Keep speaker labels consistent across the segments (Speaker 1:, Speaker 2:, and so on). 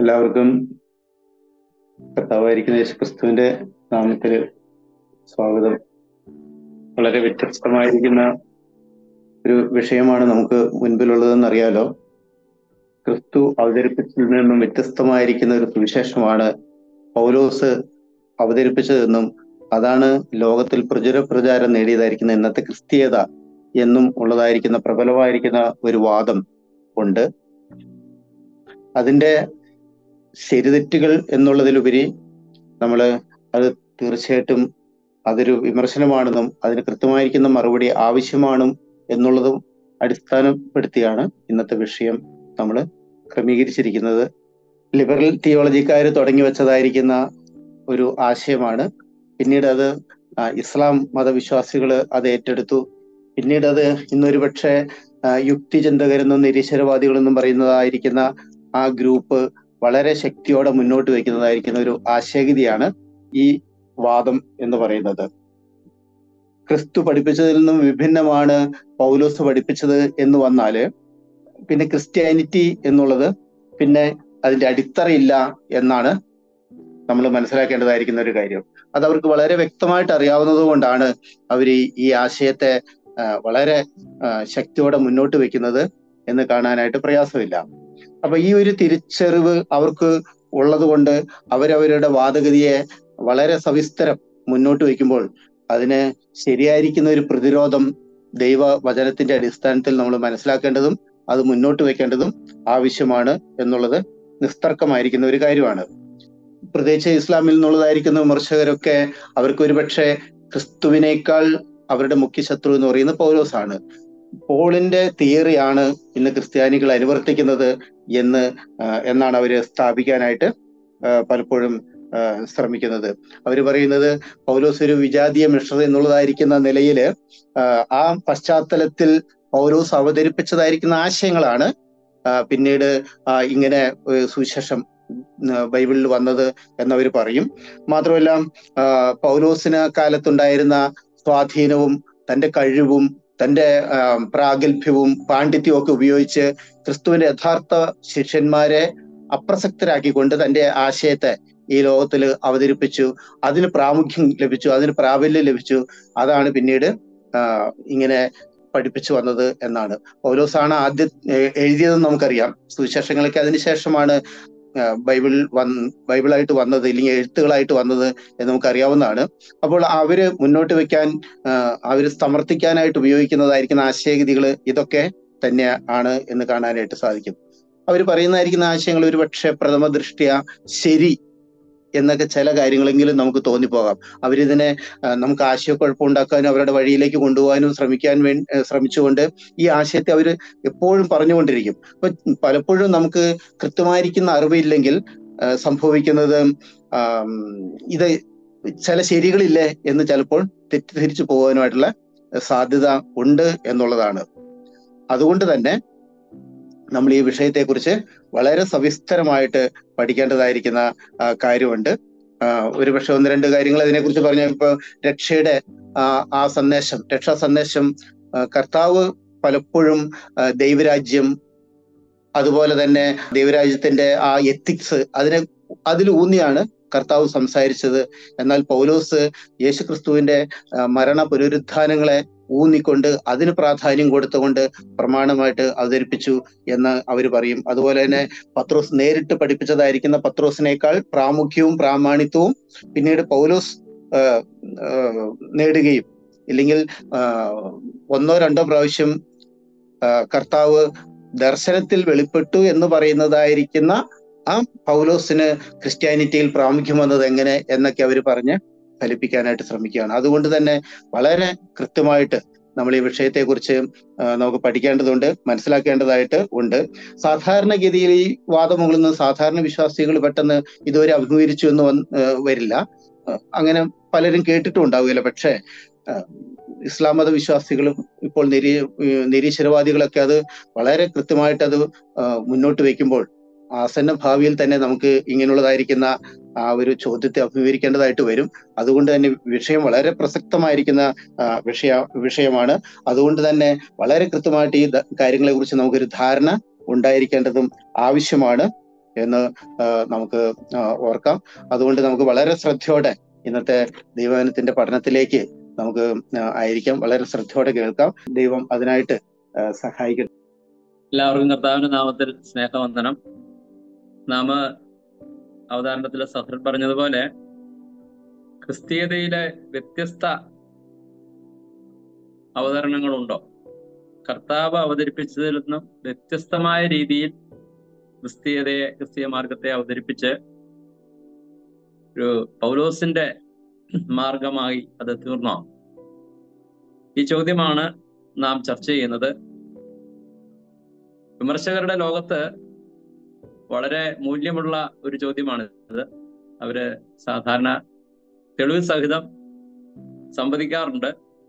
Speaker 1: എല്ലാവർക്കും കർത്താവായിരിക്കുന്ന യേശുക്രിസ്തുവിന്റെ നാമത്തിൽ സ്വാഗതം വളരെ വ്യത്യസ്തമായിരിക്കുന്ന ഒരു വിഷയമാണ് നമുക്ക് മുൻപിലുള്ളതെന്ന് അറിയാലോ ക്രിസ്തു അവതരിപ്പിച്ചതിൽ നിന്നും വ്യത്യസ്തമായിരിക്കുന്ന ഒരു സുവിശേഷമാണ് പൗലോസ് അവതരിപ്പിച്ചതെന്നും അതാണ് ലോകത്തിൽ പ്രചുര പ്രചാരം നേടിയതായിരിക്കുന്ന ഇന്നത്തെ ക്രിസ്തീയത എന്നും ഉള്ളതായിരിക്കുന്ന പ്രബലമായിരിക്കുന്ന ഒരു വാദം ഉണ്ട് അതിന്റെ ശരിതെറ്റുകൾ എന്നുള്ളതിലുപരി നമ്മൾ അത് തീർച്ചയായിട്ടും അതൊരു വിമർശനമാണെന്നും അതിന് കൃത്യമായിരിക്കുന്ന മറുപടി ആവശ്യമാണും എന്നുള്ളതും അടിസ്ഥാനപ്പെടുത്തിയാണ് ഇന്നത്തെ വിഷയം നമ്മൾ ക്രമീകരിച്ചിരിക്കുന്നത് ലിബറൽ തിയോളജിക്കാർ തുടങ്ങി വെച്ചതായിരിക്കുന്ന ഒരു ആശയമാണ് പിന്നീട് അത് ഇസ്ലാം മതവിശ്വാസികൾ അത് ഏറ്റെടുത്തു പിന്നീട് അത് ഇന്നൊരു പക്ഷേ യുക്തിചിന്തകരെന്നും നിരീശ്വരവാദികളെന്നും പറയുന്നതായിരിക്കുന്ന ആ ഗ്രൂപ്പ് വളരെ ശക്തിയോടെ മുന്നോട്ട് വയ്ക്കുന്നതായിരിക്കുന്ന ഒരു ആശയഗതിയാണ് ഈ വാദം എന്ന് പറയുന്നത് ക്രിസ്തു പഠിപ്പിച്ചതിൽ നിന്നും വിഭിന്നമാണ് പൗലോസ് പഠിപ്പിച്ചത് എന്ന് വന്നാല് പിന്നെ ക്രിസ്ത്യാനിറ്റി എന്നുള്ളത് പിന്നെ അതിന്റെ അടിത്തറയില്ല എന്നാണ് നമ്മൾ മനസ്സിലാക്കേണ്ടതായിരിക്കുന്ന ഒരു കാര്യം അത് അവർക്ക് വളരെ വ്യക്തമായിട്ട് അറിയാവുന്നത് കൊണ്ടാണ് അവർ ഈ ആശയത്തെ വളരെ ശക്തിയോടെ മുന്നോട്ട് വെക്കുന്നത് എന്ന് കാണാനായിട്ട് പ്രയാസമില്ല അപ്പൊ ഈ ഒരു തിരിച്ചറിവ് അവർക്ക് ഉള്ളത് കൊണ്ട് അവരവരുടെ വാദഗതിയെ വളരെ സവിസ്തരം മുന്നോട്ട് വയ്ക്കുമ്പോൾ അതിന് ശരിയായിരിക്കുന്ന ഒരു പ്രതിരോധം ദൈവ വചനത്തിന്റെ അടിസ്ഥാനത്തിൽ നമ്മൾ മനസ്സിലാക്കേണ്ടതും അത് മുന്നോട്ട് വെക്കേണ്ടതും ആവശ്യമാണ് എന്നുള്ളത് നിസ്തർക്കമായിരിക്കുന്ന ഒരു കാര്യമാണ് പ്രത്യേകിച്ച് ഇസ്ലാമിൽ നിന്നുള്ളതായിരിക്കുന്ന വിമർശകരൊക്കെ അവർക്ക് ഒരുപക്ഷെ ക്രിസ്തുവിനേക്കാൾ അവരുടെ മുഖ്യ ശത്രു എന്ന് പറയുന്നത് പൗലോസാണ് പോളിന്റെ തിയറിയാണ് ഇന്ന് ക്രിസ്ത്യാനികൾ അനുവർത്തിക്കുന്നത് എന്ന് എന്നാണ് അവര് സ്ഥാപിക്കാനായിട്ട് പലപ്പോഴും ശ്രമിക്കുന്നത് അവർ പറയുന്നത് പൗലോസ് ഒരു വിജാതീയ മിഷർ എന്നുള്ളതായിരിക്കുന്ന നിലയിൽ ആ പശ്ചാത്തലത്തിൽ പൗലോസ് അവതരിപ്പിച്ചതായിരിക്കുന്ന ആശയങ്ങളാണ് പിന്നീട് ഇങ്ങനെ സുവിശേഷം ബൈബിളിൽ വന്നത് എന്നവർ പറയും മാത്രമല്ല പൗലോസിന് കാലത്തുണ്ടായിരുന്ന സ്വാധീനവും തന്റെ കഴിവും തന്റെ പ്രാഗൽഭ്യവും പാണ്ഡിത്യവും ഒക്കെ ഉപയോഗിച്ച് ക്രിസ്തുവിന്റെ യഥാർത്ഥ ശിഷ്യന്മാരെ അപ്രസക്തരാക്കിക്കൊണ്ട് തന്റെ ആശയത്തെ ഈ ലോകത്തിൽ അവതരിപ്പിച്ചു അതിന് പ്രാമുഖ്യം ലഭിച്ചു അതിന് പ്രാബല്യം ലഭിച്ചു അതാണ് പിന്നീട് ഇങ്ങനെ പഠിപ്പിച്ചു വന്നത് എന്നാണ് പൗലോസാണ് ആദ്യം എഴുതിയതെന്ന് നമുക്കറിയാം സുവിശേഷങ്ങളൊക്കെ അതിനുശേഷമാണ് ബൈബിൾ വന്ന് ബൈബിളായിട്ട് വന്നത് ഇല്ലെങ്കിൽ എഴുത്തുകളായിട്ട് വന്നത് എന്ന് നമുക്കറിയാവുന്നതാണ് അപ്പോൾ അവര് മുന്നോട്ട് വെക്കാൻ അവർ സമർത്ഥിക്കാനായിട്ട് ഉപയോഗിക്കുന്നതായിരിക്കുന്ന ആശയഗതികൾ ഇതൊക്കെ തന്നെ ആണ് എന്ന് കാണാനായിട്ട് സാധിക്കും അവർ പറയുന്നതായിരിക്കുന്ന ആശയങ്ങൾ ഒരു പക്ഷേ പ്രഥമ ദൃഷ്ടിയ ശരി എന്നൊക്കെ ചില കാര്യങ്ങളെങ്കിലും നമുക്ക് തോന്നിപ്പോകാം അവരിതിനെ നമുക്ക് ആശയക്കുഴപ്പം ഉണ്ടാക്കാനും അവരുടെ വഴിയിലേക്ക് കൊണ്ടുപോകാനും ശ്രമിക്കാൻ വേണ്ടി ശ്രമിച്ചുകൊണ്ട് ഈ ആശയത്തെ അവർ എപ്പോഴും പറഞ്ഞുകൊണ്ടിരിക്കും അപ്പൊ പലപ്പോഴും നമുക്ക് കൃത്യമായിരിക്കുന്ന അറിവില്ലെങ്കിൽ സംഭവിക്കുന്നത് ഇത് ചില ശരികളില്ലേ എന്ന് ചിലപ്പോൾ തെറ്റിദ്ധരിച്ചു പോകാനുമായിട്ടുള്ള സാധ്യത ഉണ്ട് എന്നുള്ളതാണ് അതുകൊണ്ട് തന്നെ നമ്മൾ ഈ വിഷയത്തെക്കുറിച്ച് വളരെ സവിസ്തരമായിട്ട് പഠിക്കേണ്ടതായിരിക്കുന്ന കാര്യമുണ്ട് ഒരു പക്ഷെ ഒന്ന് രണ്ട് കാര്യങ്ങൾ അതിനെക്കുറിച്ച് പറഞ്ഞ ഇപ്പൊ രക്ഷയുടെ ആ സന്ദേശം രക്ഷാ സന്ദേശം കർത്താവ് പലപ്പോഴും ദൈവരാജ്യം അതുപോലെ തന്നെ ദൈവരാജ്യത്തിന്റെ ആ എത്തിക്സ് അതിനെ അതിൽ ഊന്നിയാണ് കർത്താവ് സംസാരിച്ചത് എന്നാൽ പൗലോസ് യേശുക്രിസ്തുവിന്റെ മരണ പുനരുത്ഥാനങ്ങളെ ഊന്നിക്കൊണ്ട് അതിന് പ്രാധാന്യം കൊടുത്തുകൊണ്ട് പ്രമാണമായിട്ട് അവതരിപ്പിച്ചു എന്ന് അവർ പറയും അതുപോലെ തന്നെ പത്രോസ് നേരിട്ട് പഠിപ്പിച്ചതായിരിക്കുന്ന പത്രോസിനേക്കാൾ പ്രാമുഖ്യവും പ്രാമാണിത്വവും പിന്നീട് പൗലോസ് നേടുകയും ഇല്ലെങ്കിൽ ഒന്നോ രണ്ടോ പ്രാവശ്യം കർത്താവ് ദർശനത്തിൽ വെളിപ്പെട്ടു എന്ന് പറയുന്നതായിരിക്കുന്ന ആ പൗലോസിന് ക്രിസ്ത്യാനിറ്റിയിൽ പ്രാമുഖ്യം വന്നത് എങ്ങനെ എന്നൊക്കെ അവർ പറഞ്ഞ് ഫലിപ്പിക്കാനായിട്ട് ശ്രമിക്കുകയാണ് അതുകൊണ്ട് തന്നെ വളരെ കൃത്യമായിട്ട് നമ്മൾ ഈ വിഷയത്തെക്കുറിച്ച് നമുക്ക് പഠിക്കേണ്ടതുണ്ട് മനസ്സിലാക്കേണ്ടതായിട്ട് ഉണ്ട് സാധാരണഗതിയിൽ ഈ വാദമുകളിൽ നിന്ന് സാധാരണ വിശ്വാസികൾ പെട്ടെന്ന് ഇതുവരെ അഭിമുഖീകരിച്ചു എന്ന് വരില്ല അങ്ങനെ പലരും കേട്ടിട്ടും ഉണ്ടാവുകയില്ല പക്ഷേ ഇസ്ലാം മത വിശ്വാസികളും ഇപ്പോൾ നിരീ നിരീശ്വരവാദികളൊക്കെ അത് വളരെ കൃത്യമായിട്ട് അത് മുന്നോട്ട് വെക്കുമ്പോൾ ആസന്ന ഭാവിയിൽ തന്നെ നമുക്ക് ഇങ്ങനെയുള്ളതായിരിക്കുന്ന ആ ഒരു ചോദ്യത്തെ അഭിമുഖീകരിക്കേണ്ടതായിട്ട് വരും അതുകൊണ്ട് തന്നെ വിഷയം വളരെ പ്രസക്തമായിരിക്കുന്ന വിഷയ വിഷയമാണ് അതുകൊണ്ട് തന്നെ വളരെ കൃത്യമായിട്ട് ഈ കാര്യങ്ങളെ കുറിച്ച് നമുക്കൊരു ധാരണ ഉണ്ടായിരിക്കേണ്ടതും ആവശ്യമാണ് എന്ന് ആ, നമുക്ക് ആ, ഓർക്കാം അതുകൊണ്ട് നമുക്ക് വളരെ ശ്രദ്ധയോടെ ഇന്നത്തെ ദൈവവചനത്തിന്റെ പഠനത്തിലേക്ക് നമുക്ക് ആ, ആയിരിക്കാം വളരെ ശ്രദ്ധയോടെ കേൾക്കാം ദൈവം അതിനായിട്ട് ആ, സഹായിക്കട്ടെ
Speaker 2: എല്ലാവർക്കും കർത്താവിന്റെ നാമത്തിൽ സ്നേഹവന്ദനം നാമ അവതാരണത്തിലെ സഹർ പറഞ്ഞതുപോലെ ക്രിസ്തീയതയിലെ വ്യത്യസ്ത അവതരണങ്ങളുണ്ടോ കർത്താവ് അവതരിപ്പിച്ചതിൽ നിന്നും വ്യത്യസ്തമായ രീതിയിൽ ക്രിസ്തീയതയെ ക്രിസ്തീയ മാർഗത്തെ അവതരിപ്പിച്ച് ഒരു പൗലോസിന്റെ മാർഗമായി അത് തീർന്നോ ഈ ചോദ്യമാണ് നാം ചർച്ച ചെയ്യുന്നത് വിമർശകരുടെ ലോകത്ത് വളരെ മൂല്യമുള്ള ഒരു ചോദ്യമാണ് ഇത് അവര് സാധാരണ തെളിവ് സഹിതം സംവദിക്കാറുണ്ട്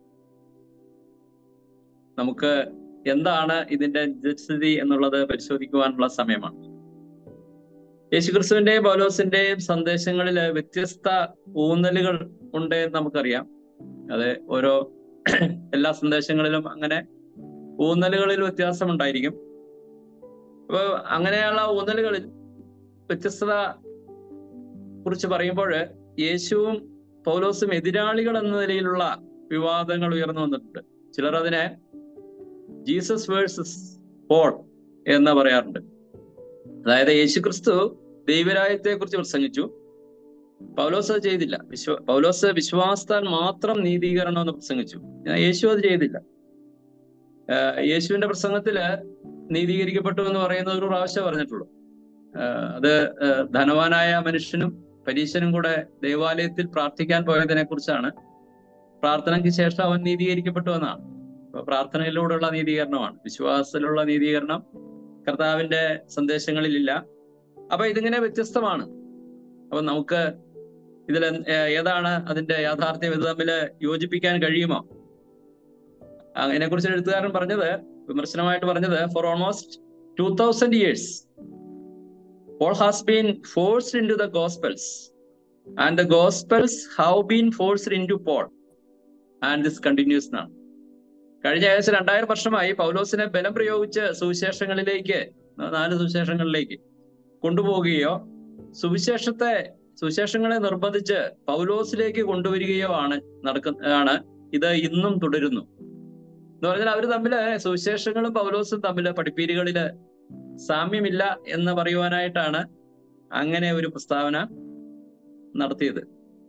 Speaker 2: നമുക്ക് എന്താണ് ഇതിന്റെ നിജസ്ഥിതി എന്നുള്ളത് പരിശോധിക്കുവാനുള്ള സമയമാണ് യേശുക്രിസ്തുവിന്റെയും പൗലോസിന്റെയും സന്ദേശങ്ങളിൽ വ്യത്യസ്ത ഊന്നലുകൾ ഉണ്ട് എന്ന് നമുക്കറിയാം അത് ഓരോ എല്ലാ സന്ദേശങ്ങളിലും അങ്ങനെ ഊന്നലുകളിൽ വ്യത്യാസം ഉണ്ടായിരിക്കും അപ്പൊ അങ്ങനെയുള്ള ഊന്നലുകളിൽ വ്യത്യസ്തത കുറിച്ച് പറയുമ്പോൾ യേശുവും പൗലോസും എതിരാളികൾ എന്ന നിലയിലുള്ള വിവാദങ്ങൾ ഉയർന്നു വന്നിട്ടുണ്ട് ചിലർ അതിനെ ജീസസ് വേഴ്സസ് പോൾ എന്ന് പറയാറുണ്ട് അതായത് യേശു ക്രിസ്തു ദൈവരായത്തെ കുറിച്ച് പ്രസംഗിച്ചു പൗലോസ് അത് ചെയ്തില്ല വിശ്വ പൗലോസ് വിശ്വാസത്താൽ മാത്രം നീതീകരണം എന്ന് പ്രസംഗിച്ചു എന്നാൽ യേശു അത് ചെയ്തില്ല ആഹ് യേശുവിന്റെ പ്രസംഗത്തില് നീതീകരിക്കപ്പെട്ടു എന്ന് പറയുന്നത് ഒരു പ്രാവശ്യം പറഞ്ഞിട്ടുള്ളൂ ആഹ് അത് ആഹ് ധനവാനായ മനുഷ്യനും പരീശനും കൂടെ ദേവാലയത്തിൽ പ്രാർത്ഥിക്കാൻ പോയതിനെ കുറിച്ചാണ് പ്രാർത്ഥനയ്ക്ക് ശേഷം അവൻ നീതീകരിക്കപ്പെട്ടു എന്നാണ് അപ്പൊ പ്രാർത്ഥനയിലൂടെയുള്ള നീതീകരണമാണ് വിശ്വാസത്തിലുള്ള നീതീകരണം കർത്താവിന്റെ സന്ദേശങ്ങളിലില്ല അപ്പൊ ഇതിങ്ങനെ വ്യത്യസ്തമാണ് അപ്പൊ നമുക്ക് ഇതിൽ ഏതാണ് അതിന്റെ യാഥാർത്ഥ്യം ഇത് തമ്മിൽ യോജിപ്പിക്കാൻ കഴിയുമോ അതിനെക്കുറിച്ച് എഴുത്തുകാരൻ പറഞ്ഞത് വിമർശനമായിട്ട് പറഞ്ഞത് for almost two thousand years Paul has been forced in to the gospels and the gospels have been forced in to Paul and this continues എന്നാണ് കഴിഞ്ഞ ഏകദേശം രണ്ടായിരം വർഷമായി പൗലോസിനെ ബലം പ്രയോഗിച്ച് സുവിശേഷങ്ങളിലേക്ക് നാല് സുവിശേഷങ്ങളിലേക്ക് കൊണ്ടുപോവുകയോ സുവിശേഷത്തെ സുവിശേഷങ്ങളെ നിർബന്ധിച്ച് പൗലോസിലേക്ക് കൊണ്ടുവരികയോ ആണ് നടക്കുന്ന ആണ് ഇത് ഇന്നും തുടരുന്നു എന്ന് പറഞ്ഞാൽ അവർ തമ്മില് സുവിശേഷങ്ങളും പൗലോസും തമ്മില് പഠിപ്പീരുകളില് സാമ്യമില്ല എന്ന് പറയുവാനായിട്ടാണ് അങ്ങനെ ഒരു പ്രസ്താവന നടത്തിയത്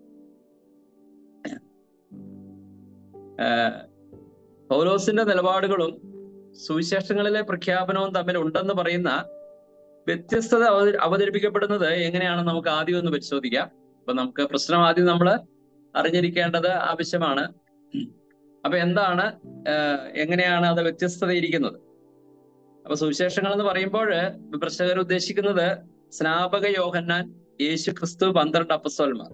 Speaker 2: ആഹ് പൗലോസിന്റെ നിലപാടുകളും സുവിശേഷങ്ങളിലെ പ്രഖ്യാപനവും തമ്മിൽ ഉണ്ടെന്ന് പറയുന്ന വ്യത്യസ്തത അവത- അവതരിപ്പിക്കപ്പെടുന്നത് എങ്ങനെയാണെന്ന് നമുക്ക് ആദ്യം ഒന്ന് പരിശോധിക്കാം അപ്പൊ നമുക്ക് പ്രശ്നം ആദ്യം നമ്മൾ അറിഞ്ഞിരിക്കേണ്ടത് ആവശ്യമാണ് അപ്പൊ എന്താണ് ആഹ് എങ്ങനെയാണ് അത് വ്യത്യസ്തത ഇരിക്കുന്നത് അപ്പൊ സുവിശേഷങ്ങൾ എന്ന് പറയുമ്പോൾ വിമർശകർ ഉദ്ദേശിക്കുന്നത് സ്നാപക യോഹന്നാൻ യേശു ക്രിസ്തു പന്ത്രണ്ട് അപ്പസ്വൽമാർ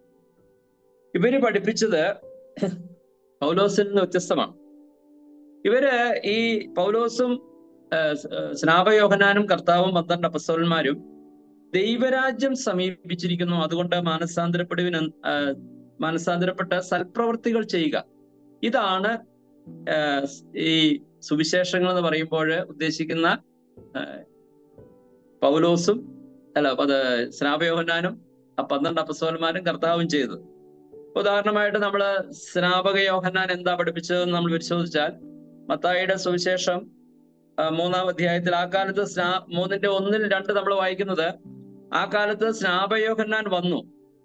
Speaker 2: ഇവര് പഠിപ്പിച്ചത് പൗലോസിൽ നിന്ന് വ്യത്യസ്തമാണ് ഇവര് ഈ പൗലോസും ആഹ് സ്- ആഹ് സ്നാപയോഹനാനും കർത്താവും പന്ത്രണ്ട് അപ്പസ്വലന്മാരും ദൈവരാജ്യം സമീപിച്ചിരിക്കുന്നു അതുകൊണ്ട് മാനസാന്തരപ്പെടുവിന് ആഹ് മാനസാന്തരപ്പെട്ട സൽപ്രവൃത്തികൾ ചെയ്യുക ഇതാണ് ആഹ് സ് ഈ സുവിശേഷങ്ങൾ എന്ന് പറയുമ്പോൾ ഉദ്ദേശിക്കുന്ന ആഹ് പൗലോസും അല്ല അത് സ്നാപയോഹനാനും ആ പന്ത്രണ്ട് അപ്പസ്വലന്മാരും കർത്താവും ചെയ്തത് ഉദാഹരണമായിട്ട് നമ്മൾ സ്നാപക യോഹന്നാൻ എന്താ പഠിപ്പിച്ചതെന്ന് നമ്മൾ പരിശോധിച്ചാൽ മത്തായിയുടെ സുവിശേഷം ആ, മൂന്നാം അധ്യായത്തിൽ ആ കാലത്ത് സ്നാ മൂന്നിന്റെ ഒന്നിൽ രണ്ട് നമ്മൾ വായിക്കുന്നത് ആ കാലത്ത് സ്നാപയോഹന്നാൻ വന്നു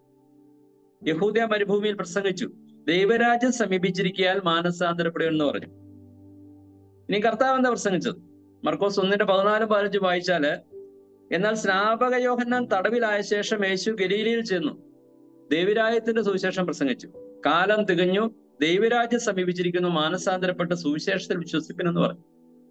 Speaker 2: യഹൂദ്യ മരുഭൂമിയിൽ പ്രസംഗിച്ചു ദൈവരാജ്യം സമീപിച്ചിരിക്കാൻ മാനസാന്തരപ്പെടുമെന്ന് പറഞ്ഞു ഇനി കർത്താവ് എന്താ പ്രസംഗിച്ചത് മർക്കോസ് ഒന്നിന്റെ പതിനാലും പതിനഞ്ചും വായിച്ചാല് എന്നാൽ സ്നാപക യോഹന്നാൻ തടവിലായ ശേഷം യേശു ഗലീലയിൽ ചെന്നു ദൈവരാജ്യത്തിന്റെ സുവിശേഷം പ്രസംഗിച്ചു കാലം തികഞ്ഞു ദൈവരാജ്യം സമീപിച്ചിരിക്കുന്നു മാനസാന്തരപ്പെട്ട് സുവിശേഷത്തിൽ വിശ്വസിപ്പിനെന്ന് പറഞ്ഞു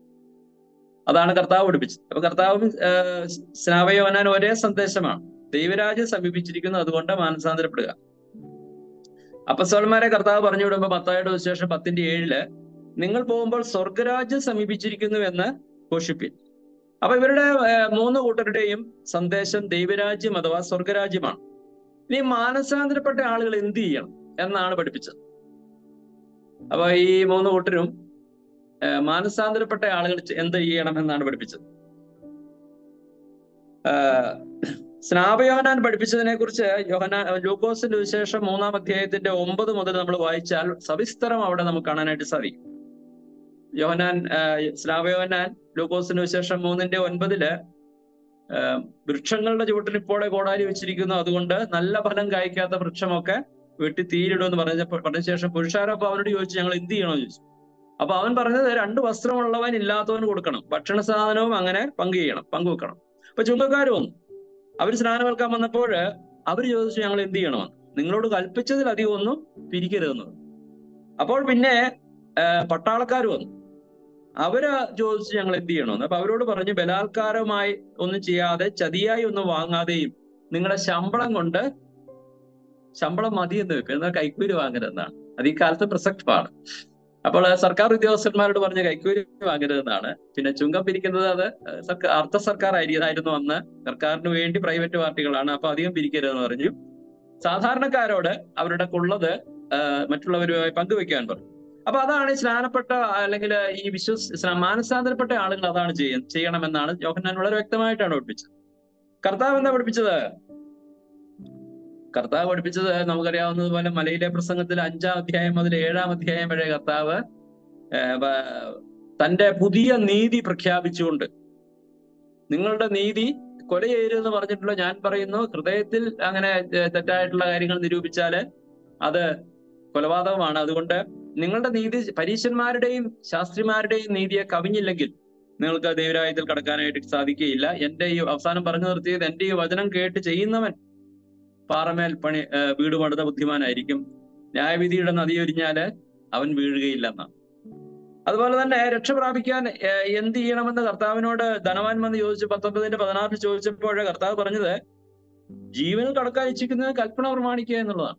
Speaker 2: അതാണ് കർത്താവ് പഠിപ്പിച്ചത് അപ്പൊ കർത്താവും ആഹ് സ്നാപയോനാൻ ഒരേ സന്ദേശമാണ് ദൈവരാജ്യം സമീപിച്ചിരിക്കുന്നു അതുകൊണ്ട് മാനസാന്തരപ്പെടുക അപ്പസ്വലന്മാരെ കർത്താവ് പറഞ്ഞു വിടുമ്പോ പത്തായുടെ വിശേഷം പത്തിന്റെ ഏഴില് നിങ്ങൾ പോകുമ്പോൾ സ്വർഗരാജ്യം സമീപിച്ചിരിക്കുന്നു എന്ന് ഘോഷിപ്പിൻ അപ്പൊ ഇവരുടെ ആഹ് മൂന്ന് കൂട്ടരുടെയും സന്ദേശം ദൈവരാജ്യം അഥവാ സ്വർഗരാജ്യമാണ് ഇനി മാനസാന്തരപ്പെട്ട ആളുകൾ എന്ത് ചെയ്യണം എന്നാണ് പഠിപ്പിച്ചത് അപ്പൊ ഈ മൂന്ന് കൂട്ടരും ആഹ് മാനസാന്തരപ്പെട്ട ആളുകൾ ചെ- എന്ത് ചെയ്യണം എന്നാണ് പഠിപ്പിച്ചത് സ്നാപയോഹനാൻ പഠിപ്പിച്ചതിനെ കുറിച്ച് യോഹന ലൂക്കോസിന്റെ വിശേഷം മൂന്നാം അധ്യായത്തിന്റെ ഒമ്പത് മുതൽ നമ്മൾ വായിച്ചാൽ സവിസ്തരം അവിടെ നമുക്ക് കാണാനായിട്ട് സാധിക്കും യോഹനാൻ സ്നാപയോഹനാൻ ലൂക്കോസിന്റെ വിശേഷം മൂന്നിന്റെ ഒൻപതില് വൃക്ഷങ്ങളുടെ ചുവട്ടിൽ ഇപ്പോഴെ കോടാലി വെച്ചിരിക്കുന്നു അതുകൊണ്ട് നല്ല ഫലം കായ്ക്കാത്ത വൃക്ഷമൊക്കെ വെട്ടി തീരിടുമെന്ന് പറഞ്ഞ പറഞ്ഞ ശേഷം പുരുഷാരപ്പ അവനോട് ചോദിച്ചു ഞങ്ങൾ എന്ത് ചെയ്യണമെന്ന് ചോദിച്ചു അപ്പൊ അവൻ പറഞ്ഞത് രണ്ട് വസ്ത്രമുള്ളവൻ ഇല്ലാത്തവന് കൊടുക്കണം ഭക്ഷണ സാധനവും അങ്ങനെ പങ്കു ചെയ്യണം പങ്കുവെക്കണം അപ്പൊ ചുങ്കക്കാർ വന്നു അവർ സ്നാനം വെൽക്കാൻ വന്നപ്പോൾ അവർ ചോദിച്ചു ഞങ്ങൾ എന്ത് ചെയ്യണമെന്ന് നിങ്ങളോട് കൽപ്പിച്ചതിലധികം ഒന്നും പിരിക്കരുതെന്ന് അപ്പോൾ പിന്നെ പട്ടാളക്കാർ വന്നു അവര് ചോദിച്ചു ഞങ്ങൾ എന്ത് ചെയ്യണമെന്ന് അപ്പൊ അവരോട് പറഞ്ഞു ബലാത്കാരമായി ഒന്നും ചെയ്യാതെ ചതിയായി ഒന്നും വാങ്ങാതെയും നിങ്ങളുടെ ശമ്പളം കൊണ്ട് ശമ്പളം മതി എന്ന് വെക്കും എന്നാൽ കൈക്കൂലി വാങ്ങരുതെന്നാണ് അത് ഈ കാലത്ത് പ്രസക്തമാണ് അപ്പോൾ സർക്കാർ ഉദ്യോഗസ്ഥന്മാരോട് പറഞ്ഞ കൈക്കൂലി വാങ്ങരുതെന്നാണ് പിന്നെ ചുങ്കം പിരിക്കുന്നത് അത് സർക്കാർ അർദ്ധ സർക്കാർ ആയിരുന്നു അന്ന് സർക്കാരിന് വേണ്ടി പ്രൈവറ്റ് പാർട്ടികളാണ് അപ്പൊ അധികം പിരിക്കരുതെന്ന് പറഞ്ഞു സാധാരണക്കാരോട് അവരുടെ ഉള്ളത് മറ്റുള്ളവരുമായി പങ്കുവെക്കാൻ പറഞ്ഞു അപ്പൊ അതാണ് സ്നാനപ്പെട്ട അല്ലെങ്കിൽ ഈ വിശ്വസ് മാനസാന്തരപ്പെട്ട ആളുകൾ അതാണ് ചെയ്യ ചെയ്യണമെന്നാണ് യോഹന്നാൻ വളരെ വ്യക്തമായിട്ടാണ് പഠിപ്പിച്ചത് കർത്താവ് എന്താ പഠിപ്പിച്ചത് കർത്താവ് പഠിപ്പിച്ചത് നമുക്കറിയാവുന്നതുപോലെ മലയിലെ പ്രസംഗത്തിൽ അഞ്ചാം അധ്യായം മുതൽ ഏഴാം അധ്യായം വരെ കർത്താവ് തന്റെ പുതിയ നീതി പ്രഖ്യാപിച്ചുകൊണ്ട് നിങ്ങളുടെ നീതി കൊല ചെയ്യരുതെന്ന് പറഞ്ഞിട്ടുള്ള ഞാൻ പറയുന്നു ഹൃദയത്തിൽ അങ്ങനെ തെറ്റായിട്ടുള്ള കാര്യങ്ങൾ നിരൂപിച്ചാല് അത് കൊലപാതകമാണ് അതുകൊണ്ട് നിങ്ങളുടെ നീതി പരീശന്മാരുടെയും ശാസ്ത്രിമാരുടെയും നീതിയെ കവിഞ്ഞില്ലെങ്കിൽ നിങ്ങൾക്ക് ദൈവരായത്തിൽ കടക്കാനായിട്ട് സാധിക്കുകയില്ല എന്റെ ഈ അവസാനം പറഞ്ഞു നിർത്തിയത് എന്റെ ഈ വചനം കേട്ട് ചെയ്യുന്നവൻ പാറമേൽ പണി വീട് പണിത ബുദ്ധിമാനായിരിക്കും ന്യായവിധിയുടെ നദി ഒരിഞ്ഞാല് അവൻ വീഴുകയില്ല എന്നാണ് അതുപോലെ തന്നെ രക്ഷ പ്രാപിക്കാൻ എന്ത് ചെയ്യണമെന്ന് കർത്താവിനോട് ധനവാൻ വന്ന് ചോദിച്ചു പത്തൊമ്പതിന്റെ പതിനാറിൽ ചോദിച്ചപ്പോൾ കർത്താവ് പറഞ്ഞത് ജീവനിൽ കടക്കാൻ ഇച്ഛിക്കുന്നത് കൽപ്പന പ്രമാണിക്കുക എന്നുള്ളതാണ്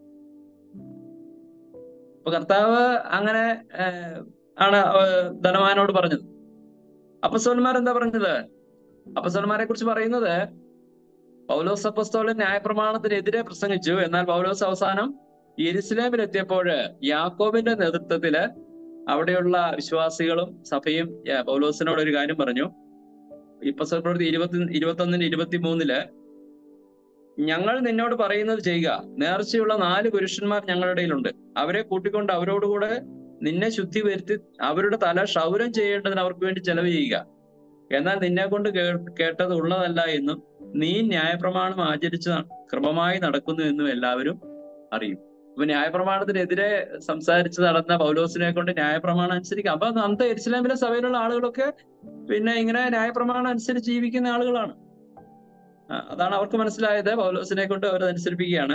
Speaker 2: അപ്പൊ കർത്താവ് അങ്ങനെ ആണ് ധനവാനോട് പറഞ്ഞത് അപ്പസ്വന്മാർ എന്താ പറഞ്ഞത് അപ്പസ്വന്മാരെ കുറിച്ച് പറയുന്നത് പൗലോസ് അപ്പസ്തോലൻ ന്യായപ്രമാണത്തിനെതിരെ പ്രസംഗിച്ചു എന്നാൽ പൗലോസ് അവസാനം യെരുസലേമിൽ എത്തിയപ്പോൾ യാക്കോബിന്റെ നേതൃത്വത്തില് അവിടെയുള്ള വിശ്വാസികളും സഭയും പൗലോസിനോട് ഒരു കാര്യം പറഞ്ഞു ഇപ്പസ്വൽ പ്രവൃത്തി ഇരുപത്തി ഇരുപത്തി ഒന്നിന് ഇരുപത്തി മൂന്നില് ഞങ്ങൾ നിന്നോട് പറയുന്നത് ചെയ്യുക നേർച്ചയുള്ള നാല് പുരുഷന്മാർ ഞങ്ങളുടെ ഇടയിലുണ്ട് അവരെ കൂട്ടിക്കൊണ്ട് അവരോടുകൂടെ നിന്നെ ശുദ്ധി വരുത്തി അവരുടെ തല ക്ഷൗരം ചെയ്യേണ്ടതിന് അവർക്ക് വേണ്ടി ചെലവ് ചെയ്യുക എന്നാൽ നിന്നെ കൊണ്ട് കേട്ടത് ഉള്ളതല്ല എന്നും നീ ന്യായപ്രമാണം ആചരിച്ച് ക്രമമായി നടക്കുന്നു എന്നും എല്ലാവരും അറിയും അപ്പൊ ന്യായപ്രമാണത്തിനെതിരെ സംസാരിച്ച് നടന്ന പൗലോസിനെ കൊണ്ട് ന്യായപ്രമാണം അനുസരിക്കാം അപ്പൊ അന്നത്തെ എരിസ്ലാമിലെ സഭയിലുള്ള ആളുകളൊക്കെ പിന്നെ ഇങ്ങനെ ന്യായപ്രമാണം അനുസരിച്ച് ജീവിക്കുന്ന ആളുകളാണ് അതാണ് അവർക്ക് മനസ്സിലായത് പൗലോസിനെ കൊണ്ട് അവർ അനുസരിപ്പിക്കുകയാണ്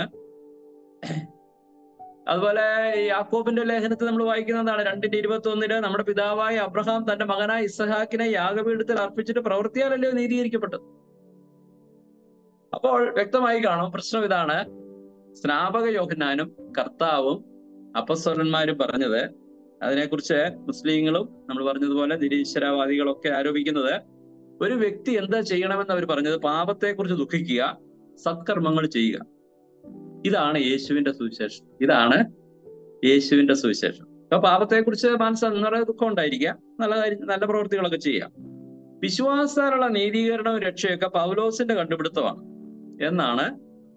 Speaker 2: അതുപോലെ യാക്കോബിന്റെ ലേഖനത്തിൽ നമ്മൾ വായിക്കുന്നതാണ് രണ്ടിന്റെ ഇരുപത്തി ഒന്നില് നമ്മുടെ പിതാവായ അബ്രഹാം തന്റെ മകനായ ഇസഹാക്കിനെ യാഗപീഠത്തിൽ അർപ്പിച്ചിട്ട് പ്രവൃത്തിയാലല്ലോ നീതീകരിക്കപ്പെട്ടത് അപ്പോൾ വ്യക്തമായി കാണും പ്രശ്നം ഇതാണ് സ്നാപക യോഹനാനും കർത്താവും അപ്പസ്വരന്മാരും പറഞ്ഞത് അതിനെക്കുറിച്ച് മുസ്ലിങ്ങളും നമ്മൾ പറഞ്ഞതുപോലെ നിരീശ്വരവാദികളൊക്കെ ആരോപിക്കുന്നത് ഒരു വ്യക്തി എന്താ ചെയ്യണമെന്ന് അവർ പറഞ്ഞത് പാപത്തെക്കുറിച്ച് ദുഃഖിക്കുക സത്കർമ്മങ്ങൾ ചെയ്യുക ഇതാണ് യേശുവിന്റെ സുവിശേഷം ഇതാണ് യേശുവിന്റെ സുവിശേഷം അപ്പൊ പാപത്തെക്കുറിച്ച് മനസ്സ് നിറയെ ദുഃഖം ഉണ്ടായിരിക്കുക നല്ല കാര്യം നല്ല പ്രവൃത്തികളൊക്കെ ചെയ്യാം വിശ്വാസാലുള്ള നീതീകരണവും രക്ഷയൊക്കെ പൗലോസിന്റെ കണ്ടുപിടുത്തമാണ് എന്നാണ്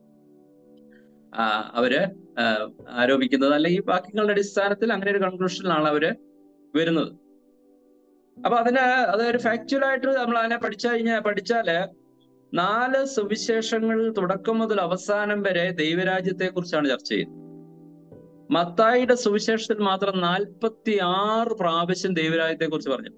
Speaker 2: അവര് ആരോപിക്കുന്നത് അല്ലെങ്കിൽ വാക്യങ്ങളുടെ അടിസ്ഥാനത്തിൽ അങ്ങനെ ഒരു കൺക്ലൂഷനിലാണ് അവര് വരുന്നത് അപ്പൊ അതിന് അതൊരു ഫാക്ച്വൽ ആയിട്ട് നമ്മൾ അതിനെ പഠിച്ചു കഴിഞ്ഞാൽ പഠിച്ചാല് നാല് സുവിശേഷങ്ങൾ തുടക്കം മുതൽ അവസാനം വരെ ദൈവരാജ്യത്തെ കുറിച്ചാണ് ചർച്ച ചെയ്യുന്നത് മത്തായിയുടെ സുവിശേഷത്തിൽ മാത്രം നാൽപ്പത്തി ആറ് പ്രാവശ്യം ദൈവരാജ്യത്തെ കുറിച്ച് പറഞ്ഞു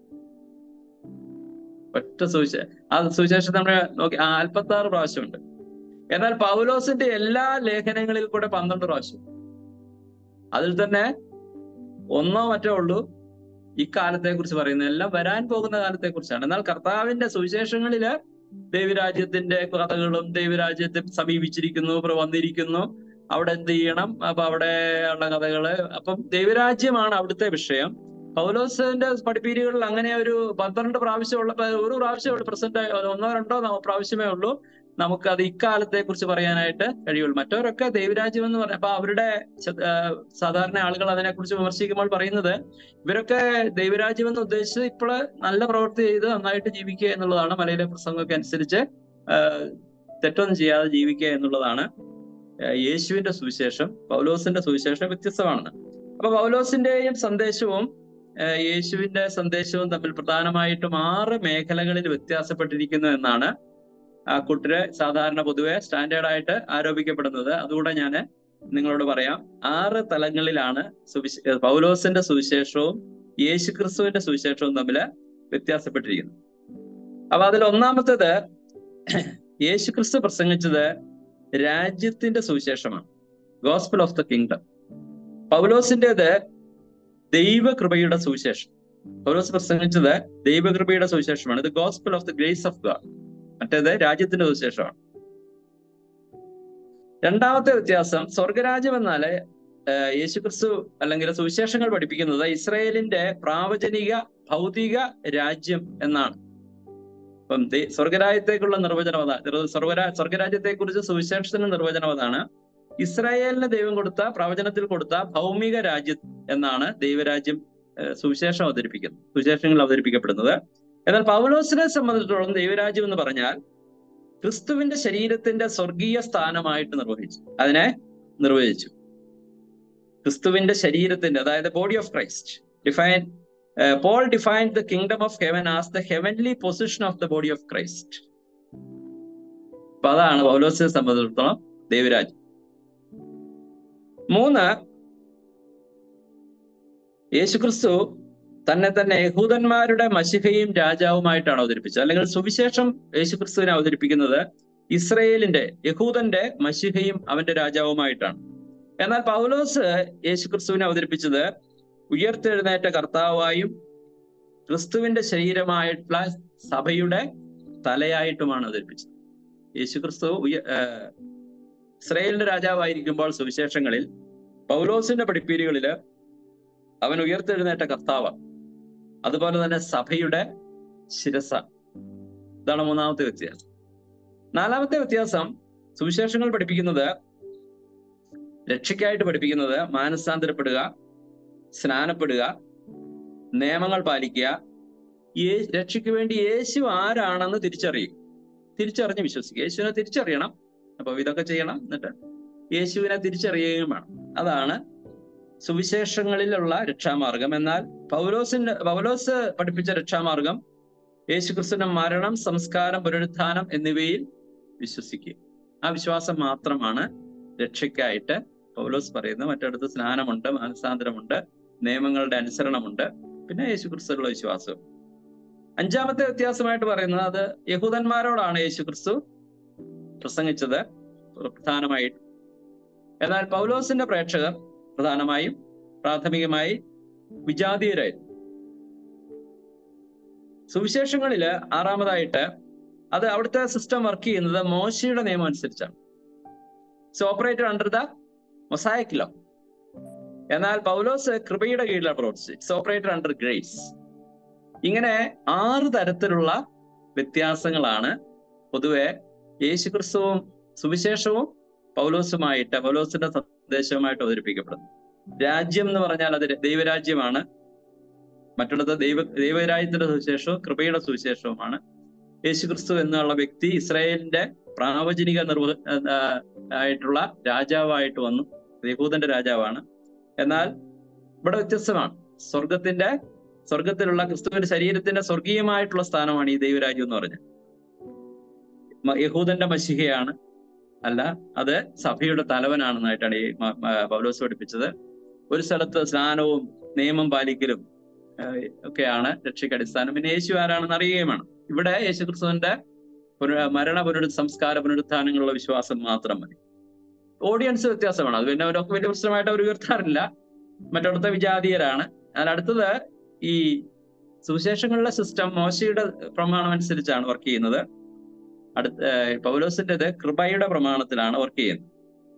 Speaker 2: ഒറ്റ സുവിശേഷം ആ സുവിശേഷം നമ്മൾ നോക്കി നാൽപ്പത്തി ആറ് പ്രാവശ്യമുണ്ട് എന്നാൽ പൗലോസിന്റെ എല്ലാ ലേഖനങ്ങളിൽ കൂടെ പന്ത്രണ്ട് പ്രാവശ്യം അതിൽ തന്നെ ഒന്നോ മറ്റോ ഉള്ളൂ ഇക്കാലത്തെ കുറിച്ച് പറയുന്നത് എല്ലാം വരാൻ പോകുന്ന കാലത്തെ കുറിച്ചാണ് എന്നാൽ കർത്താവിന്റെ സുവിശേഷങ്ങളില് ദൈവരാജ്യത്തിന്റെ കഥകളും ദൈവരാജ്യത്തെ സമീപിച്ചിരിക്കുന്നു വന്നിരിക്കുന്നു അവിടെ എന്ത് ചെയ്യണം അപ്പൊ അവിടെ ഉള്ള കഥകള് അപ്പം ദൈവരാജ്യമാണ് അവിടുത്തെ വിഷയം പൗലോസിന്റെ പഠിപ്പീരുകളിൽ അങ്ങനെ ഒരു പന്ത്രണ്ട് പ്രാവശ്യമുള്ള ഒരു പ്രാവശ്യമേ ഉള്ളൂ പ്രസന്റ് ഒന്നോ രണ്ടോ പ്രാവശ്യമേ ഉള്ളൂ നമുക്ക് അത് ഇക്കാലത്തെ കുറിച്ച് പറയാനായിട്ട് കഴിയുള്ളൂ മറ്റവരൊക്കെ ദൈവരാജ്യം എന്ന് പറഞ്ഞ അപ്പൊ അവരുടെ ച- ആ, സാധാരണ ആളുകൾ അതിനെക്കുറിച്ച് വിമർശിക്കുമ്പോൾ പറയുന്നത് ഇവരൊക്കെ ദൈവരാജ്യം എന്ന് ഉദ്ദേശിച്ചത് ഇപ്പോൾ നല്ല പ്രവൃത്തി ചെയ്ത് നന്നായിട്ട് ജീവിക്കുക എന്നുള്ളതാണ് മലയിലെ പ്രസംഗമൊക്കെ അനുസരിച്ച് ആ, തെറ്റൊന്നും ചെയ്യാതെ ജീവിക്കുക എന്നുള്ളതാണ് ആ, യേശുവിന്റെ സുവിശേഷം പൗലോസിന്റെ സുവിശേഷം വ്യത്യസ്തമാണെന്ന് അപ്പൊ പൗലോസിന്റെയും സന്ദേശവും ആ, യേശുവിന്റെ സന്ദേശവും തമ്മിൽ പ്രധാനമായിട്ടും ആറ് മേഖലകളിൽ വ്യത്യാസപ്പെട്ടിരിക്കുന്നു എന്നാണ് ആ കൂട്ടര് സാധാരണ പൊതുവെ സ്റ്റാൻഡേർഡ് ആയിട്ട് ആരോപിക്കപ്പെടുന്നത് അതുകൂടെ ഞാൻ നിങ്ങളോട് പറയാം ആറ് തലങ്ങളിലാണ് സുവിശേ പൗലോസിന്റെ സുവിശേഷവും യേശു ക്രിസ്തുവിന്റെ സുവിശേഷവും തമ്മിൽ വ്യത്യാസപ്പെട്ടിരിക്കുന്നത് അപ്പൊ അതിൽ ഒന്നാമത്തേത് യേശു ക്രിസ്തു പ്രസംഗിച്ചത് രാജ്യത്തിന്റെ സുവിശേഷമാണ് ഗോസ്പൽ ഓഫ് ദ കിങ്ഡം പൗലോസിന്റേത് ദൈവകൃപയുടെ സുവിശേഷം പൗലോസ് പ്രസംഗിച്ചത് ദൈവകൃപയുടെ സുവിശേഷമാണ് ഇത് gospel of the grace of God മറ്റേത് രാജ്യത്തിന്റെ സുവിശേഷമാണ് രണ്ടാമത്തെ വ്യത്യാസം സ്വർഗരാജ്യം എന്നാല് ആഹ് യേശുക്രിസ്തു അല്ലെങ്കിൽ സുവിശേഷങ്ങൾ പഠിപ്പിക്കുന്നത് ഇസ്രയേലിന്റെ പ്രാവചനിക ഭൗതിക രാജ്യം എന്നാണ് അപ്പം ദേ- സ്വർഗരാജ്യത്തേക്കുള്ള നിർവചനം അതാണ് സ്വർഗരാ സ്വർഗരാജ്യത്തെ കുറിച്ച് സുവിശേഷത്തിന് നിർവചനം അതാണ് ഇസ്രായേലിന് ദൈവം കൊടുത്ത പ്രവചനത്തിൽ കൊടുത്ത ഭൗമിക രാജ്യം എന്നാണ് ദൈവരാജ്യം ആഹ് സുവിശേഷം അവതരിപ്പിക്കുന്നത് സുവിശേഷങ്ങൾ അവതരിപ്പിക്കപ്പെടുന്നത് എന്നാൽ പൗലോസിനെ സംബന്ധിച്ചിടത്തോളം ദൈവരാജ്യം എന്ന് പറഞ്ഞാൽ ക്രിസ്തുവിന്റെ ശരീരത്തിന്റെ സ്വർഗീയ സ്ഥാനമായിട്ട് നിർവഹിച്ചു അതിനെ നിർവഹിച്ചു ക്രിസ്തുവിന്റെ ശരീരത്തിന്റെ അതായത് body of Christ define Paul define the kingdom of heaven as the heavenly position of the body of Christ അപ്പൊ അതാണ് പൗലോസിനെ സംബന്ധിച്ചിടത്തോളം ദൈവരാജ്യം മൂന്ന് യേശുക്രിസ്തു തന്നെ തന്നെ യഹൂദന്മാരുടെ മഷിഹയും രാജാവുമായിട്ടാണ് അവതരിപ്പിച്ചത് അല്ലെങ്കിൽ സുവിശേഷം യേശുക്രിസ്തുവിനെ അവതരിപ്പിക്കുന്നത് ഇസ്രയേലിന്റെ യഹൂദന്റെ മഷിഹയും അവന്റെ രാജാവുമായിട്ടാണ് എന്നാൽ പൗലോസ് യേശുക്രിസ്തുവിനെ അവതരിപ്പിച്ചത് ഉയർത്തെഴുന്നേറ്റ കർത്താവായും ക്രിസ്തുവിന്റെ ശരീരമായിട്ടുള്ള സഭയുടെ തലയായിട്ടുമാണ് അവതരിപ്പിച്ചത് യേശുക്രിസ്തു ഉയ ആഹ് ഇസ്രയേലിന്റെ രാജാവായിരിക്കുമ്പോൾ സുവിശേഷങ്ങളിൽ പൗലോസിന്റെ പഠിപ്പീരുകളില് അവൻ ഉയർത്തെഴുന്നേറ്റ കർത്താവാണ് അതുപോലെ തന്നെ സഭയുടെ ശിരസ ഇതാണ് മൂന്നാമത്തെ വ്യത്യാസം നാലാമത്തെ വ്യത്യാസം സുവിശേഷങ്ങൾ പഠിപ്പിക്കുന്നത് രക്ഷയ്ക്കായിട്ട് പഠിപ്പിക്കുന്നത് മാനസാന്തരപ്പെടുക സ്നാനപ്പെടുക നിയമങ്ങൾ പാലിക്കുക യേ രക്ഷയ്ക്ക് വേണ്ടി യേശു ആരാണെന്ന് തിരിച്ചറിയുക തിരിച്ചറിഞ്ഞ് വിശ്വസിക്കുക യേശുവിനെ തിരിച്ചറിയണം അപ്പൊ ഇതൊക്കെ ചെയ്യണം എന്നിട്ട് യേശുവിനെ തിരിച്ചറിയുകയും വേണം അതാണ് സുവിശേഷങ്ങളിലുള്ള രക്ഷാമാർഗം എന്നാൽ പൗലോസിന്റെ പൗലോസ് പഠിപ്പിച്ച രക്ഷാമാർഗം യേശുക്രിസ്തുവിന്റെ മരണം സംസ്കാരം പുനരുത്ഥാനം എന്നിവയിൽ വിശ്വസിക്കുക ആ വിശ്വാസം മാത്രമാണ് രക്ഷയ്ക്കായിട്ട് പൗലോസ് പറയുന്നത് മറ്റിടത്ത് സ്നാനമുണ്ട് മാനസാന്തരമുണ്ട് നിയമങ്ങളുടെ അനുസരണമുണ്ട് പിന്നെ യേശുക്രിസ്തുവിലുള്ള വിശ്വാസം അഞ്ചാമത്തെ വ്യത്യാസമായിട്ട് പറയുന്നത് അത് യഹൂദന്മാരോടാണ് യേശുക്രിസ്തു പ്രസംഗിച്ചത് പ്രധാനമായിട്ട് എന്നാൽ പൗലോസിന്റെ പ്രേക്ഷകർ പ്രധാനമായും പ്രാഥമികമായി വിജാതീയരായിരുന്നു സുവിശേഷങ്ങളില് ആറാമതായിട്ട് അത് അവിടുത്തെ സിസ്റ്റം വർക്ക് ചെയ്യുന്നത് മോശയുടെ നിയമം അനുസരിച്ചാണ് so operated under the Mosaic law എന്നാൽ പൗലോസ് കൃപയുടെ കീഴിലാണ് പ്രവർത്തിച്ചത് ഇറ്റ്സ് ഓപ്പറേറ്റഡ് അണ്ടർ ഗ്രേസ് ഇങ്ങനെ ആറ് തരത്തിലുള്ള വ്യത്യാസങ്ങളാണ് പൊതുവെ യേശുക്രിസ്തുവും സുവിശേഷവും പൗലോസുമായിട്ട് പൗലോസിന്റെ സന്ദേശവുമായിട്ട് അവതരിപ്പിക്കപ്പെടുന്നു രാജ്യം എന്ന് പറഞ്ഞാൽ അത് ദൈവരാജ്യമാണ് മറ്റുള്ളത് ദൈവ ദൈവരാജ്യത്തിന്റെ സുവിശേഷവും കൃപയുടെ സുവിശേഷവുമാണ് യേശുക്രിസ്തു എന്നുള്ള വ്യക്തി ഇസ്രായേലിന്റെ പ്രാവചനിക നിർവ ആ, ആയിട്ടുള്ള രാജാവായിട്ട് വന്നു യഹൂദന്റെ രാജാവാണ് എന്നാൽ ഇവിടെ വ്യത്യസ്തമാണ് സ്വർഗത്തിന്റെ സ്വർഗത്തിലുള്ള ക്രിസ്തുവിന്റെ ശരീരത്തിന്റെ സ്വർഗീയമായിട്ടുള്ള സ്ഥാനമാണ് ഈ ദൈവരാജ്യം എന്ന് പറഞ്ഞത് മ- യഹൂദന്റെ മഷിഹയാണ് അല്ല അത് സഭയുടെ തലവനാണെന്നായിട്ടാണ് ഈ മ- മ- പൗലോസ് പഠിപ്പിച്ചത് ഒരു സ്ഥലത്ത് സ്നാനവും നിയമം പാലിക്കലും ആഹ് ഒക്കെയാണ് രക്ഷയ്ക്ക് അടിസ്ഥാനം പിന്നെ യേശു ആരാണെന്ന് അറിയുകയുമാണ് ഇവിടെ യേശു ക്രിസ്തുവിന്റെ പുന- മരണ പുനരു സംസ്കാര പുനരുത്ഥാനങ്ങളുള്ള വിശ്വാസം മാത്രം മതി ഓഡിയൻസ് വ്യത്യാസമാണ് അത് പിന്നെ അവരൊക്കെ വലിയ പ്രശ്നമായിട്ട് അവർ ഉയർത്താറില്ല മറ്റിടത്തെ വിജാതീയരാണ് എന്നാൽ അടുത്തത് ഈ സുവിശേഷങ്ങളിലെ സിസ്റ്റം മോശയുടെ പ്രമാണം അനുസരിച്ചാണ് വർക്ക് ചെയ്യുന്നത് അടുത്ത ഏഹ് പൗലോസിന്റേത് കൃപയുടെ പ്രമാണത്തിലാണ് വർക്ക് ചെയ്യുന്നത്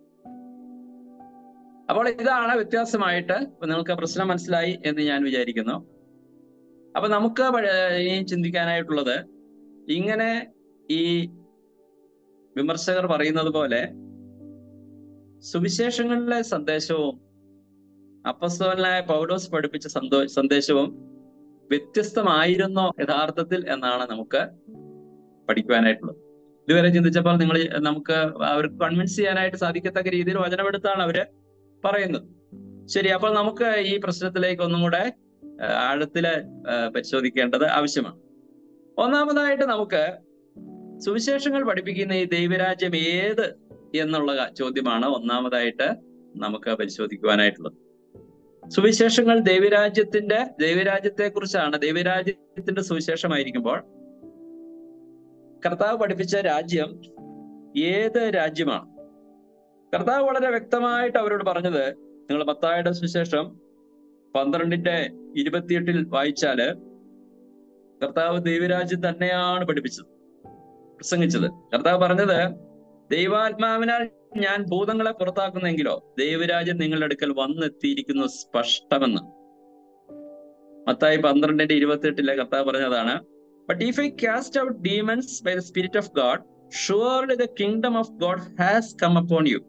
Speaker 2: അപ്പോൾ ഇതാണ് വ്യത്യാസമായിട്ട് നിങ്ങൾക്ക് പ്രശ്നം മനസ്സിലായി എന്ന് ഞാൻ വിചാരിക്കുന്നു അപ്പൊ നമുക്ക് പഴ- ഇനി ചിന്തിക്കാനായിട്ടുള്ളത് ഇങ്ങനെ ഈ വിമർശകർ പറയുന്നത് പോലെ സുവിശേഷങ്ങളിലെ സന്ദേശവും അപ്പസ്തോലനായ പൗലോസ് പഠിപ്പിച്ച സന്തോ സന്ദേശവും വ്യത്യസ്തമായിരുന്നോ യഥാർത്ഥത്തിൽ എന്നാണ് നമുക്ക് പഠിക്കുവാനായിട്ടുള്ളത് ഇതുവരെ ചിന്തിച്ചപ്പോൾ നിങ്ങൾ നമുക്ക് അവർക്ക് കൺവിൻസ് ചെയ്യാനായിട്ട് സാധിക്കത്തക്ക രീതിയിൽ വചനമെടുത്താണ് അവര് പറയുന്നത് ശരി അപ്പോൾ നമുക്ക് ഈ പ്രശ്നത്തിലേക്ക് ഒന്നും കൂടെ ആ, ആഴത്തില് ആ, പരിശോധിക്കേണ്ടത് ആവശ്യമാണ് ഒന്നാമതായിട്ട് നമുക്ക് സുവിശേഷങ്ങൾ പഠിപ്പിക്കുന്ന ഈ ദൈവരാജ്യം ഏത് എന്നുള്ള ക- ചോദ്യമാണ് ഒന്നാമതായിട്ട് നമുക്ക് പരിശോധിക്കുവാനായിട്ടുള്ളത് സുവിശേഷങ്ങൾ ദൈവരാജ്യത്തിന്റെ ദൈവരാജ്യത്തെ കുറിച്ചാണ് ദൈവരാജ്യത്തിന്റെ സുവിശേഷമായിരിക്കുമ്പോൾ കർത്താവ് പഠിപ്പിച്ച രാജ്യം ഏത് രാജ്യമാണ് കർത്താവ് വളരെ വ്യക്തമായിട്ട് അവരോട് പറഞ്ഞത് നിങ്ങൾ മത്തായുടെ സുവിശേഷം പന്ത്രണ്ടിന്റെ ഇരുപത്തിയെട്ടിൽ വായിച്ചാല് കർത്താവ് ദൈവരാജ്യം തന്നെയാണ് പഠിപ്പിച്ചത് പ്രസംഗിച്ചത് കർത്താവ് പറഞ്ഞത് ദൈവാത്മാവിനാൽ ഞാൻ ഭൂതങ്ങളെ പുറത്താക്കുന്നെങ്കിലോ ദൈവരാജ്യം നിങ്ങളുടെ അടുക്കൽ വന്നെത്തിയിരിക്കുന്നു സ്പഷ്ടമെന്ന് മത്തായി പന്ത്രണ്ടിന്റെ ഇരുപത്തിയെട്ടിലെ കർത്താവ് പറഞ്ഞതാണ് but if I cast out demons by the spirit of God surely the kingdom of God has come upon you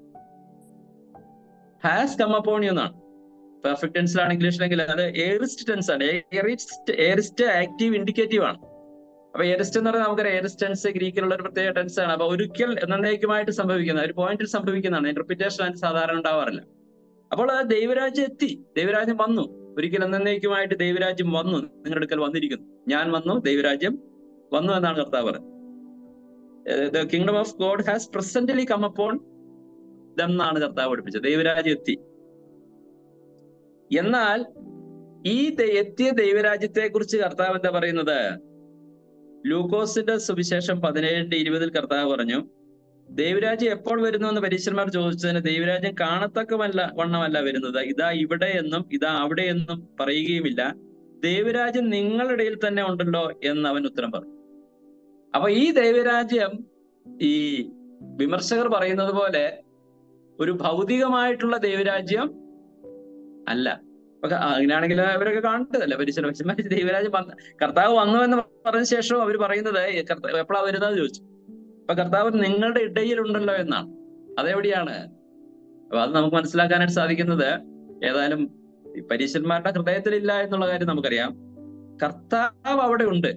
Speaker 2: has come upon you എന്നാണ് പെർഫെക്റ്റ് ടെൻസിലാണ് ഇംഗ്ലീഷിലെങ്കിൽ അത് എയറിസ്റ്റ് ടെൻസ് ആണ് എയറിസ്റ്റ് എയറിസ്റ്റ് ആക്റ്റീവ് ഇൻഡിക്കേറ്റീവ് ആണ് അപ്പൊ എയറിസ്റ്റ് എന്ന് പറഞ്ഞാൽ നമുക്കറിയാം എയറിസ്റ്റ് ടെൻസ് ഗ്രീക്കിലുള്ള ഒരു പ്രത്യേക ടെൻസ് ആണ് അപ്പൊ ഒരിക്കൽ എന്നേക്കുമായിട്ട് സംഭവിക്കുന്ന ഒരു പോയിന്റിൽ സംഭവിക്കുന്നതാണ് ഇന്റർപ്രിറ്റേഷൻ അതിന് സാധാരണ ഉണ്ടാവാറില്ല അപ്പോൾ ആ ദൈവരാജ്യം എത്തി ദൈവരാജ്യം വന്നു ഒരിക്കൽ എന്നേക്കുമായിട്ട് ദൈവരാജ്യം വന്നു നിങ്ങളുടെ അടുക്കൽ വന്നിരിക്കുന്നു ഞാൻ വന്നു ദൈവരാജ്യം വന്നു എന്നാണ് കർത്താവ് പറയുന്നത് the kingdom of God has presently come upon them എന്നാണ് കർത്താവ് പഠിപ്പിച്ചത് ദൈവരാജ്യം എത്തി എന്നാൽ ഈ ദ- എത്തിയ ദൈവരാജ്യത്തെ കുറിച്ച് കർത്താവ് എന്താ പറയുന്നത് ലൂക്കോസിന്റെ സുവിശേഷം പതിനേഴിന്റെ ഇരുപതിൽ കർത്താവ് പറഞ്ഞു ദൈവരാജ്യം എപ്പോൾ വരുന്നു എന്ന് പരീക്ഷന്മാർ ചോദിച്ചതിന് ദൈവരാജ്യം കാണത്തക്കമല്ല വണ്ണമല്ല വരുന്നത് ഇതാ ഇവിടെ എന്നും ഇതാ അവിടെ എന്നും പറയുകയുമില്ല ദൈവരാജ്യം നിങ്ങളുടെ ഇടയിൽ തന്നെ ഉണ്ടല്ലോ എന്ന് അവൻ ഉത്തരം പറഞ്ഞു അപ്പൊ ഈ ദൈവരാജ്യം ഈ വിമർശകർ പറയുന്നത് പോലെ ഒരു ഭൗതികമായിട്ടുള്ള ദൈവരാജ്യം അല്ല അപ്പൊ ക- അങ്ങനെയാണെങ്കിൽ അവരൊക്കെ കാണേണ്ടതല്ല പരിശീലന ദൈവരാജ്യം വന്ന കർത്താവ് വന്നു എന്ന് പറഞ്ഞ ശേഷം അവർ പറയുന്നത് എപ്പോഴാ വരുന്നത് ചോദിച്ചു അപ്പൊ കർത്താവ് നിങ്ങളുടെ ഇടയിലുണ്ടല്ലോ എന്നാണ് അതെവിടെയാണ് അപ്പൊ അത് നമുക്ക് മനസ്സിലാക്കാനായിട്ട് സാധിക്കുന്നത് ഏതായാലും ഈ പരീശന്മാരുടെ ഹൃദയത്തിലില്ല എന്നുള്ള കാര്യം നമുക്കറിയാം കർത്താവ് അവിടെ ഉണ്ട്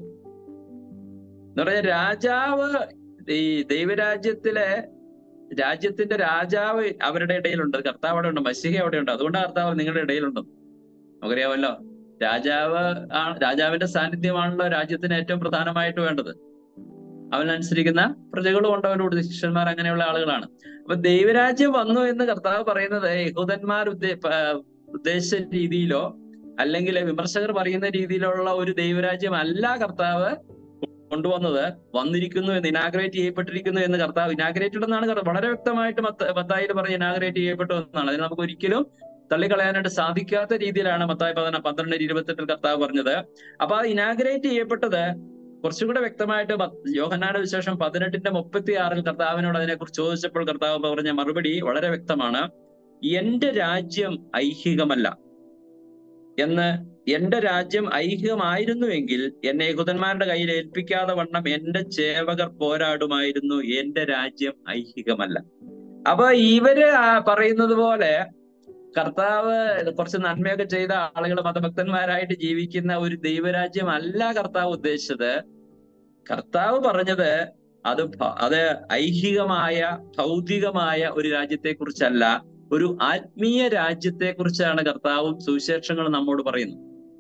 Speaker 2: എന്ന് പറഞ്ഞാൽ രാജാവ് ഈ ദൈവരാജ്യത്തിലെ രാജ്യത്തിന്റെ രാജാവ് അവരുടെ ഇടയിലുണ്ട് കർത്താവ് അവിടെ ഉണ്ട് മസിഹ അവിടെ ഉണ്ട് അതുകൊണ്ട് കർത്താവ് നിങ്ങളുടെ ഇടയിലുണ്ട് നമുക്കറിയാമല്ലോ രാജാവ് ആ രാജാവിന്റെ സാന്നിധ്യമാണല്ലോ രാജ്യത്തിന് ഏറ്റവും പ്രധാനമായിട്ട് വേണ്ടത് അവനനുസരിക്കുന്ന പ്രജകളും ഉണ്ട് അവരോട് ശിഷ്യന്മാർ അങ്ങനെയുള്ള ആളുകളാണ് അപ്പൊ ദൈവരാജ്യം വന്നു എന്ന് കർത്താവ് പറയുന്നത് യഹൂദന്മാർ ഉദ്ദേ പ- ഉദ്ദേശിച്ച രീതിയിലോ അല്ലെങ്കിൽ വിമർശകർ പറയുന്ന രീതിയിലുള്ള ഒരു ദൈവരാജ്യം അല്ല കർത്താവ് കൊണ്ടുവന്നത് വന്നിരിക്കുന്നു എന്ന് ഇനാഗ്രേറ്റ് ചെയ്യപ്പെട്ടിരിക്കുന്നു എന്ന് കർത്താവ് ഇനാഗ്രേറ്റഡ് എന്നാണ് കർത്താവ് വളരെ വ്യക്തമായിട്ട് മത്ത മത്തായിൽ പറഞ്ഞ് ഇനാഗ്രേറ്റ് ചെയ്യപ്പെട്ടു എന്നാണ് അതിന് നമുക്ക് ഒരിക്കലും തള്ളിക്കളയാനായിട്ട് സാധിക്കാത്ത രീതിയിലാണ് മത്തായി പതിന പന്ത്രണ്ട് ഇരുപത്തെട്ടിൽ കർത്താവ് പറഞ്ഞത് അപ്പൊ ആ ഇനാഗ്രേറ്റ് ചെയ്യപ്പെട്ടത് കുറച്ചും കൂടെ വ്യക്തമായിട്ട് മ- യോഹന്നാന്റെ വിശേഷം പതിനെട്ടിന്റെ മുപ്പത്തി ആറിൽ കർത്താവിനോട് അതിനെക്കുറിച്ച് ചോദിച്ചപ്പോൾ കർത്താവ് പറഞ്ഞ മറുപടി വളരെ വ്യക്തമാണ് എന്റെ രാജ്യം ഐഹികമല്ല എന്ന് എന്റെ രാജ്യം ഐഹികമായിരുന്നുവെങ്കിൽ എന്നെ യഹൂദന്മാരുടെ കയ്യിൽ ഏൽപ്പിക്കാതെ വണ്ണം എന്റെ ചേവകർ പോരാടുമായിരുന്നു എന്റെ രാജ്യം ഐഹികമല്ല അപ്പൊ ഇവര് ആ പറയുന്നത് പോലെ കർത്താവ് കുറച്ച് നന്മയൊക്കെ ചെയ്ത ആളുകൾ മതഭക്തന്മാരായിട്ട് ജീവിക്കുന്ന ഒരു ദൈവരാജ്യം അല്ല കർത്താവ് ഉദ്ദേശിച്ചത് കർത്താവ് പറഞ്ഞത് അത് ഭ- അത് ഐഹികമായ ഭൗതികമായ ഒരു രാജ്യത്തെ കുറിച്ചല്ല ഒരു ആത്മീയ രാജ്യത്തെ കുറിച്ചാണ് കർത്താവും സുവിശേഷങ്ങളും നമ്മോട് പറയുന്നത്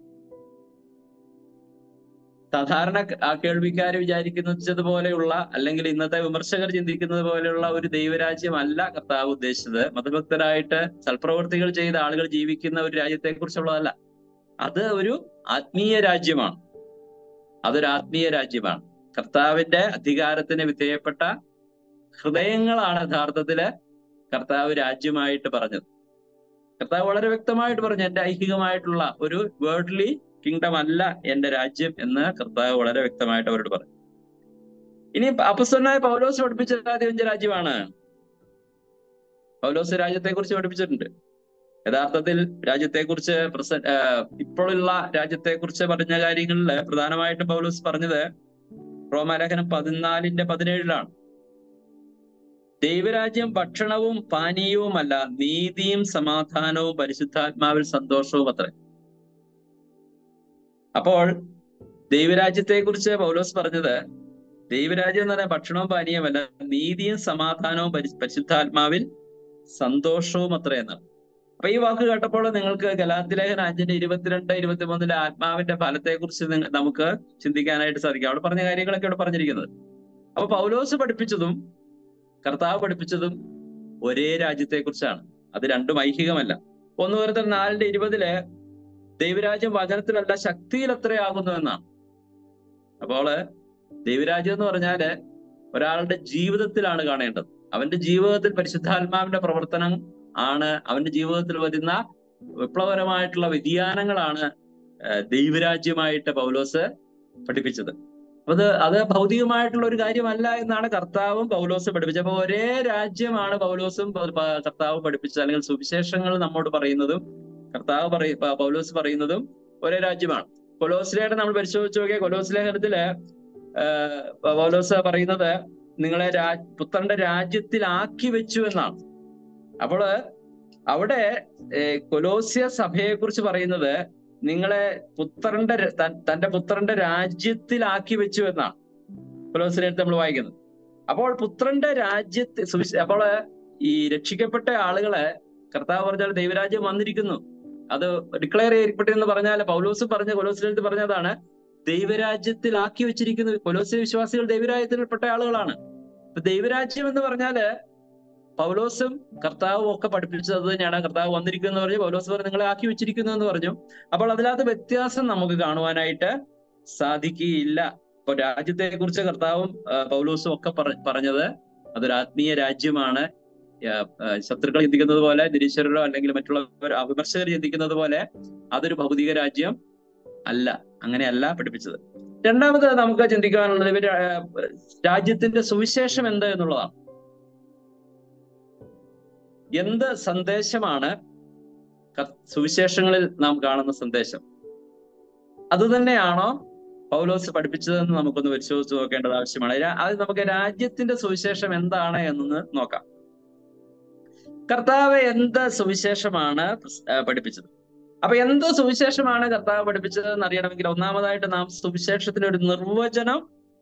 Speaker 2: സാധാരണ ആ കേൾവിക്കാർ വിചാരിക്കുന്നത് പോലെയുള്ള അല്ലെങ്കിൽ ഇന്നത്തെ വിമർശകർ ചിന്തിക്കുന്നത് പോലെയുള്ള ഒരു ദൈവരാജ്യം അല്ല കർത്താവ് ഉദ്ദേശിച്ചത് മതഭക്തരായിട്ട് സൽപ്രവർത്തികൾ ചെയ്ത ആളുകൾ ജീവിക്കുന്ന ഒരു രാജ്യത്തെ കുറിച്ചുള്ളതല്ല അത് ഒരു ആത്മീയ രാജ്യമാണ് അതൊരു ആത്മീയ രാജ്യമാണ് കർത്താവിന്റെ അധികാരത്തിന് വിധേയപ്പെട്ട ഹൃദയങ്ങളാണ് യഥാർത്ഥത്തില് കർത്താവ് രാജ്യമായിട്ട് പറഞ്ഞത് കർത്താവ് വളരെ വ്യക്തമായിട്ട് പറഞ്ഞു എന്റെ ഐഹികമായിട്ടുള്ള ഒരു വേർഡ്ലി കിങ്ഡം അല്ല എന്റെ രാജ്യം എന്ന് കർത്താവ് വളരെ വ്യക്തമായിട്ട് അവരോട് പറഞ്ഞു ഇനി അപ്പസ്വനായ പൗലോസ് പഠിപ്പിച്ച രാജ്യം രാജ്യമാണ് പൗലോസ് രാജ്യത്തെ കുറിച്ച് പഠിപ്പിച്ചിട്ടുണ്ട് യഥാർത്ഥത്തിൽ രാജ്യത്തെക്കുറിച്ച് പ്രസ ഇപ്പോഴുള്ള രാജ്യത്തെക്കുറിച്ച് പറഞ്ഞ കാര്യങ്ങളിൽ പ്രധാനമായിട്ടും പൗലോസ് പറഞ്ഞത് റോമാലേഖനം പതിനാലിന്റെ പതിനേഴിലാണ് ദൈവരാജ്യം ഭക്ഷണവും പാനീയവുമല്ല നീതിയും സമാധാനവും പരിശുദ്ധാത്മാവിൽ സന്തോഷവും അത്രേ അപ്പോൾ ദൈവരാജ്യത്തെ കുറിച്ച് പൗലോസ് പറഞ്ഞത് ദൈവരാജ്യം എന്ന് പറഞ്ഞാൽ ഭക്ഷണവും പാനീയമല്ല നീതിയും സമാധാനവും പരി- പരിശുദ്ധാത്മാവിൽ സന്തോഷവും അത്രേ എന്നാണ് അപ്പൊ ഈ വാക്ക് കേട്ടപ്പോൾ നിങ്ങൾക്ക് ഗലാത്തിലേഖന അഞ്ചിന്റെ ഇരുപത്തിരണ്ട് ഇരുപത്തിമൂന്നിലെ ആത്മാവിന്റെ ഫലത്തെ കുറിച്ച് നമുക്ക് ചിന്തിക്കാനായിട്ട് സാധിക്കും അവിടെ പറഞ്ഞ കാര്യങ്ങളൊക്കെ ഇവിടെ പറഞ്ഞിരിക്കുന്നത് അപ്പൊ പൗലോസ് പഠിപ്പിച്ചതും കർത്താവ് പഠിപ്പിച്ചതും ഒരേ രാജ്യത്തെ കുറിച്ചാണ് അത് രണ്ടും ഐഹികമല്ല ഒന്ന് വരുന്ന നാലിന്റെ ഇരുപതില് ദൈവരാജ്യം വചനത്തിലല്ല ശക്തിയിൽ എത്രയാകുന്നു എന്നാണ് അപ്പോള് ദൈവരാജ്യം എന്ന് പറഞ്ഞാല് ഒരാളുടെ ജീവിതത്തിലാണ് കാണേണ്ടത് അവന്റെ ജീവിതത്തിൽ പരിശുദ്ധാത്മാവിന്റെ പ്രവർത്തനം ആണ് അവന്റെ ജീവിതത്തിൽ വരുന്ന വിപ്ലവകരമായിട്ടുള്ള വ്യതിയാനങ്ങളാണ് ഏഹ് ദൈവരാജ്യമായിട്ട് പൗലോസ് പഠിപ്പിച്ചത് അപ്പൊ അത് അത് ഭൗതികമായിട്ടുള്ള ഒരു കാര്യമല്ല എന്നാണ് കർത്താവും പൗലോസും പഠിപ്പിച്ചത് അപ്പൊ ഒരേ രാജ്യമാണ് പൗലോസും പ- പ- കർത്താവും പഠിപ്പിച്ചത് അല്ലെങ്കിൽ സുവിശേഷങ്ങൾ നമ്മോട് പറയുന്നതും കർത്താവ് പറയ പ- പൗലോസ് പറയുന്നതും ഒരേ രാജ്യമാണ് കൊലോസിലേഖനം നമ്മൾ പരിശോധിച്ച് നോക്കിയാൽ കൊലോസ് ലേഖനത്തില് ഏഹ് പൗലോസ് പറയുന്നത് നിങ്ങളെ രാ പുത്രന്റെ രാജ്യത്തിലാക്കി വെച്ചു എന്നാണ് അപ്പോൾ അവിടെ ഏഹ് കൊലോസ്യ സഭയെ കുറിച്ച് പറയുന്നത് നിങ്ങളെ പുത്രന്റെ ര- തൻ- തന്റെ പുത്രന്റെ രാജ്യത്തിലാക്കി വെച്ചു എന്നാണ് കൊലോസിനടുത്ത് നമ്മൾ വായിക്കുന്നത് അപ്പോൾ പുത്രന്റെ രാജ്യത്ത് സുവിശ- അപ്പോൾ ഈ രക്ഷിക്കപ്പെട്ട ആളുകളെ കർത്താവ് പറഞ്ഞാൽ ദൈവരാജ്യം വന്നിരിക്കുന്നു അത് ഡിക്ലെയർ ചെയ്യപ്പെട്ടെന്ന് പറഞ്ഞാൽ പൗലോസ് പറഞ്ഞ കൊലോസിനടുത്ത് പറഞ്ഞതാണ് ദൈവരാജ്യത്തിലാക്കി വെച്ചിരിക്കുന്നത് കൊലോസിയ വിശ്വാസികൾ ദൈവരാജ്യത്തിൽപ്പെട്ട ആളുകളാണ് ഇപ്പൊ ദൈവരാജ്യം എന്ന് പറഞ്ഞാല് പൗലോസും കർത്താവും ഒക്കെ പഠിപ്പിച്ചത് അത് തന്നെയാണ് കർത്താവ് വന്നിരിക്കുന്നു എന്ന് പറഞ്ഞു പൗലോസ് പറഞ്ഞു നിങ്ങളെ ആക്കി വെച്ചിരിക്കുന്നു എന്ന് പറഞ്ഞു അപ്പോൾ അതിനകത്ത് വ്യത്യാസം നമുക്ക് കാണുവാനായിട്ട് സാധിക്കുകയില്ല ഇപ്പൊ രാജ്യത്തെ കുറിച്ച് കർത്താവും ആ, പൗലോസും ഒക്കെ പറ- പറഞ്ഞത് അതൊരു ആത്മീയ രാജ്യമാണ് ആ, ആ, ശത്രുക്കൾ ചിന്തിക്കുന്നത് പോലെ നിരീശ്വരരോ അല്ലെങ്കിൽ മറ്റുള്ളവർ വിമർശകർ ചിന്തിക്കുന്നത് പോലെ അതൊരു ഭൗതിക രാജ്യം അല്ല അങ്ങനെയല്ല പഠിപ്പിച്ചത് രണ്ടാമത് നമുക്ക് ചിന്തിക്കാനുള്ളത് ഇവര് ആ, രാജ്യത്തിന്റെ സുവിശേഷം എന്ത് എന്നുള്ളതാണ് എന്ത് സന്ദേശമാണ് ക- സുവിശേഷങ്ങളിൽ നാം കാണുന്ന സന്ദേശം അത് തന്നെയാണോ പൗലോസ് പഠിപ്പിച്ചതെന്ന് നമുക്കൊന്ന് പരിശോധിച്ച് നോക്കേണ്ടത് ആവശ്യമാണ് രാ- അത് നമുക്ക് രാജ്യത്തിന്റെ സുവിശേഷം എന്താണ് എന്നൊന്ന് നോക്കാം കർത്താവ് എന്ത് സുവിശേഷമാണ് പ്രസ്- ആ, പഠിപ്പിച്ചത് അപ്പൊ എന്ത് സുവിശേഷമാണ് കർത്താവ് പഠിപ്പിച്ചത് എന്ന് അറിയണമെങ്കിൽ ഒന്നാമതായിട്ട് നാം സുവിശേഷത്തിന് ഒരു നിർവചനം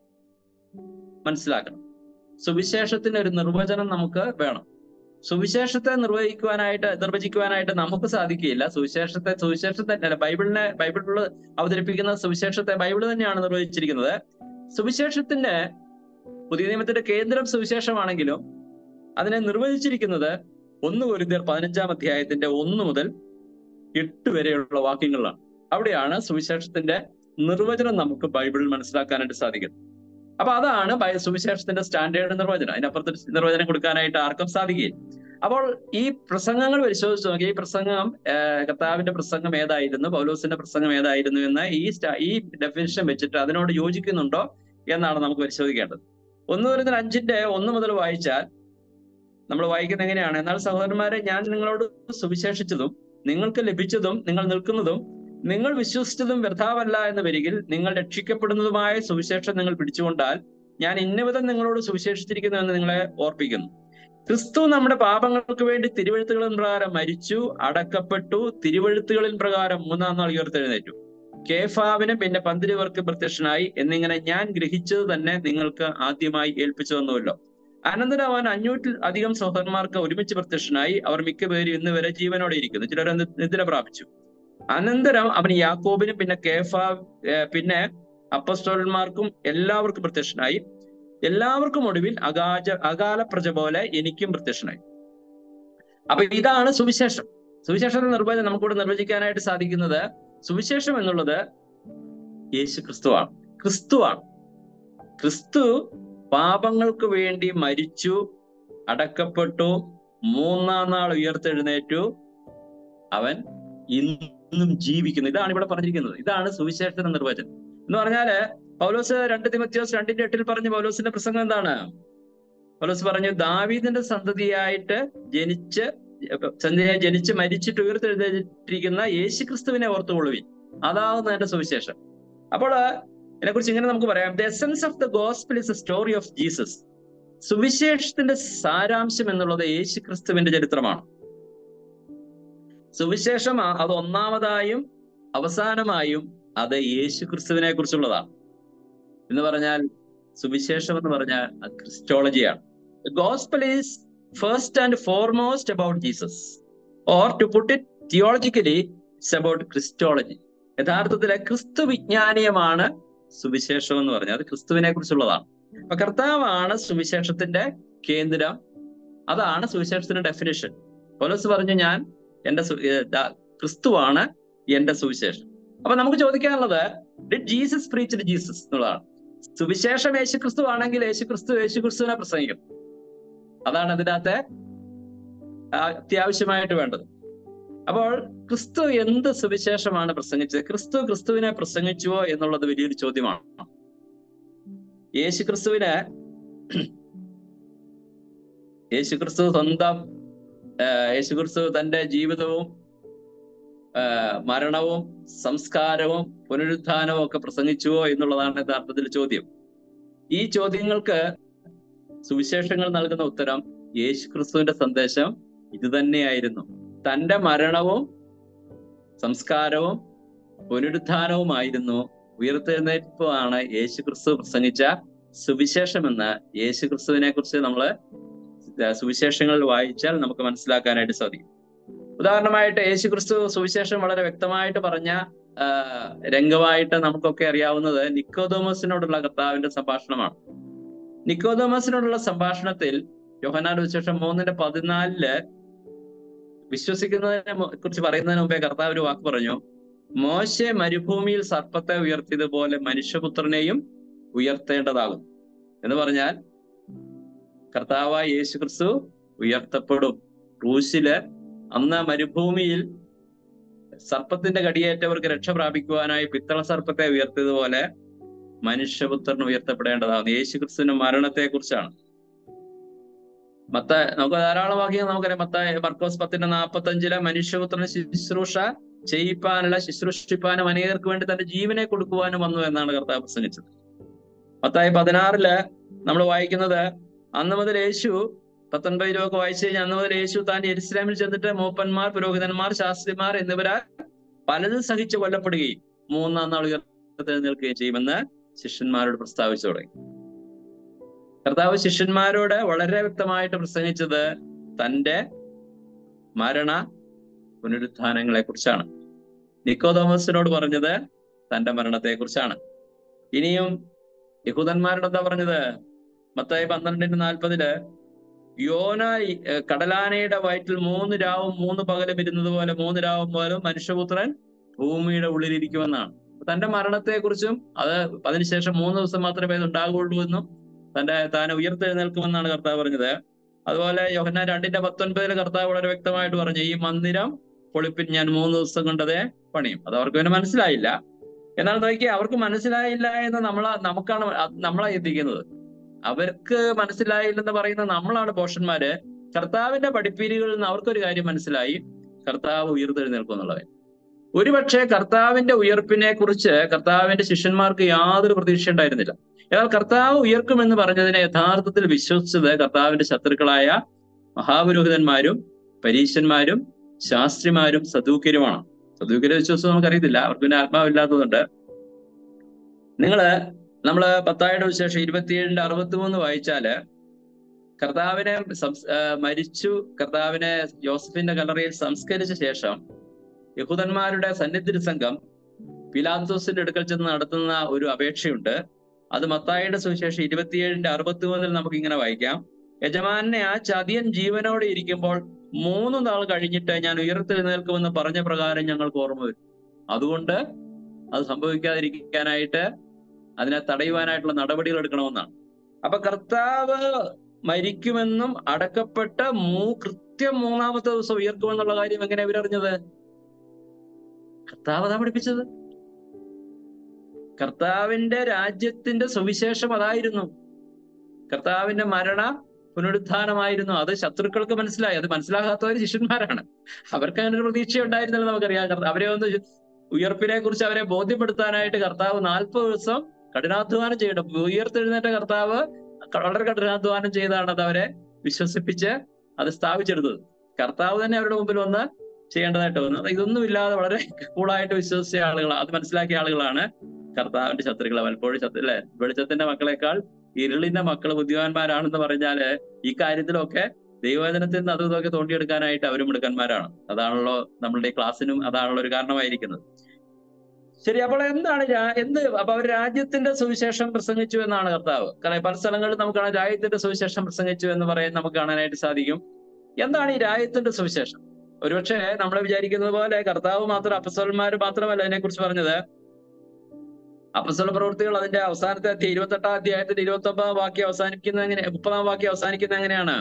Speaker 2: മനസ്സിലാക്കണം സുവിശേഷത്തിന് ഒരു നിർവചനം നമുക്ക് വേണം സുവിശേഷത്തെ നിർവഹിക്കുവാനായിട്ട് നിർവചിക്കുവാനായിട്ട് നമുക്ക് സാധിക്കുകയില്ല സുവിശേഷത്തെ സുവിശേഷത്തെ അല്ല ബൈബിളിനെ ബൈബിളിൽ അവതരിപ്പിക്കുന്ന സുവിശേഷത്തെ ബൈബിൾ തന്നെയാണ് നിർവഹിച്ചിരിക്കുന്നത് സുവിശേഷത്തിന്റെ പുതിയ നിയമത്തിന്റെ കേന്ദ്രം സുവിശേഷമാണെങ്കിലും അതിനെ നിർവചിച്ചിരിക്കുന്നത് ഒന്ന് കൊരിന്ത്യർ പതിനഞ്ചാം അധ്യായത്തിന്റെ ഒന്ന് മുതൽ എട്ട് വരെയുള്ള വാക്യങ്ങളിലാണ് അവിടെയാണ് സുവിശേഷത്തിന്റെ നിർവചനം നമുക്ക് ബൈബിളിൽ മനസ്സിലാക്കാനായിട്ട് സാധിക്കുന്നത് അപ്പൊ അതാണ് ബൈ- സുവിശേഷത്തിന്റെ സ്റ്റാൻഡേർഡ് നിർവചനം അതിനപ്പുറത്ത് നിർവചനം കൊടുക്കാനായിട്ട് ആർക്കും സാധിക്കുകയില്ല അപ്പോൾ ഈ പ്രസംഗങ്ങൾ പരിശോധിച്ച് നോക്കി ഈ പ്രസംഗം ഏഹ്, കർത്താവിന്റെ പ്രസംഗം ഏതായിരുന്നു പൗലോസിന്റെ പ്രസംഗം ഏതായിരുന്നു എന്ന് ഈ സ്റ്റാ- ഈ ഡെഫിനിഷൻ വെച്ചിട്ട് അതിനോട് യോജിക്കുന്നുണ്ടോ എന്നാണ് നമുക്ക് പരിശോധിക്കേണ്ടത് ഒന്ന് വരുന്ന അഞ്ചിന്റെ ഒന്ന് മുതൽ വായിച്ചാൽ നമ്മൾ വായിക്കുന്നത് എങ്ങനെയാണ് എന്നാൽ സഹോദരന്മാരെ ഞാൻ നിങ്ങളോട് സുവിശേഷിച്ചതും നിങ്ങൾക്ക് ലഭിച്ചതും നിങ്ങൾ നിൽക്കുന്നതും നിങ്ങൾ വിശ്വസിച്ചതും വ്യർത്ഥാവല്ല എന്ന് വരികിൽ നിങ്ങൾ രക്ഷിക്കപ്പെടുന്നതുമായ സുവിശേഷം നിങ്ങൾ പിടിച്ചുകൊണ്ടാൽ ഞാൻ ഇന്നവിധം നിങ്ങളോട് സുവിശേഷിച്ചിരിക്കുന്നു എന്ന് നിങ്ങളെ ഓർപ്പിക്കുന്നു ക്രിസ്തു നമ്മുടെ പാപങ്ങൾക്ക് വേണ്ടി തിരുവഴുത്തുകളിൻ പ്രകാരം മരിച്ചു അടക്കപ്പെട്ടു തിരുവഴുത്തുകളിൻ പ്രകാരം മൂന്നാം നാൾ ഉയർത്തെഴുന്നേറ്റു കേഫാവിനും പിന്നെ പന്തിരുവർക്ക് പ്രത്യക്ഷനായി എന്നിങ്ങനെ ഞാൻ ഗ്രഹിച്ചത് തന്നെ നിങ്ങൾക്ക് ആദ്യമായി ഏൽപ്പിച്ചു തന്നുവല്ലോ അനന്തരം അവൻ അഞ്ഞൂറ്റിൽ അധികം സഹോദരന്മാർക്ക് ഒരുമിച്ച് പ്രത്യക്ഷനായി അവർ മിക്കപേരും ഇന്ന് വരെ ജീവനോടെ ഇരിക്കുന്നു ചിലർ നി- നിദ്ര പ്രാപിച്ചു അനന്തരം അവൻ യാക്കോബിനും പിന്നെ കേഫ ഏർ പിന്നെ അപ്പസ്തോലന്മാർക്കും എല്ലാവർക്കും പ്രത്യക്ഷനായി എല്ലാവർക്കും ഒടുവിൽ അകാജ അകാല പ്രജ പോലെ എനിക്കും പ്രത്യക്ഷനായി അപ്പൊ ഇതാണ് സുവിശേഷം സുവിശേഷത്തിന്റെ നിർവചനം നമുക്കിവിടെ നിർവചിക്കാനായിട്ട് സാധിക്കുന്നത് സുവിശേഷം എന്നുള്ളത് യേശു ക്രിസ്തുവാണ് ക്രിസ്തുവാണ് ക്രിസ്തു പാപങ്ങൾക്ക് വേണ്ടി മരിച്ചു അടക്കപ്പെട്ടു മൂന്നാം നാൾ ഉയർത്തെഴുന്നേറ്റു അവൻ ഇന്നും ജീവിക്കുന്നു ഇതാണ് ഇവിടെ പറഞ്ഞിരിക്കുന്നത് ഇതാണ് സുവിശേഷത്തിന്റെ നിർവചനം എന്ന് പറഞ്ഞാല് പൗലോസ് രണ്ട് തിമത്യോസ് രണ്ടിന്റെ എട്ടിൽ പറഞ്ഞ പൗലോസിന്റെ പ്രസംഗം എന്താണ് പൗലോസ് പറഞ്ഞു ദാവീദിന്റെ സന്തതിയായിട്ട് ജനിച്ച് സന്തതിയായി ജനിച്ച് മരിച്ചിട്ട് ഉയർത്തെഴുന്നേറ്റിരിക്കുന്ന യേശു ക്രിസ്തുവിനെ ഓർത്തുകൊള്ളുവിൻ അതാവുന്ന എന്റെ സുവിശേഷം അപ്പോൾ ഇതിനെക്കുറിച്ച് ഇങ്ങനെ നമുക്ക് പറയാം the essence of the gospel is a story of Jesus സുവിശേഷത്തിന്റെ സാരാംശം എന്നുള്ളത് യേശു ക്രിസ്തുവിന്റെ ചരിത്രമാണ് സുവിശേഷം ആ- അത് ഒന്നാമതായും അവസാനമായും അത് യേശു ക്രിസ്തുവിനെ കുറിച്ചുള്ളതാണ് എന്ന് പറഞ്ഞാൽ സുവിശേഷം എന്ന് പറഞ്ഞാൽ അത് ക്രിസ്റ്റോളജിയാണ് gospel is first and foremost about Jesus or to put it theologically it's about Christology യഥാർത്ഥത്തിലെ ക്രിസ്തു വിജ്ഞാനീയമാണ് സുവിശേഷം എന്ന് പറഞ്ഞാൽ അത് ക്രിസ്തുവിനെ കുറിച്ചുള്ളതാണ് അപ്പൊ കർത്താവാണ് സുവിശേഷത്തിന്റെ കേന്ദ്രം അതാണ് സുവിശേഷത്തിന്റെ ഡെഫിനിഷൻ പോലീസ് പറഞ്ഞു ഞാൻ എന്റെ സു- ഏർ ദാ ക്രിസ്തുവാണ് എന്റെ സുവിശേഷം അപ്പൊ നമുക്ക് ചോദിക്കാനുള്ളത് ഡിഡ് ജീസസ് പ്രീച്ച് ജീസസ് എന്നുള്ളതാണ് സുവിശേഷം യേശു ക്രിസ്തു ആണെങ്കിൽ യേശു ക്രിസ്തു യേശു ക്രിസ്തുവിനെ പ്രസംഗിക്കും അതാണ് ഇതിനകത്തെ ആ, അത്യാവശ്യമായിട്ട് വേണ്ടത് അപ്പോൾ ക്രിസ്തു എന്ത് സുവിശേഷമാണ് പ്രസംഗിച്ചത് ക്രിസ്തു ക്രിസ്തുവിനെ പ്രസംഗിച്ചുവോ എന്നുള്ളത് വലിയൊരു ചോദ്യമാണ് യേശു ക്രിസ്തുവിന് യേശു ക്രിസ്തു സ്വന്തം ആ, യേശു ക്രിസ്തു തന്റെ ജീവിതവും ആ, മരണവും സംസ്കാരവും പുനരുത്ഥാനവും ഒക്കെ പ്രസംഗിച്ചുവോ എന്നുള്ളതാണ് യഥാർത്ഥത്തിൽ ചോദ്യം ഈ ചോദ്യങ്ങൾക്ക് സുവിശേഷങ്ങൾ നൽകുന്ന ഉത്തരം യേശു ക്രിസ്തുവിന്റെ സന്ദേശം ഇത് തന്നെയായിരുന്നു തന്റെ മരണവും സംസ്കാരവും പുനരുത്ഥാനവുമായിരുന്നു ഉയർത്തെഴുന്നേൽപ്പുമാണ് യേശു ക്രിസ്തു പ്രസംഗിച്ച സുവിശേഷമെന്ന് യേശു ക്രിസ്തുവിനെ കുറിച്ച് നമ്മൾ സുവിശേഷങ്ങളിൽ വായിച്ചാൽ നമുക്ക് മനസ്സിലാക്കാനായിട്ട് സാധിക്കും ഉദാഹരണമായിട്ട് യേശു ക്രിസ്തു സുവിശേഷം വളരെ വ്യക്തമായിട്ട് പറഞ്ഞ ആ, രംഗമായിട്ട് നമുക്കൊക്കെ അറിയാവുന്നത് നിക്കോദോമസിനോടുള്ള കർത്താവിന്റെ സംഭാഷണമാണ് നിക്കോദോമസിനോടുള്ള സംഭാഷണത്തിൽ യോഹനാൻ വിശേഷം മൂന്നിന്റെ പതിനാലില് വിശ്വസിക്കുന്നതിനെ മു- കുറിച്ച് പറയുന്നതിന് മുമ്പേ കർത്താവ് ഒരു വാക്ക് പറഞ്ഞു മോശെ മരുഭൂമിയിൽ സർപ്പത്തെ ഉയർത്തിയതുപോലെ മനുഷ്യപുത്രനെയും ഉയർത്തേണ്ടതാകും എന്ന് പറഞ്ഞാൽ കർത്താവായ യേശു ക്രിസ്തു ഉയർത്തപ്പെടും ക്രൂശില് അന്ന് മരുഭൂമിയിൽ സർപ്പത്തിന്റെ കടിയേറ്റവർക്ക് രക്ഷ പ്രാപിക്കുവാനായി പിത്തള സർപ്പത്തെ ഉയർത്തിയതുപോലെ മനുഷ്യപുത്രൻ ഉയർത്തപ്പെടേണ്ടതാകുന്നു യേശു ക്രിസ്തുവിന്റെ മരണത്തെ കുറിച്ചാണ് മത്ത നമുക്ക് ധാരാളം വാക്യം നമുക്കറിയാം മത്തായ മർക്കോസ് പത്തിന്റെ നാൽപ്പത്തി അഞ്ചിലെ മനുഷ്യപുത്രന് ശുശ്രൂഷ ചെയ്യിപ്പാനുള്ള ശുശ്രൂഷിപ്പാനും അനേകർക്ക് വേണ്ടി തന്റെ ജീവനെ കൊടുക്കുവാനും വന്നു എന്നാണ് കർത്താവ് പ്രസംഗിച്ചത് മത്തായി പതിനാറില് നമ്മൾ വായിക്കുന്നത് അന്ന് മുതൽ യേശു പത്തൊൻപതിലൊക്കെ വായിച്ചു കഴിഞ്ഞാൽ അന്ന് മുതൽ യേശു താൻ എരുസലേമിൽ ചെന്നിട്ട് മൂപ്പന്മാർ പുരോഹിതന്മാർ ശാസ്ത്രിമാർ എന്നിവരാൽ പലതും സഹിച്ച് കൊല്ലപ്പെടുകയും മൂന്നാം നാൾ ഉയർത്തെഴുന്നേൽക്കുകയും ചെയ്യുമെന്ന് ശിഷ്യന്മാരോട് പ്രസ്താവിച്ചു തുടങ്ങി കർത്താവ് ശിഷ്യന്മാരോട് വളരെ വ്യക്തമായിട്ട് പ്രസംഗിച്ചത് തന്റെ മരണ പുനരുത്ഥാനങ്ങളെ കുറിച്ചാണ് നിക്കോതോമസിനോട് പറഞ്ഞത് തന്റെ മരണത്തെ കുറിച്ചാണ് ഇനിയും യഹൂദന്മാരോട് എന്താ പറഞ്ഞത് മത്തായി പന്ത്രണ്ടിന്റെ നാൽപ്പതില് യോന ഈ, ഏർ, കടലാനയുടെ വയറ്റിൽ മൂന്ന് രാവും മൂന്ന് പകലും ഇരുന്നത് പോലെ മൂന്ന് രാവും പോലും മനുഷ്യപുത്രൻ ഭൂമിയുടെ ഉള്ളിലിരിക്കുമെന്നാണ് തന്റെ മരണത്തെ കുറിച്ചും അത് അതിനുശേഷം മൂന്ന് ദിവസം മാത്രമേ ഇത് ഉണ്ടാകുള്ളൂ എന്നും തന്റെ താൻ ഉയർത്തെഴുന്നേൽക്കുമെന്നാണ് കർത്താവ് പറഞ്ഞത് അതുപോലെ യോഹന്ന രണ്ടിന്റെ പത്തൊൻപതിൽ കർത്താവ് വളരെ വ്യക്തമായിട്ട് പറഞ്ഞു ഈ മന്ദിരം പൊളിപ്പിൻ ഞാൻ മൂന്ന് ദിവസം കൊണ്ടതേ പണിയും അത് അവർക്ക് പിന്നെ മനസ്സിലായില്ല എന്നാൽ നോക്കി അവർക്ക് മനസ്സിലായില്ല എന്ന് നമ്മളാ നമുക്കാണ് അത് നമ്മളാ എത്തിക്കുന്നത് അവർക്ക് മനസ്സിലായില്ലെന്ന് പറയുന്ന നമ്മളാണ് പോഷന്മാര് കർത്താവിന്റെ പഠിപ്പീരുകളിൽ നിന്ന് അവർക്കൊരു കാര്യം മനസ്സിലായി കർത്താവ് ഉയർത്തെഴുന്നേൽക്കും എന്നുള്ളത് ഒരുപക്ഷെ കർത്താവിന്റെ ഉയർപ്പിനെ കുറിച്ച് കർത്താവിന്റെ ശിഷ്യന്മാർക്ക് യാതൊരു പ്രതീക്ഷ ഉണ്ടായിരുന്നില്ല എന്നാൽ കർത്താവ് ഉയർക്കുമെന്ന് പറഞ്ഞതിനെ യഥാർത്ഥത്തിൽ വിശ്വസിച്ചത് കർത്താവിന്റെ ശത്രുക്കളായ മഹാപുരോഹിതന്മാരും പരീശന്മാരും ശാസ്ത്രിമാരും സദൂക്യരുമാണ് സദൂക്യരെ വിശ്വസിച്ച് നമുക്കറിയത്തില്ല അവർക്ക് പിന്നെ ആത്മാവില്ലാത്തതുകൊണ്ട് നിങ്ങള് നമ്മള് പത്തായുടെ വിശേഷം ഇരുപത്തിയേഴിന്റെ അറുപത്തിമൂന്ന് വായിച്ചാല് കർത്താവിനെ സംസ്- ആ, മരിച്ചു കർത്താവിനെ യോസഫിന്റെ കല്ലറയിൽ സംസ്കരിച്ച ശേഷം യഹൂദന്മാരുടെ സന്നിധി സംഘം പിലാത്തോസിന്റെ അടുക്കൽ ചെന്ന് നടത്തുന്ന ഒരു അപേക്ഷയുണ്ട് അത് മത്തായിയുടെ സുവിശേഷം ഇരുപത്തിയേഴിന്റെ അറുപത്തിമൂന്നിൽ നമുക്ക് ഇങ്ങനെ വായിക്കാം യജമാനെ ആ ചതിയൻ ജീവനോടെ ഇരിക്കുമ്പോൾ മൂന്ന് നാൾ കഴിഞ്ഞിട്ട് ഞാൻ ഉയർത്തെഴുന്നേൽക്കുമെന്ന് പറഞ്ഞ പ്രകാരം ഞങ്ങൾക്ക് ഓർമ്മ വരും അതുകൊണ്ട് അത് സംഭവിക്കാതിരിക്കാനായിട്ട് അതിനെ തടയുവാനായിട്ടുള്ള നടപടികൾ എടുക്കണമെന്നാണ് അപ്പൊ കർത്താവ് മരിക്കുമെന്നും അടക്കപ്പെട്ട മൂ കൃത്യം മൂന്നാമത്തെ ദിവസം ഉയർക്കുമെന്നുള്ള കാര്യം എങ്ങനെ ഇവരറിഞ്ഞത് കർത്താവ് അതാ പഠിപ്പിച്ചത് കർത്താവിന്റെ രാജ്യത്തിന്റെ സുവിശേഷം അതായിരുന്നു കർത്താവിന്റെ മരണ പുനരുത്ഥാനമായിരുന്നു അത് ശത്രുക്കൾക്ക് മനസ്സിലായി അത് മനസ്സിലാകാത്തവർ ശിഷ്യന്മാരാണ് അവർക്ക് അങ്ങനെ ഒരു പ്രതീക്ഷ ഉണ്ടായിരുന്നല്ലോ നമുക്കറിയാം കർത്ത- അവരെ ഒന്ന് ഉയർപ്പിനെ കുറിച്ച് അവരെ ബോധ്യപ്പെടുത്താനായിട്ട് കർത്താവ് നാൽപ്പത് ദിവസം കഠിനാധ്വാനം ചെയ്യണം ഉയർത്തെഴുന്നേറ്റ കർത്താവ് വളരെ കഠിനാധ്വാനം ചെയ്താണ് അത് അവരെ വിശ്വസിപ്പിച്ച് അത് സ്ഥാപിച്ചെടുത്തത് കർത്താവ് തന്നെ അവരുടെ മുമ്പിൽ വന്ന് ചെയ്യേണ്ടതായിട്ട് വന്നു അത് ഇതൊന്നും ഇല്ലാതെ വളരെ കൂളായിട്ട് വിശ്വസിച്ച ആളുകൾ അത് മനസ്സിലാക്കിയ ആളുകളാണ് കർത്താവിന്റെ ശത്രുക്കൾ പലപ്പോഴും ശത്രു അല്ലെ വെളിച്ചത്തിന്റെ മക്കളെക്കാൾ ഇരുളിന്റെ മക്കൾ ബുദ്ധിമാന്മാരാണെന്ന് പറഞ്ഞാല് ഈ കാര്യത്തിലൊക്കെ ദൈവവചനത്തിൽ നിന്ന് അതും ഇതൊക്കെ തോണ്ടിയെടുക്കാനായിട്ട് അവരും മിടുക്കന്മാരാണ് അതാണല്ലോ നമ്മളുടെ ഈ ക്ലാസ്സിനും അതാണല്ലോ ഒരു കാരണമായിരിക്കുന്നത് ശരി അപ്പോൾ എന്താണ് രാ- എന്ത് അപ്പൊ അവർ രാജ്യത്തിന്റെ സുവിശേഷം പ്രസംഗിച്ചു എന്നാണ് കർത്താവ് കാരണം പല സ്ഥലങ്ങളിൽ നമുക്ക് കാണാം രാജ്യത്തിന്റെ സുവിശേഷം പ്രസംഗിച്ചു എന്ന് പറയാൻ നമുക്ക് കാണാനായിട്ട് സാധിക്കും എന്താണ് ഈ രാജ്യത്തിന്റെ സുവിശേഷം ഒരുപക്ഷെ നമ്മൾ വിചാരിക്കുന്നത് പോലെ കർത്താവ് മാത്രം അപ്പസ്വലന്മാർ മാത്രമല്ല അതിനെക്കുറിച്ച് പറഞ്ഞത് അപ്പസ്വല പ്രവൃത്തികൾ അതിന്റെ അവസാനത്തെ അധ്യായം ഇരുപത്തെട്ടാം അധ്യായത്തിന്റെ ഇരുപത്തി ഒമ്പതാം വാക്യം അവസാനിക്കുന്ന എങ്ങനെ മുപ്പതാം വാക്യം അവസാനിക്കുന്ന എങ്ങനെയാണ്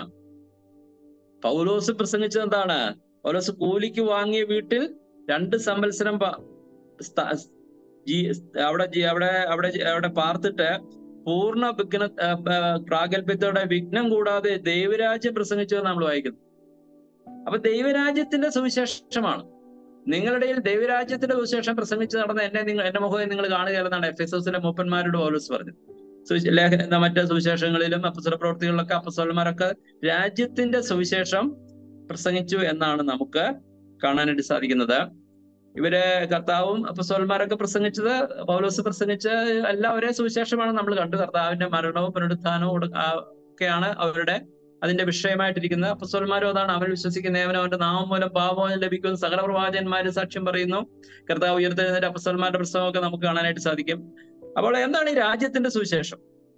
Speaker 2: പൗലോസ് പ്രസംഗിച്ചത് എന്താണ് പൗലോസ് കൂലിക്ക് വാങ്ങിയ വീട്ടിൽ രണ്ട് സംവത്സരം പ- സ്ഥ- ജീ- അവിടെ ജീ- അവിടെ അവിടെ ജീ- അവിടെ പാർത്തിട്ട് പൂർണ്ണ വിഘ്ന ആ, ആ, പ്രാഗൽഭ്യത്തോടെ വിഘ്നം കൂടാതെ ദൈവരാജ്യം പ്രസംഗിച്ചു എന്ന് നമ്മൾ വായിക്കുന്നു അപ്പൊ ദൈവരാജ്യത്തിന്റെ സുവിശേഷമാണ് നിങ്ങളുടെ ഇടയിൽ ദൈവരാജ്യത്തിന്റെ സുവിശേഷം പ്രസംഗിച്ച് നടന്ന എന്നെ നിങ്ങൾ എന്റെ മുഖം നിങ്ങൾ കാണുകയല്ലെന്നാണ് എഫ് എസ് എസിലെ മൂപ്പന്മാരുടെ പൗലോസ് പറഞ്ഞത് സുവിശേ- ലേഖ മറ്റ് സുവിശേഷങ്ങളിലും അപ്പസ്വല പ്രവർത്തികളിലൊക്കെ അപ്പസ്വലന്മാരൊക്കെ രാജ്യത്തിന്റെ സുവിശേഷം പ്രസംഗിച്ചു എന്നാണ് നമുക്ക് കാണാനായിട്ട് സാധിക്കുന്നത് ഇവര് കർത്താവും അപ്പസ്വലന്മാരൊക്കെ പ്രസംഗിച്ചത് പൗലോസ് പ്രസംഗിച്ച എല്ലാം ഒരേ സുവിശേഷമാണ് നമ്മൾ കണ്ടു കർത്താവിന്റെ മരണവും പുനരുത്ഥാനവും ഉട- ആ, ഒക്കെയാണ് അവരുടെ അതിന്റെ വിഷയമായിട്ടിരിക്കുന്നത് അപ്പസ്വലന്മാരും അതാണ് അവർ വിശ്വസിക്കുന്ന ഏവനും അവന്റെ നാമം മൂലം പാപമോചനം ലഭിക്കും സകല പ്രവാചകന്മാര് സാക്ഷ്യം പറയുന്നു കർത്താവ് ഉയർത്തെഴുന്നേറ്റ് അപ്പസ്വലന്മാരുടെ പുസ്തകമൊക്കെ നമുക്ക് കാണാനായിട്ട് സാധിക്കും അപ്പോൾ എന്താണ് ഈ രാജ്യത്തിന്റെ സുവിശേഷം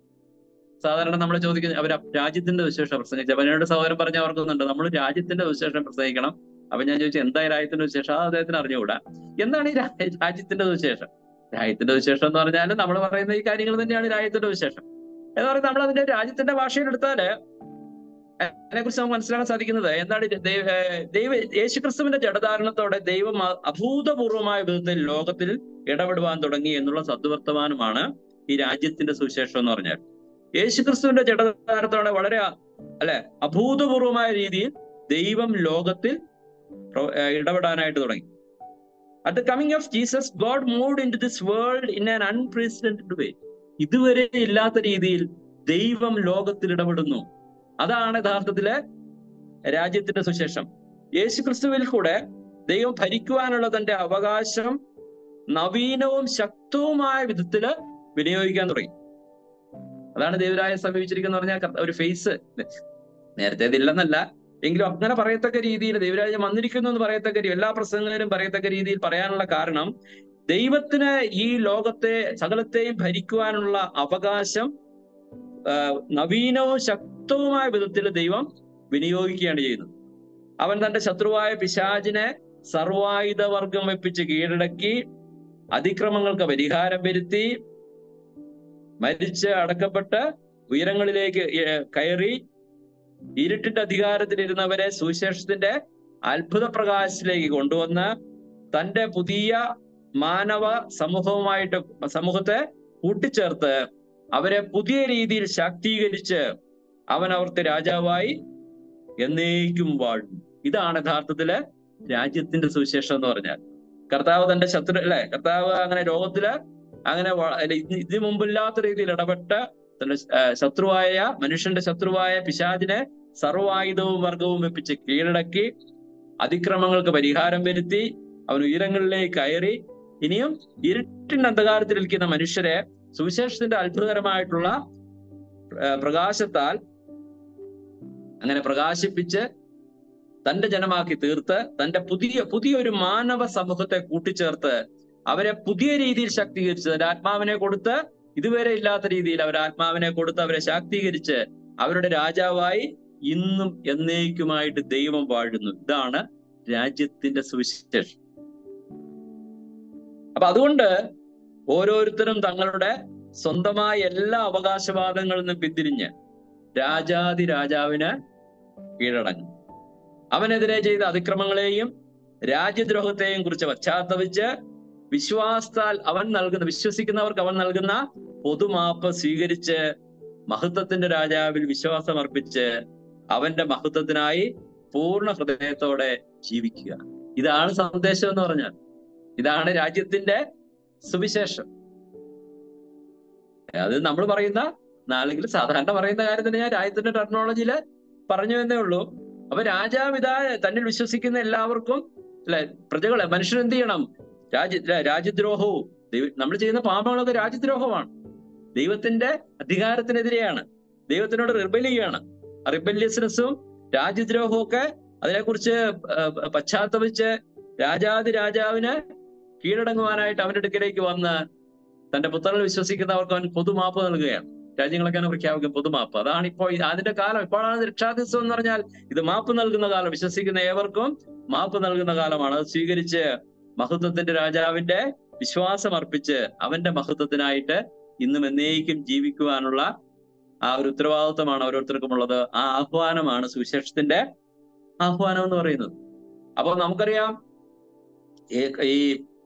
Speaker 2: സാധാരണ നമ്മൾ ചോദിക്കുന്നത് അവർ രാജ്യത്തിന്റെ വിശേഷം പ്രസംഗിച്ചു അപ്പൊ എന്നോട് സഹോദരൻ പറഞ്ഞ ഓർക്കുന്നുണ്ട് നമ്മൾ രാജ്യത്തിന്റെ വിശേഷം പ്രസംഗിക്കണം അപ്പൊ ഞാൻ ചോദിച്ചു എന്താ ഈ രാജ്യത്തിന്റെ വിശേഷം അത് അദ്ദേഹത്തിന് അറിഞ്ഞുകൂടാ എന്താണ് ഈ രാ- രാജ്യത്തിന്റെ വിശേഷം രാജ്യത്തിന്റെ വിശേഷം എന്ന് പറഞ്ഞാൽ നമ്മൾ പറയുന്ന ഈ കാര്യങ്ങൾ തന്നെയാണ് രാജ്യത്തിന്റെ വിശേഷം എന്ന് പറയുന്നത് നമ്മൾ അതിന്റെ രാജ്യത്തിന്റെ ഭാഷയിൽ എടുത്താല് അതിനെക്കുറിച്ച് നമുക്ക് മനസ്സിലാക്കാൻ സാധിക്കുന്നത് എന്താണ് ഇത് ദൈവ ഏർ ദൈവ യേശുക്രിസ്തുവിന്റെ ജഡധാരണത്തോടെ ദൈവം അ- അഭൂതപൂർവമായ വിധത്തിൽ ലോകത്തിൽ ഇടപെടുവാൻ തുടങ്ങി എന്നുള്ള സദ്വർത്തമാനമാണ് ഈ രാജ്യത്തിന്റെ സുവിശേഷം എന്ന് പറഞ്ഞാൽ യേശുക്രിസ്തുവിന്റെ ജഡധാരണത്തോടെ വളരെ അ- അല്ലെ അഭൂതപൂർവമായ രീതിയിൽ ദൈവം ലോകത്തിൽ പ്രവ- ഏർ ഇടപെടാനായിട്ട് തുടങ്ങി at the coming of Jesus God moved in to this world in an unprecedented way ഇതുവരെ ഇല്ലാത്ത രീതിയിൽ ദൈവം ലോകത്തിൽ ഇടപെടുന്നു അതാണ് യഥാർത്ഥത്തില് രാജ്യത്തിന്റെ സുശേഷം യേശു ക്രിസ്തുവിൽ കൂടെ ദൈവം ഭരിക്കുവാനുള്ള തന്റെ അവകാശം നവീനവും ശക്തവുമായ വിധത്തില് വിനിയോഗിക്കാൻ തുടങ്ങി അതാണ് ദൈവരായ സമീപിച്ചിരിക്കുന്ന പറഞ്ഞാൽ കർത്ത- ഒരു ഫേസ് നേരത്തെ ഇതില്ലെന്നല്ല എങ്കിലും അങ്ങനെ പറയത്തക്ക രീതിയിൽ ദൈവരാജ്യം വന്നിരിക്കുന്നു എന്ന് പറയത്തക്ക രീതി എല്ലാ പ്രസംഗങ്ങളും പറയത്തക്ക രീതിയിൽ പറയാനുള്ള കാരണം ദൈവത്തിന് ഈ ലോകത്തെ സകലത്തെയും ഭരിക്കുവാനുള്ള അവകാശം ആ, നവീനവും ശക്തവുമായ വിധത്തിൽ ദൈവം വിനിയോഗിക്കുകയാണ് ചെയ്യുന്നത് അവൻ തന്റെ ശത്രുവായ പിശാചിനെ സർവായുധ വർഗം വെപ്പിച്ച് കീഴടക്കി അതിക്രമങ്ങൾക്ക് പരിഹാരം വരുത്തി മരിച്ച് അടക്കപ്പെട്ട് ഉയരങ്ങളിലേക്ക് ഏർ കയറി ഇരുട്ടിന്റെ അധികാരത്തിലിരുന്നവരെ സുവിശേഷത്തിന്റെ അത്ഭുത പ്രകാശത്തിലേക്ക് കൊണ്ടുവന്ന് തന്റെ പുതിയ മാനവ സമൂഹവുമായിട്ട് സമൂഹത്തെ കൂട്ടിച്ചേർത്ത് അവരെ പുതിയ രീതിയിൽ ശാക്തീകരിച്ച് അവൻ അവർക്ക് രാജാവായി എന്നേക്കും വാഴും ഇതാണ് യഥാർത്ഥത്തില് രാജ്യത്തിന്റെ സുവിശേഷം എന്ന് പറഞ്ഞാൽ കർത്താവ് തന്റെ ശത്രു അല്ലെ കർത്താവ് അങ്ങനെ ലോകത്തില് അങ്ങനെ വ- അല്ല, ഇത് ഇതിനു മുമ്പില്ലാത്ത രീതിയിൽ ഇടപെട്ട് തന്റെ ആ, ശത്രുവായ മനുഷ്യന്റെ ശത്രുവായ പിശാചിനെ സർവായുധവും വർഗവും വെപ്പിച്ച് കീഴടക്കി അതിക്രമങ്ങൾക്ക് പരിഹാരം വരുത്തി അവൻ ഉയരങ്ങളിലേക്ക് കയറി ഇനിയും ഇരുട്ടിന്റെ അന്ധകാരത്തിലിരിക്കുന്ന മനുഷ്യരെ സുവിശേഷത്തിന്റെ അത്ഭുതകരമായിട്ടുള്ള ആ, പ്രകാശത്താൽ അങ്ങനെ പ്രകാശിപ്പിച്ച് തന്റെ ജനമാക്കി തീർത്ത് തന്റെ പുതിയ പുതിയൊരു മാനവ സമൂഹത്തെ കൂട്ടിച്ചേർത്ത് അവരെ പുതിയ രീതിയിൽ ശാക്തീകരിച്ച് തന്റെ ആത്മാവിനെ കൊടുത്ത് ഇതുവരെ ഇല്ലാത്ത രീതിയിൽ അവർ ആത്മാവിനെ കൊടുത്ത് അവരെ ശാക്തീകരിച്ച് അവരുടെ രാജാവായി ഇന്നും എന്നേക്കുമായിട്ട് ദൈവം വാഴുന്നു ഇതാണ് രാജ്യത്തിന്റെ സുവിശേഷം അപ്പൊ അതുകൊണ്ട് ഓരോരുത്തരും തങ്ങളുടെ സ്വന്തമായ എല്ലാ അവകാശവാദങ്ങളിൽ നിന്നും പിന്തിരിഞ്ഞ് രാജാതി രാജാവിന് കീഴടങ്ങും അവനെതിരെ ചെയ്ത അതിക്രമങ്ങളെയും രാജ്യദ്രോഹത്തെയും കുറിച്ച് പശ്ചാത്തപിച്ച് വിശ്വാസത്താൽ അവൻ നൽകുന്ന വിശ്വസിക്കുന്നവർക്ക് അവൻ നൽകുന്ന പൊതുമാപ്പ് സ്വീകരിച്ച് മഹത്വത്തിന്റെ രാജാവിൽ വിശ്വാസം അർപ്പിച്ച് അവന്റെ മഹത്വത്തിനായി പൂർണ്ണ ഹൃദയത്തോടെ ജീവിക്കുക ഇതാണ് സന്ദേശം എന്ന് പറഞ്ഞാൽ ഇതാണ് രാജ്യത്തിന്റെ സുവിശേഷം അത് നമ്മൾ പറയുന്ന അല്ലെങ്കിൽ സാധാരണ പറയുന്ന കാര്യം തന്നെ ഞാൻ രാജ്യത്തിന്റെ ടെക്നോളജിയിൽ പറഞ്ഞു എന്നേ ഉള്ളൂ അപ്പൊ രാജാവ് ഇതാ തന്നിൽ വിശ്വസിക്കുന്ന എല്ലാവർക്കും അല്ലെ പ്രജകളെ മനുഷ്യൻ എന്ത് ചെയ്യണം രാജ്യ ര- രാജ്യദ്രോഹവും ദൈവ നമ്മൾ ചെയ്യുന്ന പാപങ്ങളൊക്കെ രാജ്യദ്രോഹമാണ് ദൈവത്തിന്റെ അധികാരത്തിനെതിരെയാണ് ദൈവത്തിനോട് റിബൽ ചെയ്യാണ് റിബല്യസ്നെസ്സും രാജ്യദ്രോഹവും ഒക്കെ അതിനെക്കുറിച്ച് ആ, പശ്ചാത്തപിച്ച് രാജാതി രാജാവിന് കീഴടങ്ങുവാനായിട്ട് അവന്റെ അടുക്കലേക്ക് വന്ന് തന്റെ പുത്രനിൽ വിശ്വസിക്കുന്നവർക്ക് അവൻ പൊതുമാപ്പ് നൽകുകയാണ് രാജ്യങ്ങളൊക്കെ അങ്ങനെ പ്രഖ്യാപിക്കും പൊതുമാപ്പ് അതാണ് ഇപ്പോൾ ഈ- അതിന്റെ കാലം ഇപ്പോഴാണ് രക്ഷാദിവസം എന്ന് പറഞ്ഞാൽ ഇത് മാപ്പ് നൽകുന്ന കാലം വിശ്വസിക്കുന്ന ഏവർക്കും മാപ്പ് നൽകുന്ന കാലമാണ് അത് സ്വീകരിച്ച് മഹത്വത്തിന്റെ രാജാവിന്റെ വിശ്വാസം അർപ്പിച്ച് അവന്റെ മഹത്വത്തിനായിട്ട് ഇന്നും എന്നേക്കും ജീവിക്കുവാനുള്ള ആ ഒരു ഉത്തരവാദിത്വമാണ് ഓരോരുത്തർക്കും ഉള്ളത് ആ ആഹ്വാനമാണ് സുവിശേഷത്തിന്റെ ആഹ്വാനം എന്ന് പറയുന്നത് അപ്പൊ നമുക്കറിയാം ഈ ഈ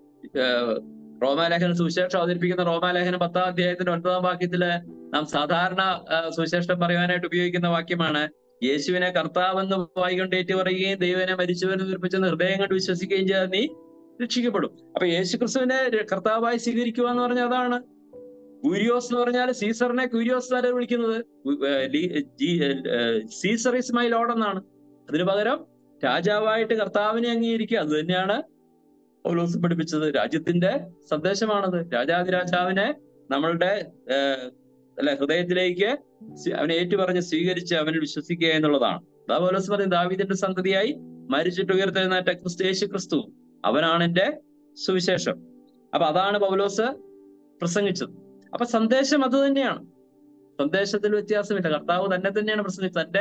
Speaker 2: ഏഹ്, റോമാലേഖനം സുവിശേഷം അവതരിപ്പിക്കുന്ന റോമാലേഖനം പത്താം അധ്യായത്തിന്റെ ഒൻപതാം വാക്യത്തില് നാം സാധാരണ ആ, സുവിശേഷം പറയുവാനായിട്ട് ഉപയോഗിക്കുന്ന വാക്യമാണ് യേശുവിനെ കർത്താവെന്ന് വായിക്കൊണ്ട് ഏറ്റു പറയുകയും ദൈവനെ മരിച്ചവനെ ഉയർപ്പിച്ചെന്ന് ഹൃദയം കൊണ്ട് വിശ്വസിക്കുകയും ചെയ്താൽ നീ രക്ഷിക്കപ്പെടും അപ്പൊ യേശു ക്രിസ്തുവിനെ ര- കർത്താവായി സ്വീകരിക്കുക എന്ന് പറഞ്ഞാൽ അതാണ് ക്യൂരിയോസ് എന്ന് പറഞ്ഞാൽ സീസറിനെ ക്യൂരിയോസ് എന്നാണ് വിളിക്കുന്നത് ഉ- ഏർ ലീ- ജി- uh Caesar is my lord എന്നാണ് അതിനു പകരം രാജാവായിട്ട് കർത്താവിനെ അംഗീകരിക്കുക അത് തന്നെയാണ് പൗലോസ് പഠിപ്പിച്ചത് രാജ്യത്തിന്റെ സന്ദേശമാണത് രാജാതിരാജാവിനെ നമ്മളുടെ ഏർ അല്ലെ ഹൃദയത്തിലേക്ക് സ്വീ- അവനെ ഏറ്റുപറഞ്ഞ് സ്വീകരിച്ച് അവനിൽ വിശ്വസിക്കുക എന്നുള്ളതാണ് അതാ പൗലോസ് പറയും ദാവീദിന്റെ സന്തതിയായി മരിച്ചിട്ട് ഉയർത്തെഴുന്നേറ്റ ക്രിസ്തു യേശു ക്രിസ്തു അവനാണ് എന്റെ സുവിശേഷം അപ്പൊ അതാണ് പൗലോസ് പ്രസംഗിച്ചത് അപ്പൊ സന്ദേശം അത് തന്നെയാണ് സന്ദേശത്തിൽ വ്യത്യാസമില്ല കർത്താവ് തന്നെ തന്നെയാണ് പ്രസംഗിച്ചത് തന്റെ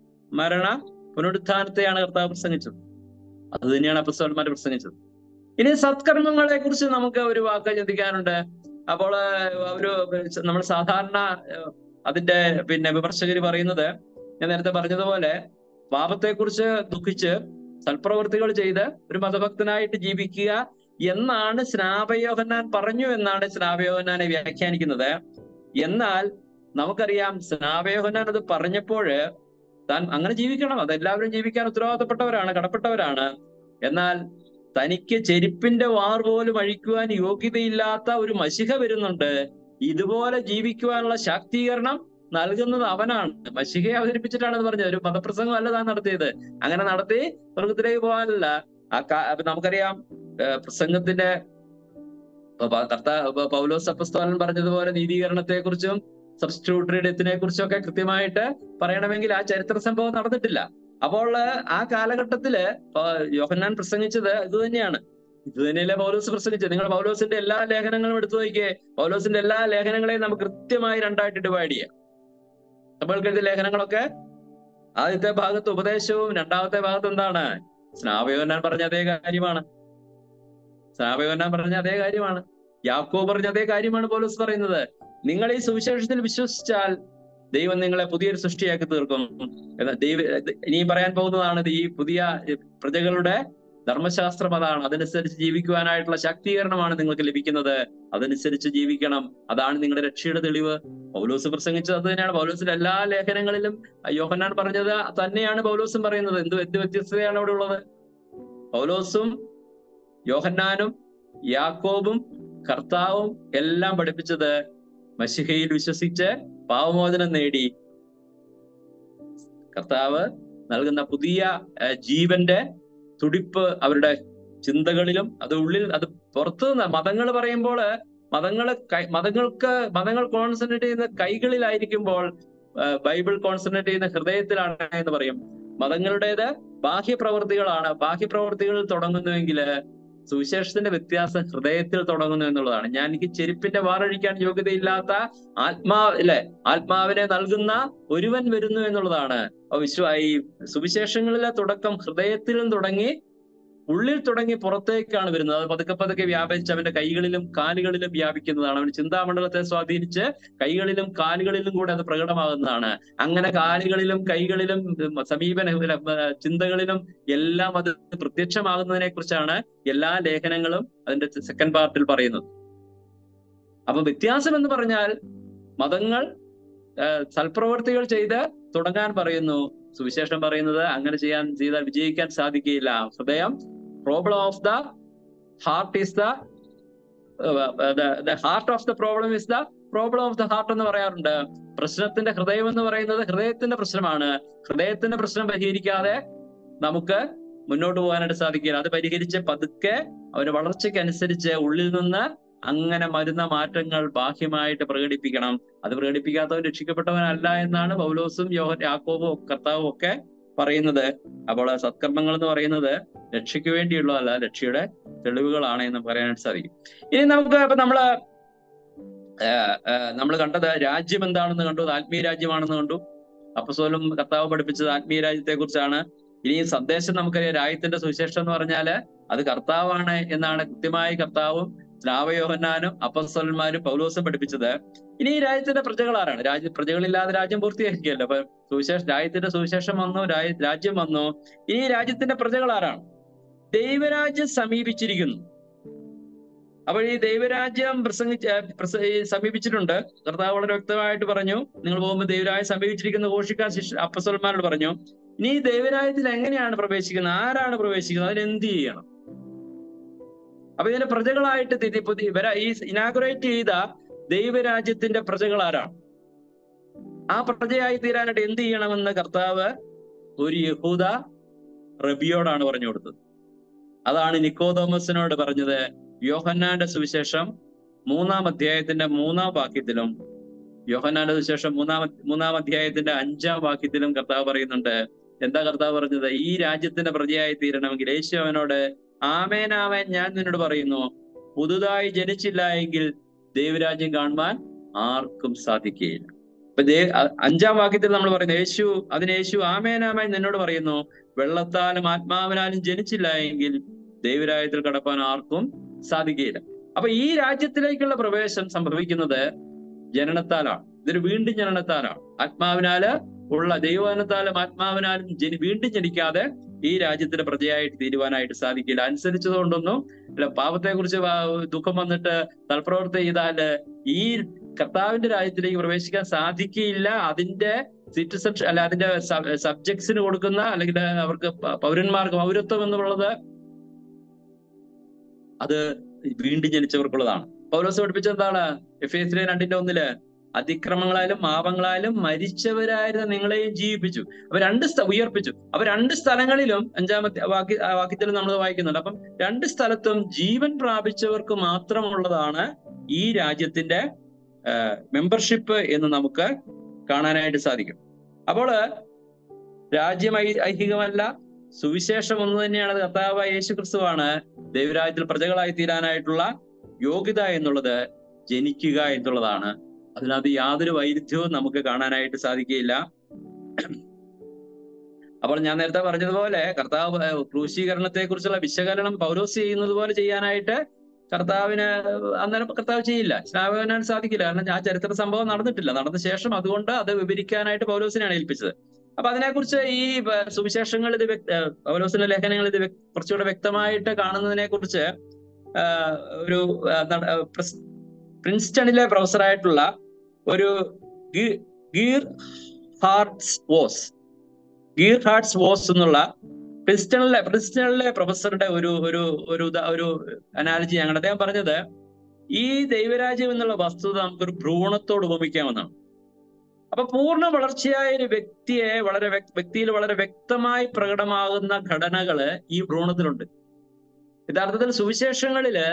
Speaker 2: മരണ പുനരുത്ഥാനത്തെയാണ് കർത്താവ് പ്രസംഗിച്ചത് അത് തന്നെയാണ് അപ്പസ്തോലന്മാർ പ്രസംഗിച്ചത് ഇനി സത്കർമ്മങ്ങളെ കുറിച്ച് നമുക്ക് ഒരു വാക്ക് ചിന്തിക്കാനുണ്ട് അപ്പോൾ ഏഹ്, ഒരു നമ്മൾ സാധാരണ ഏഹ്, അതിന്റെ പിന്നെ വിമർശകർ പറയുന്നത് ഞാൻ നേരത്തെ പറഞ്ഞതുപോലെ പാപത്തെക്കുറിച്ച് ദുഃഖിച്ച് സൽപ്രവൃത്തികൾ ചെയ്ത് ഒരു മതഭക്തനായിട്ട് ജീവിക്കുക എന്നാണ് സ്നാപയോഹന്നാൻ പറഞ്ഞു എന്നാണ് സ്നാപയോഹന്നാനെ വ്യാഖ്യാനിക്കുന്നത് എന്നാൽ നമുക്കറിയാം സ്നാപയോഹന്നാൻ അത് പറഞ്ഞപ്പോഴ് താൻ അങ്ങനെ ജീവിക്കണം അതെല്ലാവരും ജീവിക്കാൻ ഉത്തരവാദിത്തപ്പെട്ടവരാണ് കടപ്പെട്ടവരാണ് എന്നാൽ തനിക്ക് ചെരുപ്പിന്റെ വാർ പോലും അഴിക്കുവാൻ യോഗ്യതയില്ലാത്ത ഒരു മഷിക വരുന്നുണ്ട് ഇതുപോലെ ജീവിക്കുവാനുള്ള ശാക്തീകരണം നൽകുന്നത് അവനാണ് മഷികയെ അവതരിപ്പിച്ചിട്ടാണ് ഇത് പറഞ്ഞത് ഒരു മതപ്രസംഗം അല്ല താൻ നടത്തിയത് അങ്ങനെ നടത്തി സ്വർഗത്തിലേക്ക് പോകാനല്ല ആ കാ- അപ്പൊ നമുക്കറിയാം ഏഹ് പ്രസംഗത്തിന്റെ ഇപ്പൊ പ- കർത്താ ഇപ്പൊ പൗലോസ് അപ്പസ്തോലൻ പറഞ്ഞതുപോലെ നീതീകരണത്തെ കുറിച്ചും സബ്സ്റ്റിറ്റ്യൂട്ടറി ഡെത്തിനെ കുറിച്ചും ഒക്കെ കൃത്യമായിട്ട് പറയണമെങ്കിൽ ആ ചരിത്ര സംഭവം നടന്നിട്ടില്ല അപ്പോൾ ആ കാലഘട്ടത്തില് പ- യോഹന്നാൻ പ്രസംഗിച്ചത് ഇത് തന്നെയാണ് ഇത് തന്നെയല്ലേ പൗലോസ് പ്രസംഗിച്ചത് നിങ്ങൾ പൗലോസിന്റെ എല്ലാ ലേഖനങ്ങളും എടുത്തു നോക്കിയേ പൗലോസിന്റെ എല്ലാ ലേഖനങ്ങളെയും നമുക്ക് കൃത്യമായി രണ്ടായിട്ട് ഡിവൈഡ് ചെയ്യാം നമ്മൾക്ക് എഴുതിയ ലേഖനങ്ങളൊക്കെ ആദ്യത്തെ ഭാഗത്ത് ഉപദേശവും രണ്ടാമത്തെ ഭാഗത്ത് എന്താണ് സ്നാപയോന്നാൻ പറഞ്ഞ അതേ കാര്യമാണ് സ്നാപയോന്നാൻ പറഞ്ഞ അതേ കാര്യമാണ് യാക്കോ പറഞ്ഞ അതേ കാര്യമാണ് പോലീസ് പറയുന്നത് നിങ്ങൾ ഈ സുവിശേഷത്തിൽ വിശ്വസിച്ചാൽ ദൈവം നിങ്ങളെ പുതിയൊരു സൃഷ്ടിയാക്കി തീർക്കും എന്ന് ദൈവ ഇനി പറയാൻ പോകുന്നതാണ് ഇത് ഈ പുതിയ പ്രജകളുടെ ധർമ്മശാസ്ത്രം അതാണ് അതനുസരിച്ച് ജീവിക്കുവാനായിട്ടുള്ള ശാക്തീകരണമാണ് നിങ്ങൾക്ക് ലഭിക്കുന്നത് അതനുസരിച്ച് ജീവിക്കണം അതാണ് നിങ്ങളുടെ രക്ഷയുടെ തെളിവ് പൗലോസ് പ്രസംഗിച്ചത് അത് തന്നെയാണ് പൗലോസിന്റെ എല്ലാ ലേഖനങ്ങളിലും യോഹന്നാൻ പറഞ്ഞത് തന്നെയാണ് പൗലോസും പറയുന്നത് എന്ത് എന്ത് വ്യത്യസ്തതയാണ് അവിടെ ഉള്ളത് പൗലോസും യോഹന്നാനും യാക്കോബും കർത്താവും എല്ലാം പഠിപ്പിച്ചത് മഷിഹയിൽ വിശ്വസിച്ച് പാവമോചനം നേടി കർത്താവ് നൽകുന്ന പുതിയ ഏഹ്, ജീവന്റെ തുടിപ്പ് അവരുടെ ചിന്തകളിലും അത് ഉള്ളിൽ അത് പുറത്തു നിന്ന് മതങ്ങൾ പറയുമ്പോൾ മതങ്ങൾ മതങ്ങൾക്ക് മതങ്ങൾ കോൺസെൻട്രേറ്റ് ചെയ്യുന്ന കൈകളിലായിരിക്കുമ്പോൾ ഏഹ്, ബൈബിൾ കോൺസെൻട്രേറ്റ് ചെയ്യുന്ന ഹൃദയത്തിലാണ് എന്ന് പറയും മതങ്ങളുടേത് ബാഹ്യപ്രവർത്തികളാണ് ബാഹ്യപ്രവർത്തികളിൽ തുടങ്ങുന്നുവെങ്കിൽ സുവിശേഷത്തിന്റെ വ്യത്യാസം ഹൃദയത്തിൽ തുടങ്ങുന്നു എന്നുള്ളതാണ് ഞാൻ എനിക്ക് ചെരുപ്പിന്റെ വാറഴിക്കാൻ യോഗ്യതയില്ലാത്ത ആത്മാ അല്ലെ ആത്മാവിനെ നൽകുന്ന ഒരുവൻ വരുന്നു എന്നുള്ളതാണ് അപ്പൊ വിശ്വ ഈ സുവിശേഷങ്ങളിലെ തുടക്കം ഹൃദയത്തിലും തുടങ്ങി ഉള്ളിൽ തുടങ്ങി പുറത്തേക്കാണ് വരുന്നത് അത് പതുക്കെ പതുക്കെ വ്യാപിച്ച് അവന്റെ കൈകളിലും കാലുകളിലും വ്യാപിക്കുന്നതാണ് അവന്റെ ചിന്താമണ്ഡലത്തെ സ്വാധീനിച്ച് കൈകളിലും കാലുകളിലും കൂടെ അത് പ്രകടമാകുന്നതാണ് അങ്ങനെ കാലുകളിലും കൈകളിലും ഉം, സമീപന ഇല്ല, ഏർ, ചിന്തകളിലും എല്ലാം അത് പ്രത്യക്ഷമാകുന്നതിനെ കുറിച്ചാണ് എല്ലാ ലേഖനങ്ങളും അതിന്റെ സെക്കൻഡ് പാർട്ടിൽ പറയുന്നത് അപ്പൊ വ്യത്യാസം എന്ന് പറഞ്ഞാൽ മതങ്ങൾ ഏർ, സൽപ്രവർത്തികൾ ചെയ്ത് തുടങ്ങാൻ പറയുന്നു സുവിശേഷം പറയുന്നത് അങ്ങനെ ചെയ്യാൻ ചെയ്താൽ വിജയിക്കാൻ സാധിക്കുകയില്ല ഹൃദയം problem of the heart is the the heart of the problem is the problem of the heart എന്ന് പറയാറുണ്ട് പ്രശ്നത്തിന്റെ ഹൃദയം എന്ന് പറയുന്നത് ഹൃദയത്തിന്റെ പ്രശ്നമാണ് ഹൃദയത്തിന്റെ പ്രശ്നം പരിഹരിക്കാതെ നമുക്ക് മുന്നോട്ട് പോകാനായിട്ട് സാധിക്കില്ല അത് പരിഹരിച്ച് പതുക്കെ അവന്റെ വളർച്ചയ്ക്ക് അനുസരിച്ച് ഉള്ളിൽ നിന്ന് അങ്ങനെ വരുന്ന മാറ്റങ്ങൾ ബാഹ്യമായിട്ട് പ്രകടിപ്പിക്കണം അത് പ്രകടിപ്പിക്കാത്തവൻ രക്ഷിക്കപ്പെട്ടവനല്ല എന്നാണ് പൗലോസും യോഹ യാക്കോബും കർത്താവും ഒക്കെ പറയുന്നത് അപ്പോൾ സത്കർമ്മങ്ങൾ എന്ന് പറയുന്നത് രക്ഷയ്ക്ക് വേണ്ടിയുള്ളതല്ല രക്ഷയുടെ തെളിവുകളാണ് എന്ന് പറയാനായിട്ട് സാധിക്കും ഇനി നമുക്ക് ഇപ്പൊ നമ്മള് നമ്മൾ കണ്ടത് രാജ്യം എന്താണെന്ന് കണ്ടു അത് ആത്മീയ രാജ്യമാണെന്ന് കണ്ടു അപ്പസോലും കർത്താവ് പഠിപ്പിച്ചത് ആത്മീയ രാജ്യത്തെ കുറിച്ചാണ് ഇനി ഈ സന്ദേശം നമുക്കറിയാം രാജ്യത്തിന്റെ സുവിശേഷം എന്ന് പറഞ്ഞാല് അത് കർത്താവാണ് എന്നാണ് കൃത്യമായി കർത്താവും സ്നാവയോഹന്നാനും അപ്പസ്വലന്മാരും പൗലോസും പഠിപ്പിച്ചത് ഇനി ഈ രാജ്യത്തിന്റെ പ്രജകൾ ആരാണ് രാജ്യ പ്രജകളില്ലാതെ രാജ്യം പൂർത്തിയാക്കിയല്ലോ അപ്പൊ സുവിശേഷ രാജ്യത്തിന്റെ സുവിശേഷം വന്നു രാ- രാജ്യം വന്നു ഇനി ഈ രാജ്യത്തിന്റെ പ്രജകൾ ആരാണ് ദൈവരാജ്യം സമീപിച്ചിരിക്കുന്നു അപ്പോൾ ഈ ദൈവരാജ്യം പ്രസംഗിച്ച പ്രസ ഈ സമീപിച്ചിട്ടുണ്ട് കർത്താവ് വളരെ വ്യക്തമായിട്ട് പറഞ്ഞു നിങ്ങൾ പോകുമ്പോൾ ദൈവരാജ്യം സമീപിച്ചിരിക്കുന്ന ഘോഷിക്കാൻ ശിക്ഷ അപ്പസ്വലന്മാരോട് പറഞ്ഞു ഇനി ഈ ദൈവരാജ്യത്തിൽ എങ്ങനെയാണ് പ്രവേശിക്കുന്നത് ആരാണ് പ്രവേശിക്കുന്നത് അതിന് എന്ത് ചെയ്യണം അപ്പൊ ഇതിന്റെ പ്രജകളായിട്ട് തിരി പുതിയ ഇവരെ ഈ ഇനാഗുറേറ്റ് ചെയ്ത ദൈവരാജ്യത്തിന്റെ പ്രജകൾ ആരാണ് ആ പ്രജയായി തീരാനായിട്ട് എന്ത് ചെയ്യണമെന്ന് കർത്താവ് ഒരു യഹൂദ റബിയോടാണ് പറഞ്ഞു കൊടുത്തത് അതാണ് നിക്കോതോമസിനോട് പറഞ്ഞത് യോഹന്നാന്റെ സുവിശേഷം മൂന്നാം അധ്യായത്തിന്റെ മൂന്നാം വാക്യത്തിലും യോഹന്നാന്റെ സുവിശേഷം മൂന്നാം മൂന്നാം അധ്യായത്തിന്റെ അഞ്ചാം വാക്യത്തിലും കർത്താവ് പറയുന്നുണ്ട് എന്താ കർത്താവ് പറഞ്ഞത് ഈ രാജ്യത്തിന്റെ പ്രജയായി തീരണമെങ്കിൽ യേശു അവനോട് ആമേൻ ആമേൻ ഞാൻ നിന്നോട് പറയുന്നു പുതുതായി ജനിച്ചില്ല എങ്കിൽ ദൈവരാജ്യം കാണുവാൻ ആർക്കും സാധിക്കുകയില്ല ഇപ്പൊ ദേ അ- അഞ്ചാം വാക്യത്തിൽ നമ്മൾ പറയുന്നു യേശു അതിന് യേശു ആമേൻ ആമേൻ നിന്നോട് പറയുന്നു വെള്ളത്താലും ആത്മാവിനാലും ജനിച്ചില്ല എങ്കിൽ ദൈവരാജ്യത്തിൽ കടപ്പാൻ ആർക്കും സാധിക്കുകയില്ല അപ്പൊ ഈ രാജ്യത്തിലേക്കുള്ള പ്രവേശനം സംഭവിക്കുന്നത് ജനനത്താലാണ് ഇതൊരു വീണ്ടും ജനനത്താലാണ് ആത്മാവിനാല് ഉള്ള ദൈവവചനത്താലും ആത്മാവിനാലും ജനി വീണ്ടും ജനിക്കാതെ ഈ രാജ്യത്തിന്റെ പ്രജയായിട്ട് തീരുവാനായിട്ട് സാധിക്കില്ല അനുസരിച്ചതുകൊണ്ടൊന്നും അല്ല പാപത്തെ കുറിച്ച് ദുഃഖം വന്നിട്ട് തൽപ്രവർത്തി ചെയ്താല് ഈ കർത്താവിന്റെ രാജ്യത്തിലേക്ക് പ്രവേശിക്കാൻ സാധിക്കില്ല അതിന്റെ സിറ്റിസൺ അല്ല അതിന്റെ സബ്ജക്ട്സിന് കൊടുക്കുന്ന അല്ലെങ്കിൽ അവർക്ക് പ- പൗരന്മാർക്ക് പൗരത്വം എന്നുള്ളത് അത് വീണ്ടും ജനിച്ചവർക്കുള്ളതാണ് പൗലോസ് പഠിപ്പിച്ചത് എന്താണ് എഫ് എസ് രണ്ടിന്റെ ഒന്നില് അതിക്രമങ്ങളായാലും പാപങ്ങളായാലും മരിച്ചവരായിരുന്ന നിങ്ങളെയും ജീവിപ്പിച്ചു അപ്പൊ രണ്ട് സ്ഥ ഉയർപ്പിച്ചു അപ്പൊ രണ്ട് സ്ഥലങ്ങളിലും അഞ്ചാമത്തെ വാക്യ ആ വാക്യത്തിൽ നമ്മൾ വായിക്കുന്നുണ്ട് അപ്പം രണ്ട് സ്ഥലത്തും ജീവൻ പ്രാപിച്ചവർക്ക് മാത്രമുള്ളതാണ് ഈ രാജ്യത്തിന്റെ മെമ്പർഷിപ്പ് എന്ന് നമുക്ക് കാണാനായിട്ട് സാധിക്കും അപ്പോൾ രാജ്യം ഐ- ഐഹികമല്ല സുവിശേഷം ഒന്ന് തന്നെയാണ് അത് കർത്താവായ യേശു ക്രിസ്തുവാണ് ദൈവരാജ്യത്തിൽ പ്രജകളായി തീരാനായിട്ടുള്ള യോഗ്യത എന്നുള്ളത് ജനിക്കുക എന്നുള്ളതാണ് അതിനകത്ത് യാതൊരു വൈരുദ്ധ്യവും നമുക്ക് കാണാനായിട്ട് സാധിക്കുകയില്ല അപ്പോൾ ഞാൻ നേരത്തെ പറഞ്ഞതുപോലെ കർത്താവ് ഏർ ക്രൂശീകരണത്തെ കുറിച്ചുള്ള വിശകലനം പൗലോസ് ചെയ്യുന്നത് പോലെ ചെയ്യാനായിട്ട് കർത്താവിന് അന്നേരം കർത്താവ് ചെയ്യില്ല സ്നാപകനാൽ സാധിക്കില്ല കാരണം ആ ചരിത്ര സംഭവം നടന്നിട്ടില്ല നടന്ന ശേഷം അതുകൊണ്ട് അത് വിവരിക്കാനായിട്ട് പൗലോസിനെയാണ് ഏൽപ്പിച്ചത് അപ്പൊ അതിനെക്കുറിച്ച് ഈ ഏർ സുവിശേഷങ്ങൾ ഇത് വ്യക്ത- ഏർ പൗലോസിന്റെ ലേഖനങ്ങൾ ഇത് വ്യക്ത- കുറച്ചുകൂടെ വ്യക്തമായിട്ട് കാണുന്നതിനെ കുറിച്ച് ഒരു ഏർ നട- ഏർ പ്രസ്- പ്രിൻസ്റ്റണിലെ പ്രൊഫസറായിട്ടുള്ള ഒരു ഗീ- Geerhardus Vos Geerhardus Vos എന്നുള്ള പ്രിൻസ്റ്റണിലെ പ്രിൻസ്റ്റണിലെ പ്രൊഫസറുടെ ഒരു ഒരു ഒരു ഉദാ- ഒരു അനാലജി ഞങ്ങൾ അദ്ദേഹം പറഞ്ഞത് ഈ ദൈവരാജ്യം എന്നുള്ള വസ്തുത നമുക്കൊരു ഭ്രൂണത്തോട് ഉപമിക്കാമെന്നാണ് അപ്പൊ പൂർണ്ണ വളർച്ചയായ ഒരു വ്യക്തിയെ വളരെ വ്യക്- വ്യക്തിയിൽ വളരെ വ്യക്തമായി പ്രകടമാകുന്ന ഘടനകള് ഈ ഭ്രൂണത്തിലുണ്ട് യഥാർത്ഥത്തിൽ സുവിശേഷങ്ങളില്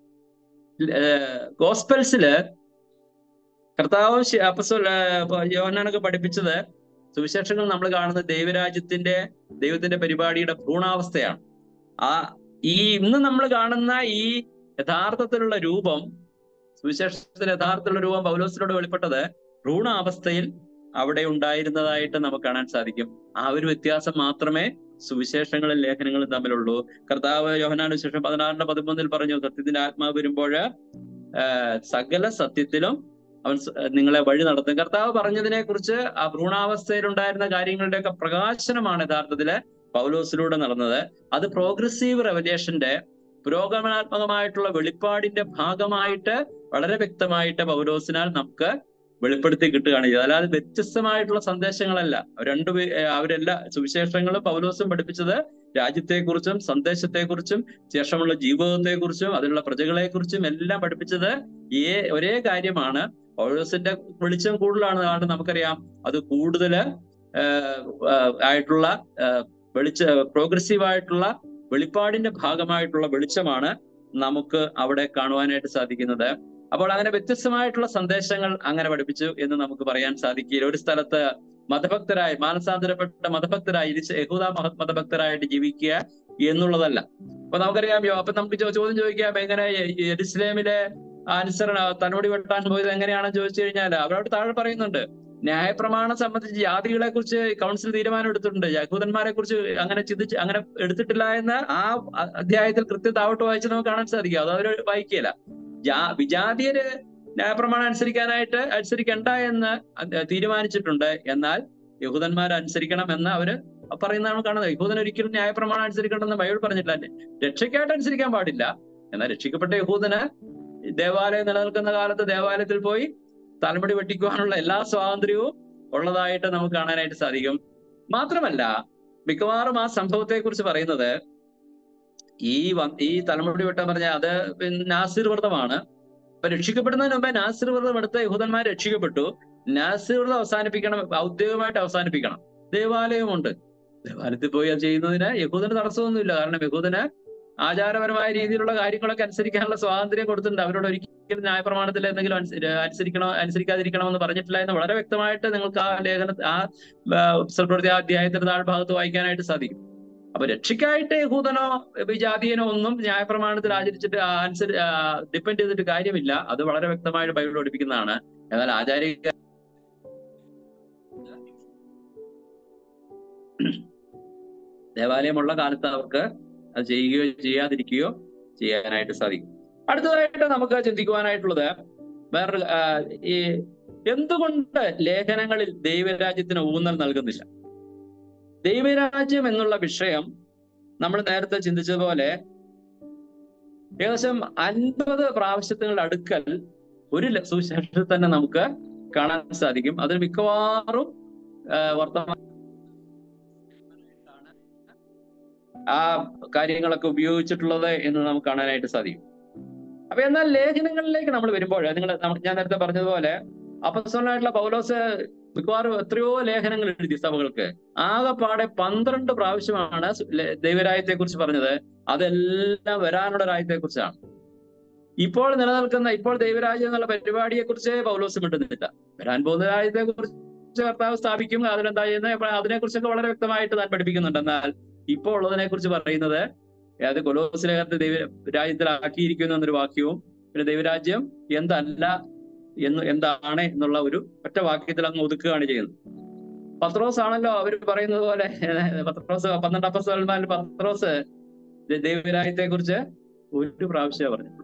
Speaker 2: ഗോസ്പെൽസില് കർത്താവും ശ- അപ്പസ്വല യോഹന്നാനൊക്കെ പഠിപ്പിച്ചത് സുവിശേഷങ്ങൾ നമ്മൾ കാണുന്ന ദൈവരാജ്യത്തിന്റെ ദൈവത്തിന്റെ പരിപാടിയുടെ ഭ്രൂണാവസ്ഥയാണ് ആ ഈ ഇന്ന് നമ്മൾ കാണുന്ന ഈ യഥാർത്ഥത്തിലുള്ള രൂപം സുവിശേഷത്തിന്റെ യഥാർത്ഥത്തിലുള്ള രൂപം പൗലോസിനോട് വെളിപ്പെട്ടത് ഭ്രൂണാവസ്ഥയിൽ അവിടെ ഉണ്ടായിരുന്നതായിട്ട് നമുക്ക് കാണാൻ സാധിക്കും ആ ഒരു വ്യത്യാസം മാത്രമേ സുവിശേഷങ്ങളും ലേഖനങ്ങളും തമ്മിലുള്ളൂ കർത്താവ് യോഹനാനു ശേഷം പതിനാറിന്റെ പതിമൂന്നിൽ പറഞ്ഞു സത്യത്തിന്റെ ആത്മാവ് വരുമ്പോൾ സകല സത്യത്തിലും അവൻ സ- നിങ്ങളെ വഴി നടത്തും കർത്താവ് പറഞ്ഞതിനെ കുറിച്ച് ആ ഭ്രൂണാവസ്ഥയിൽ ഉണ്ടായിരുന്ന കാര്യങ്ങളുടെയൊക്കെ പ്രകാശനമാണ് യഥാർത്ഥത്തില് പൗലോസിലൂടെ നടന്നത് അത് പ്രോഗ്രസീവ് റെവലേഷന്റെ പുരോഗമനാത്മകമായിട്ടുള്ള വെളിപ്പാടിന്റെ ഭാഗമായിട്ട് വളരെ വ്യക്തമായിട്ട് പൗലോസിനാൽ നമുക്ക് വെളിപ്പെടുത്തി കിട്ടുകയാണ് ചെയ്തത് അല്ലാതെ വ്യത്യസ്തമായിട്ടുള്ള സന്ദേശങ്ങളല്ല രണ്ടു അവരെല്ലാ സുവിശേഷങ്ങളും പൗലോസും പഠിപ്പിച്ചത് രാജ്യത്തെക്കുറിച്ചും സന്ദേശത്തെക്കുറിച്ചും ശേഷമുള്ള ജീവിതത്തെക്കുറിച്ചും അതിലുള്ള പ്രജകളെക്കുറിച്ചും എല്ലാം പഠിപ്പിച്ചത് ഏ ഒരേ കാര്യമാണ് പൗലോസിന്റെ വെളിച്ചം കൂടുതലാണ് കാരണം നമുക്കറിയാം അത് കൂടുതൽ ആയിട്ടുള്ള ആഹ് വെളിച്ച പ്രോഗ്രസീവ് ആയിട്ടുള്ള വെളിപ്പാടിന്റെ ഭാഗമായിട്ടുള്ള വെളിച്ചമാണ് നമുക്ക് അവിടെ കാണുവാനായിട്ട് സാധിക്കുന്നത് അപ്പോൾ അങ്ങനെ വ്യത്യസ്തമായിട്ടുള്ള സന്ദേശങ്ങൾ അങ്ങനെ പഠിപ്പിച്ചു എന്ന് നമുക്ക് പറയാൻ സാധിക്കില്ല ഒരു സ്ഥലത്ത് മതഭക്തരായി മാനസാന്തരപ്പെട്ട മതഭക്തരായി ഇരിച്ച് യഹൂദ മത- മതഭക്തരായിട്ട് ജീവിക്കുക എന്നുള്ളതല്ല അപ്പൊ നമുക്കറിയാം യോ- അപ്പൊ നമുക്ക് ചോ- ചോദ്യം ചോദിക്കാം എങ്ങനെ യ- യെരുസലേമിലെ അനുസരണ തന്നോടി വെട്ടാൻ പോയത് എങ്ങനെയാണെന്ന് ചോദിച്ചു കഴിഞ്ഞാൽ അവരോട് താഴെ പറയുന്നുണ്ട് ന്യായപ്രമാണം സംബന്ധിച്ച് ജാതികളെ കുറിച്ച് കൗൺസിൽ തീരുമാനം എടുത്തിട്ടുണ്ട് യഹൂദന്മാരെ കുറിച്ച് അങ്ങനെ ചിന്തിച്ച് അങ്ങനെ എടുത്തിട്ടില്ല എന്ന് ആ അ- അധ്യായത്തിൽ കൃത്യം താവട്ട് വായിച്ച് നമുക്ക് കാണാൻ സാധിക്കും അത് അവർ വായിക്കുകയില്ല ജാ വിജാതീയര് ന്യായപ്രമാണം അനുസരിക്കാനായിട്ട് അനുസരിക്കണ്ട എന്ന് അത് തീരുമാനിച്ചിട്ടുണ്ട് എന്നാൽ യഹൂദന്മാർ അനുസരിക്കണം എന്ന് അവര് പറയുന്നതാണ് കാണുന്നത് യഹൂദൻ ഒരിക്കലും ന്യായപ്രമാണം അനുസരിക്കണമെന്ന് ബൈബിൾ പറഞ്ഞിട്ടില്ല രക്ഷയ്ക്കായിട്ട് അനുസരിക്കാൻ പാടില്ല എന്നാൽ രക്ഷിക്കപ്പെട്ട യഹൂദന് ദേവാലയം നിലനിൽക്കുന്ന കാലത്ത് ദേവാലയത്തിൽ പോയി തലമുടി വെട്ടിക്കുവാനുള്ള എല്ലാ സ്വാതന്ത്ര്യവും ഉള്ളതായിട്ട് നമുക്ക് കാണാനായിട്ട് സാധിക്കും മാത്രമല്ല മിക്കവാറും ആ സംഭവത്തെ കുറിച്ച് പറയുന്നത് ഈ വ- ഈ തലമുടി വെട്ടം പറഞ്ഞ അത് പിന്നെ നാസിർ വ്രതമാണ് അപ്പൊ രക്ഷിക്കപ്പെടുന്നതിന് മുമ്പേ നാസിർ വ്രതം എടുത്ത യഹൂദന്മാർ രക്ഷിക്കപ്പെട്ടു നാസിർ വ്രതം അവസാനിപ്പിക്കണം ഔദ്യോഗികമായിട്ട് അവസാനിപ്പിക്കണം ദേവാലയമുണ്ട് ദേവാലയത്തിൽ പോയി അത് ചെയ്യുന്നതിന് യഹൂദന് തടസ്സമൊന്നുമില്ല കാരണം യഹൂദന് ആചാരപരമായ രീതിയിലുള്ള കാര്യങ്ങളൊക്കെ അനുസരിക്കാനുള്ള സ്വാതന്ത്ര്യം കൊടുത്തിട്ടുണ്ട് അവരോട് ഒരിക്കലും ന്യായപ്രമാണത്തിൽ എന്തെങ്കിലും അനുസ- അനുസരിക്കണോ അനുസരിക്കാതിരിക്കണമെന്ന് പറഞ്ഞിട്ടില്ല എന്ന് വളരെ വ്യക്തമായിട്ട് നിങ്ങൾക്ക് ആ ലേഖന ആ പ്രവൃത്തി അധ്യായത്തിന്റെ താഴ്ഭാഗത്ത് വായിക്കാനായിട്ട് സാധിക്കും അപ്പൊ രക്ഷയ്ക്കായിട്ട് യഹൂദനോ വിജാതീയനോ ഒന്നും ന്യായപ്രമാണത്തിൽ ആചരിച്ചിട്ട് ആ അനുസരി ഡിപ്പെൻഡ് ചെയ്തിട്ട് കാര്യമില്ല അത് വളരെ വ്യക്തമായിട്ട് ബൈബിൾ പഠിപ്പിക്കുന്നതാണ് എന്നാൽ ആചാരിക ദേവാലയമുള്ള കാലത്ത് അവർക്ക് അത് ചെയ്യുകയോ ചെയ്യാതിരിക്കുകയോ ചെയ്യാനായിട്ട് സാധിക്കും അടുത്തതായിട്ട് നമുക്ക് ചിന്തിക്കുവാനായിട്ടുള്ളത് വേറൊരു ആ, ഈ എന്തുകൊണ്ട് ലേഖനങ്ങളിൽ ദൈവരാജ്യത്തിന് ഊന്നൽ നൽകുന്നില്ല ദൈവരാജ്യം എന്നുള്ള വിഷയം നമ്മൾ നേരത്തെ ചിന്തിച്ചതുപോലെ ഏകദേശം അൻപത് പ്രാവശ്യത്തിന്റെ അടുക്കൽ ഒരു ല- സുവിശേഷത്തിൽ തന്നെ നമുക്ക് കാണാൻ സാധിക്കും അതിൽ മിക്കവാറും ആ, വർത്തമാന ആ കാര്യങ്ങളൊക്കെ ഉപയോഗിച്ചിട്ടുള്ളത് എന്ന് നമുക്ക് കാണാനായിട്ട് സാധിക്കും അപ്പൊ എന്നാൽ ലേഖനങ്ങളിലേക്ക് നമ്മൾ വരുമ്പോൾ നിങ്ങൾ ഞാൻ നേരത്തെ പറഞ്ഞതുപോലെ അപ്പസ്വലായിട്ടുള്ള പൗലോസ് മിക്കവാറും എത്രയോ ലേഖനങ്ങൾ എഴുതി സഭകൾക്ക് ആകെപ്പാടെ പന്ത്രണ്ട് പ്രാവശ്യമാണ് ദൈവരായത്തെ കുറിച്ച് പറഞ്ഞത് അതെല്ലാം വരാനുള്ള രാജ്യത്തെ കുറിച്ചാണ് ഇപ്പോൾ നിലനിൽക്കുന്ന ഇപ്പോൾ ദൈവരാജ്യം എന്നുള്ള പരിപാടിയെ കുറിച്ച് പൗലോസ് മിണ്ടുന്നില്ല വരാൻ പോകുന്ന രാജ്യത്തെ കുറിച്ച് കർത്താവ് സ്ഥാപിക്കും അതിലെന്താ ചെയ്യുന്നത് അതിനെ കുറിച്ചൊക്കെ വളരെ വ്യക്തമായിട്ട് താൻ പഠിപ്പിക്കുന്നുണ്ട് എന്നാൽ ഇപ്പോൾ ഉള്ളതിനെ കുറിച്ച് പറയുന്നത് അത് കൊലോസ് ലേഖനത്തെ ദൈവ രാജ്യത്തിലാക്കിയിരിക്കുന്നു എന്നൊരു വാക്യവും പിന്നെ ദൈവരാജ്യം എന്തല്ല എന്ന് എന്താണ് എന്നുള്ള ഒരു ഒറ്റ വാക്യത്തിൽ അങ്ങ് ഒതുക്കുകയാണ് ചെയ്യുന്നത് പത്രോസ് ആണല്ലോ അവർ പറയുന്നത് പോലെ പത്രോസ് പന്ത്രണ്ട് അപ്പസ്വലന്മാരിൽ പത്രോസ് ദൈവരാജ്യത്തെ കുറിച്ച് ഒരു പ്രാവശ്യമേ പറഞ്ഞിട്ടുള്ളൂ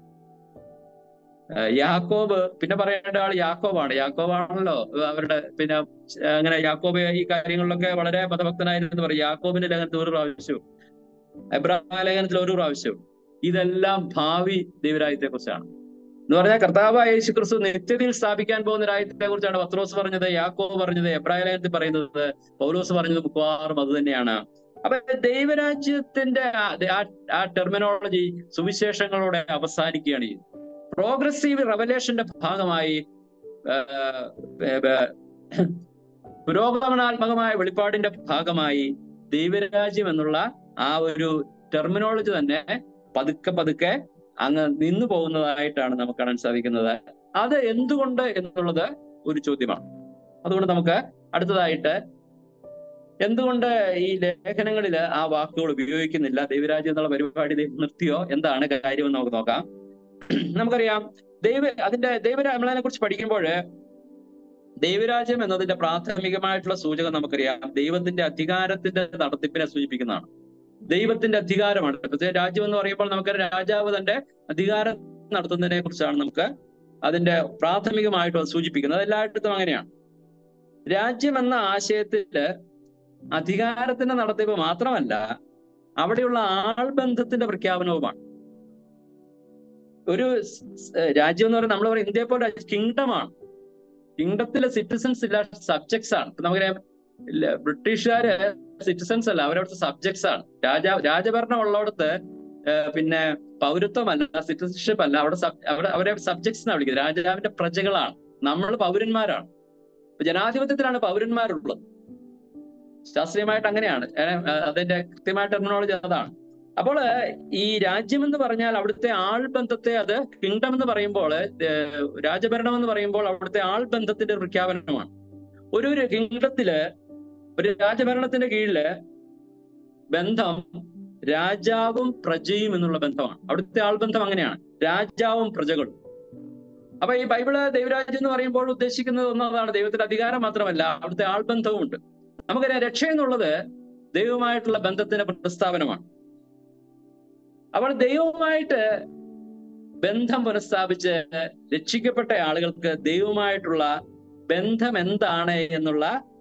Speaker 2: ഏഹ് യാക്കോബ് പിന്നെ പറയേണ്ട ആൾ യാക്കോബാണ് യാക്കോബാണല്ലോ അവരുടെ പിന്നെ അങ്ങനെ യാക്കോബ് ഈ കാര്യങ്ങളിലൊക്കെ വളരെ മതഭക്തനായിരുന്നു പറയും യാക്കോബിന്റെ ലേഖനത്തിൽ ഒരു പ്രാവശ്യവും എബ്രാഹിം ലേഖനത്തിൽ ഒരു പ്രാവശ്യവും ഇതെല്ലാം ഭാവി ദൈവരാജ്യത്തെ കുറിച്ചാണ് എന്ന് പറഞ്ഞാൽ കർത്താവായ യേശു ക്രിസ്തു നിത്യതയിൽ സ്ഥാപിക്കാൻ പോകുന്ന രാജ്യത്തെ കുറിച്ചാണ് പത്രോസ് പറഞ്ഞത് യാക്കോബ് പറഞ്ഞത് എബ്രാഹിം ലേഖനത്തിൽ പറയുന്നത് പൗലോസ് പറഞ്ഞത് മിക്കവാറും അത് തന്നെയാണ് അപ്പൊ ദൈവരാജ്യത്തിന്റെ ആ- ആ- ആ ടെർമിനോളജി സുവിശേഷങ്ങളോടെ അവസാനിക്കുകയാണ് ചെയ്യുന്നത് പ്രോഗ്രസീവ് റെവലേഷന്റെ ഭാഗമായി ആഹ്, ഏർ, ഏർ, പുരോഗമനാത്മകമായ വെളിപ്പാടിന്റെ ഭാഗമായി ദൈവരാജ്യം എന്നുള്ള ആ ഒരു ടെർമിനോളജി തന്നെ പതുക്കെ പതുക്കെ അങ്ങ് നിന്നു പോകുന്നതായിട്ടാണ് നമുക്ക് കാണാൻ സാധിക്കുന്നത് അത് എന്തുകൊണ്ട് എന്നുള്ളത് ഒരു ചോദ്യമാണ് അതുകൊണ്ട് നമുക്ക് അടുത്തതായിട്ട് എന്തുകൊണ്ട് ഈ ലേഖനങ്ങളിൽ ആ വാക്കുകൾ ഉപയോഗിക്കുന്നില്ല ദൈവരാജ്യം എന്നുള്ള പരിപാടി ദൈവം നിർത്തിയോ എന്താണ് കാര്യമെന്ന് നമുക്ക് നോക്കാം നമുക്കറിയാം ദൈവ അതിന്റെ ദൈവരാജ്യം നമ്മളതിനെ കുറിച്ച് പഠിക്കുമ്പോൾ ദൈവരാജ്യം എന്നതിന്റെ പ്രാഥമികമായിട്ടുള്ള സൂചകം നമുക്കറിയാം ദൈവത്തിന്റെ അധികാരത്തിന്റെ നടത്തിപ്പിനെ സൂചിപ്പിക്കുന്നതാണ് ദൈവത്തിന്റെ അധികാരമാണ് പ്രത്യേക രാജ്യം എന്ന് പറയുമ്പോൾ നമുക്ക് രാജാവ് തന്റെ അധികാരം നടത്തുന്നതിനെ കുറിച്ചാണ് നമുക്ക് അതിന്റെ പ്രാഥമികമായിട്ട് അത് സൂചിപ്പിക്കുന്നത് എല്ലായിടത്തും അങ്ങനെയാണ് രാജ്യം എന്ന ആശയത്തില് അധികാരത്തിന്റെ നടത്തിപ്പ് മാത്രമല്ല അവിടെയുള്ള ആൾബന്ധത്തിന്റെ പ്രഖ്യാപനവുമാണ് ഒരു സ്- സ് രാജ്യം എന്ന് പറയുന്നത് നമ്മൾ പറയും ഇന്ത്യയെ പോലെ കിങ്ഡം ആണ് കിങ്ഡത്തിലെ സിറ്റിസൺസ് ഇല്ല സബ്ജക്ട്സ് ആണ് ഇപ്പൊ നമുക്കറിയാം ഇല്ല, ബ്രിട്ടീഷുകാര് സിറ്റിസൺസ് അല്ല അവരവിടുത്തെ സബ്ജക്ട്സ് ആണ് രാജാ രാജഭരണം ഉള്ളിടത്ത് ഏഹ് പിന്നെ പൗരത്വമല്ല സിറ്റിസൺഷിപ്പ് അല്ല അവിടെ sub- അവിടെ അവരെ സബ്ജക്ട്സ് എന്നാണ് വിളിക്കുന്നത് രാജാവിന്റെ പ്രജകളാണ് നമ്മൾ പൗരന്മാരാണ് ഇപ്പൊ ജനാധിപത്യത്തിലാണ് പൗരന്മാരുള്ളത് ശാസ്ത്രീയമായിട്ട് അങ്ങനെയാണ് ഏ, ഏ, അതിന്റെ കൃത്യമായ ടെർമിനോളജി അതാണ് അപ്പോൾ ഈ രാജ്യം എന്ന് പറഞ്ഞാൽ അവിടുത്തെ ആൾ ബന്ധത്തെ അത് കിങ്ഡം എന്ന് പറയുമ്പോൾ ഏ, രാജഭരണം എന്ന് പറയുമ്പോൾ അവിടുത്തെ ആൾ ബന്ധത്തിന്റെ ഒരു പ്രഖ്യാപനമാണ് ഒരു ഒരു കിങ്ഡത്തില് ഒരു രാജഭരണത്തിന്റെ കീഴില് ബന്ധം രാജാവും പ്രജയും എന്നുള്ള ബന്ധമാണ് അവിടുത്തെ ആൾബന്ധം അങ്ങനെയാണ് രാജാവും പ്രജകളും അപ്പൊ ഈ ബൈബിള് ദൈവരാജ്യം എന്ന് പറയുമ്പോൾ ഉദ്ദേശിക്കുന്നത് ഒന്നതാണ് ദൈവത്തിന്റെ അധികാരം മാത്രമല്ല അവിടുത്തെ ആൾബന്ധവും ഉണ്ട് നമുക്കറിയാം രക്ഷ എന്നുള്ളത് ദൈവമായിട്ടുള്ള ബന്ധത്തിന്റെ പ്രസ്താവനമാണ് അപ്പോൾ ദൈവവുമായിട്ട് ബന്ധം പുനഃസ്ഥാപിച്ച് രക്ഷിക്കപ്പെട്ട ആളുകൾക്ക് ദൈവമായിട്ടുള്ള ബന്ധം എന്താണ് എന്നുള്ള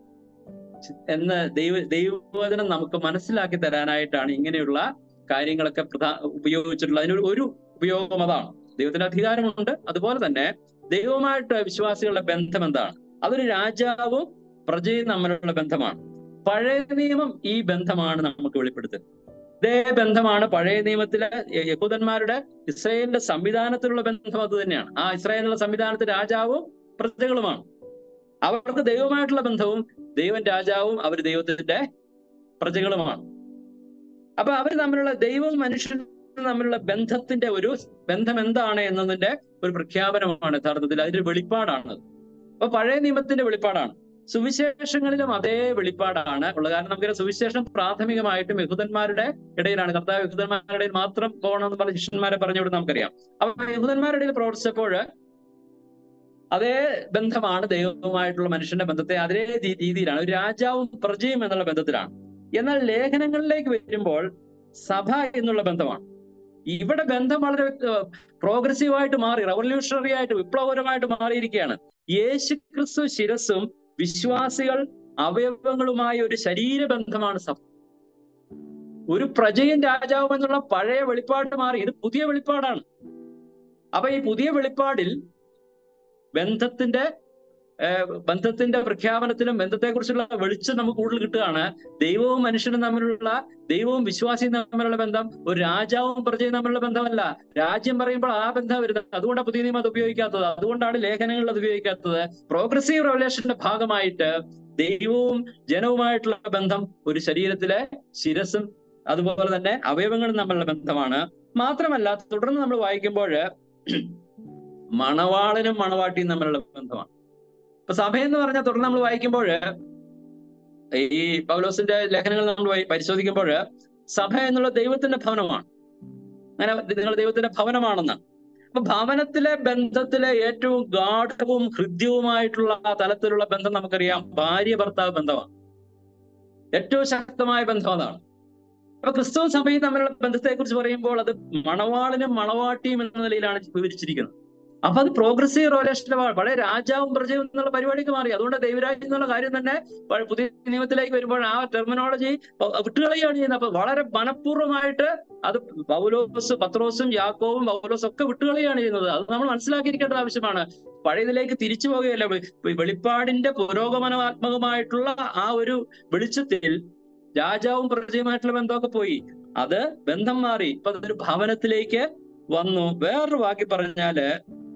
Speaker 2: എന്ന് ദൈവ ദൈവവചനം നമുക്ക് മനസ്സിലാക്കി തരാനായിട്ടാണ് ഇങ്ങനെയുള്ള കാര്യങ്ങളൊക്കെ പ്രധാ ഉപയോഗിച്ചിട്ടുള്ളത് അതിനൊരു ഒരു ഉപയോഗം അതാണ് ദൈവത്തിന്റെ അധികാരമുണ്ട് അതുപോലെ തന്നെ ദൈവവുമായിട്ട് വിശ്വാസികളുടെ ബന്ധം എന്താണ് അതൊരു രാജാവും പ്രജയും തമ്മിലുള്ള ബന്ധമാണ് പഴയ നിയമം ഈ ബന്ധമാണ് നമുക്ക് വെളിപ്പെടുത്തുന്നത് ഇതേ ബന്ധമാണ് പഴയ നിയമത്തിലെ യഹൂദന്മാരുടെ ഇസ്രായേലിന്റെ സംവിധാനത്തിലുള്ള ബന്ധം അത് തന്നെയാണ് ആ ഇസ്രായേലിനുള്ള സംവിധാനത്തിൽ രാജാവും പ്രജകളുമാണ് അവർക്ക് ദൈവമായിട്ടുള്ള ബന്ധവും ദൈവം രാജാവും അവർ ദൈവത്തിന്റെ പ്രജകളുമാണ് അപ്പൊ അവർ തമ്മിലുള്ള ദൈവവും മനുഷ്യനും തമ്മിലുള്ള ബന്ധത്തിന്റെ ഒരു ബന്ധം എന്താണ് എന്നതിന്റെ ഒരു പ്രഖ്യാപനമാണ് യഥാർത്ഥത്തിൽ അതിന്റെ വെളിപ്പാടാണ് അപ്പൊ പഴയ നിയമത്തിന്റെ വെളിപ്പാടാണ് സുവിശേഷങ്ങളിലും അതേ വെളിപ്പാടാണ് ഉള്ളത് കാരണം നമുക്കറിയാം സുവിശേഷം പ്രാഥമികമായിട്ടും യഹൂദന്മാരുടെ ഇടയിലാണ് കർത്താവ് യഹൂദന്മാരുടെ ഇടയിൽ മാത്രം പോകണമെന്ന് പറഞ്ഞ ശിഷ്യന്മാരെ പറഞ്ഞുകൊണ്ട് നമുക്കറിയാം അപ്പൊ യഹൂദന്മാരുടെ ഇടയിൽ പ്രവർത്തിച്ചപ്പോൾ അതേ ബന്ധമാണ് ദൈവവുമായിട്ടുള്ള മനുഷ്യന്റെ ബന്ധത്തെ അതേ രീ- രീതിയിലാണ് ഒരു രാജാവും പ്രജയും എന്നുള്ള ബന്ധത്തിലാണ് എന്നാൽ ലേഖനങ്ങളിലേക്ക് വരുമ്പോൾ സഭ എന്നുള്ള ബന്ധമാണ് ഇവിടെ ബന്ധം വളരെ പ്രോഗ്രസീവായിട്ട് മാറി റവല്യൂഷണറി ആയിട്ട് വിപ്ലവകരമായിട്ട് മാറിയിരിക്കുകയാണ് യേശു ക്രിസ്തു ശിരസും വിശ്വാസികൾ അവയവങ്ങളുമായ ഒരു ശരീരബന്ധമാണ് സഭ ഒരു പ്രജയും രാജാവും എന്നുള്ള പഴയ വെളിപ്പാട് മാറി ഇത് പുതിയ വെളിപ്പാടാണ് അപ്പൊ ഈ പുതിയ വെളിപ്പാടിൽ ബന്ധത്തിന്റെ ഏഹ് ബന്ധത്തിന്റെ പ്രഖ്യാപനത്തിലും ബന്ധത്തെക്കുറിച്ചുള്ള വെളിച്ചം നമുക്ക് കൂടുതൽ കിട്ടുകയാണ് ദൈവവും മനുഷ്യനും തമ്മിലുള്ള ദൈവവും വിശ്വാസിയും തമ്മിലുള്ള ബന്ധം ഒരു രാജാവും പ്രജയും തമ്മിലുള്ള ബന്ധമല്ല രാജ്യം പറയുമ്പോൾ ആ ബന്ധം വരുന്നത് അതുകൊണ്ടാണ് പുതിയ നിയമം അത് ഉപയോഗിക്കാത്തത് അതുകൊണ്ടാണ് ലേഖനങ്ങളിൽ അത് ഉപയോഗിക്കാത്തത് പ്രോഗ്രസീവ് റെവലേഷന്റെ ഭാഗമായിട്ട് ദൈവവും ജനവുമായിട്ടുള്ള ബന്ധം ഒരു ശരീരത്തിലെ ശിരസും അതുപോലെ തന്നെ അവയവങ്ങളും തമ്മിലുള്ള ബന്ധമാണ് മാത്രമല്ല തുടർന്ന് നമ്മൾ വായിക്കുമ്പോൾ മണവാളനും മണവാട്ടിയും തമ്മിലുള്ള ബന്ധമാണ് ഇപ്പൊ സഭ എന്ന് പറഞ്ഞാൽ തുടർന്ന് നമ്മൾ വായിക്കുമ്പോൾ ഈ പൗലോസിന്റെ ലേഖനങ്ങൾ നമ്മൾ വായി- പരിശോധിക്കുമ്പോൾ സഭ എന്നുള്ള ദൈവത്തിന്റെ ഭവനമാണ് അങ്ങനെ നിങ്ങൾ ദൈവത്തിന്റെ ഭവനമാണെന്ന് അപ്പൊ ഭവനത്തിലെ ബന്ധത്തിലെ ഏറ്റവും ഗാഠവും ഹൃദ്യവുമായിട്ടുള്ള ആ തലത്തിലുള്ള ബന്ധം നമുക്കറിയാം ഭാര്യ ഭർത്താവ് ബന്ധമാണ് ഏറ്റവും ശക്തമായ ബന്ധം അതാണ് അപ്പൊ ക്രിസ്തവ സഭയും തമ്മിലുള്ള ബന്ധത്തെ കുറിച്ച് പറയുമ്പോൾ അത് മണവാളനും മണവാട്ടിയും എന്ന നിലയിലാണ് വിവരിച്ചിരിക്കുന്നത് അപ്പൊ അത് പ്രോഗ്രസീവ് റോലേഷന്റെ പഴയ രാജാവും പ്രജയും എന്നുള്ള പരിപാടിക്ക് മാറി അതുകൊണ്ട് ദൈവരാജ്യം എന്നുള്ള കാര്യം തന്നെ പഴ- പുതിയ നിയമത്തിലേക്ക് വരുമ്പോൾ ആ ടെർമിനോളജി വിട്ടുകളയുകയാണ് ചെയ്യുന്നത് അപ്പൊ വളരെ മനഃപൂർവ്വമായിട്ട് അത് പൗലോസ് പത്രോസും യാക്കോവും പൗലോസും ഒക്കെ വിട്ടുകളയുകയാണ് ചെയ്യുന്നത് അത് നമ്മൾ മനസ്സിലാക്കിയിരിക്കേണ്ടത് ആവശ്യമാണ് പഴയതിലേക്ക് തിരിച്ചു പോകുകയല്ല വെ- വെളിപ്പാടിന്റെ പുരോഗമനാത്മകമായിട്ടുള്ള ആ ഒരു വെളിച്ചത്തിൽ രാജാവും പ്രജയുമായിട്ടുള്ള ബന്ധമൊക്കെ പോയി അത് ബന്ധം മാറി ഇപ്പൊ അതൊരു ഭവനത്തിലേക്ക് വന്നു വേറൊരു വാക്കി പറഞ്ഞാല്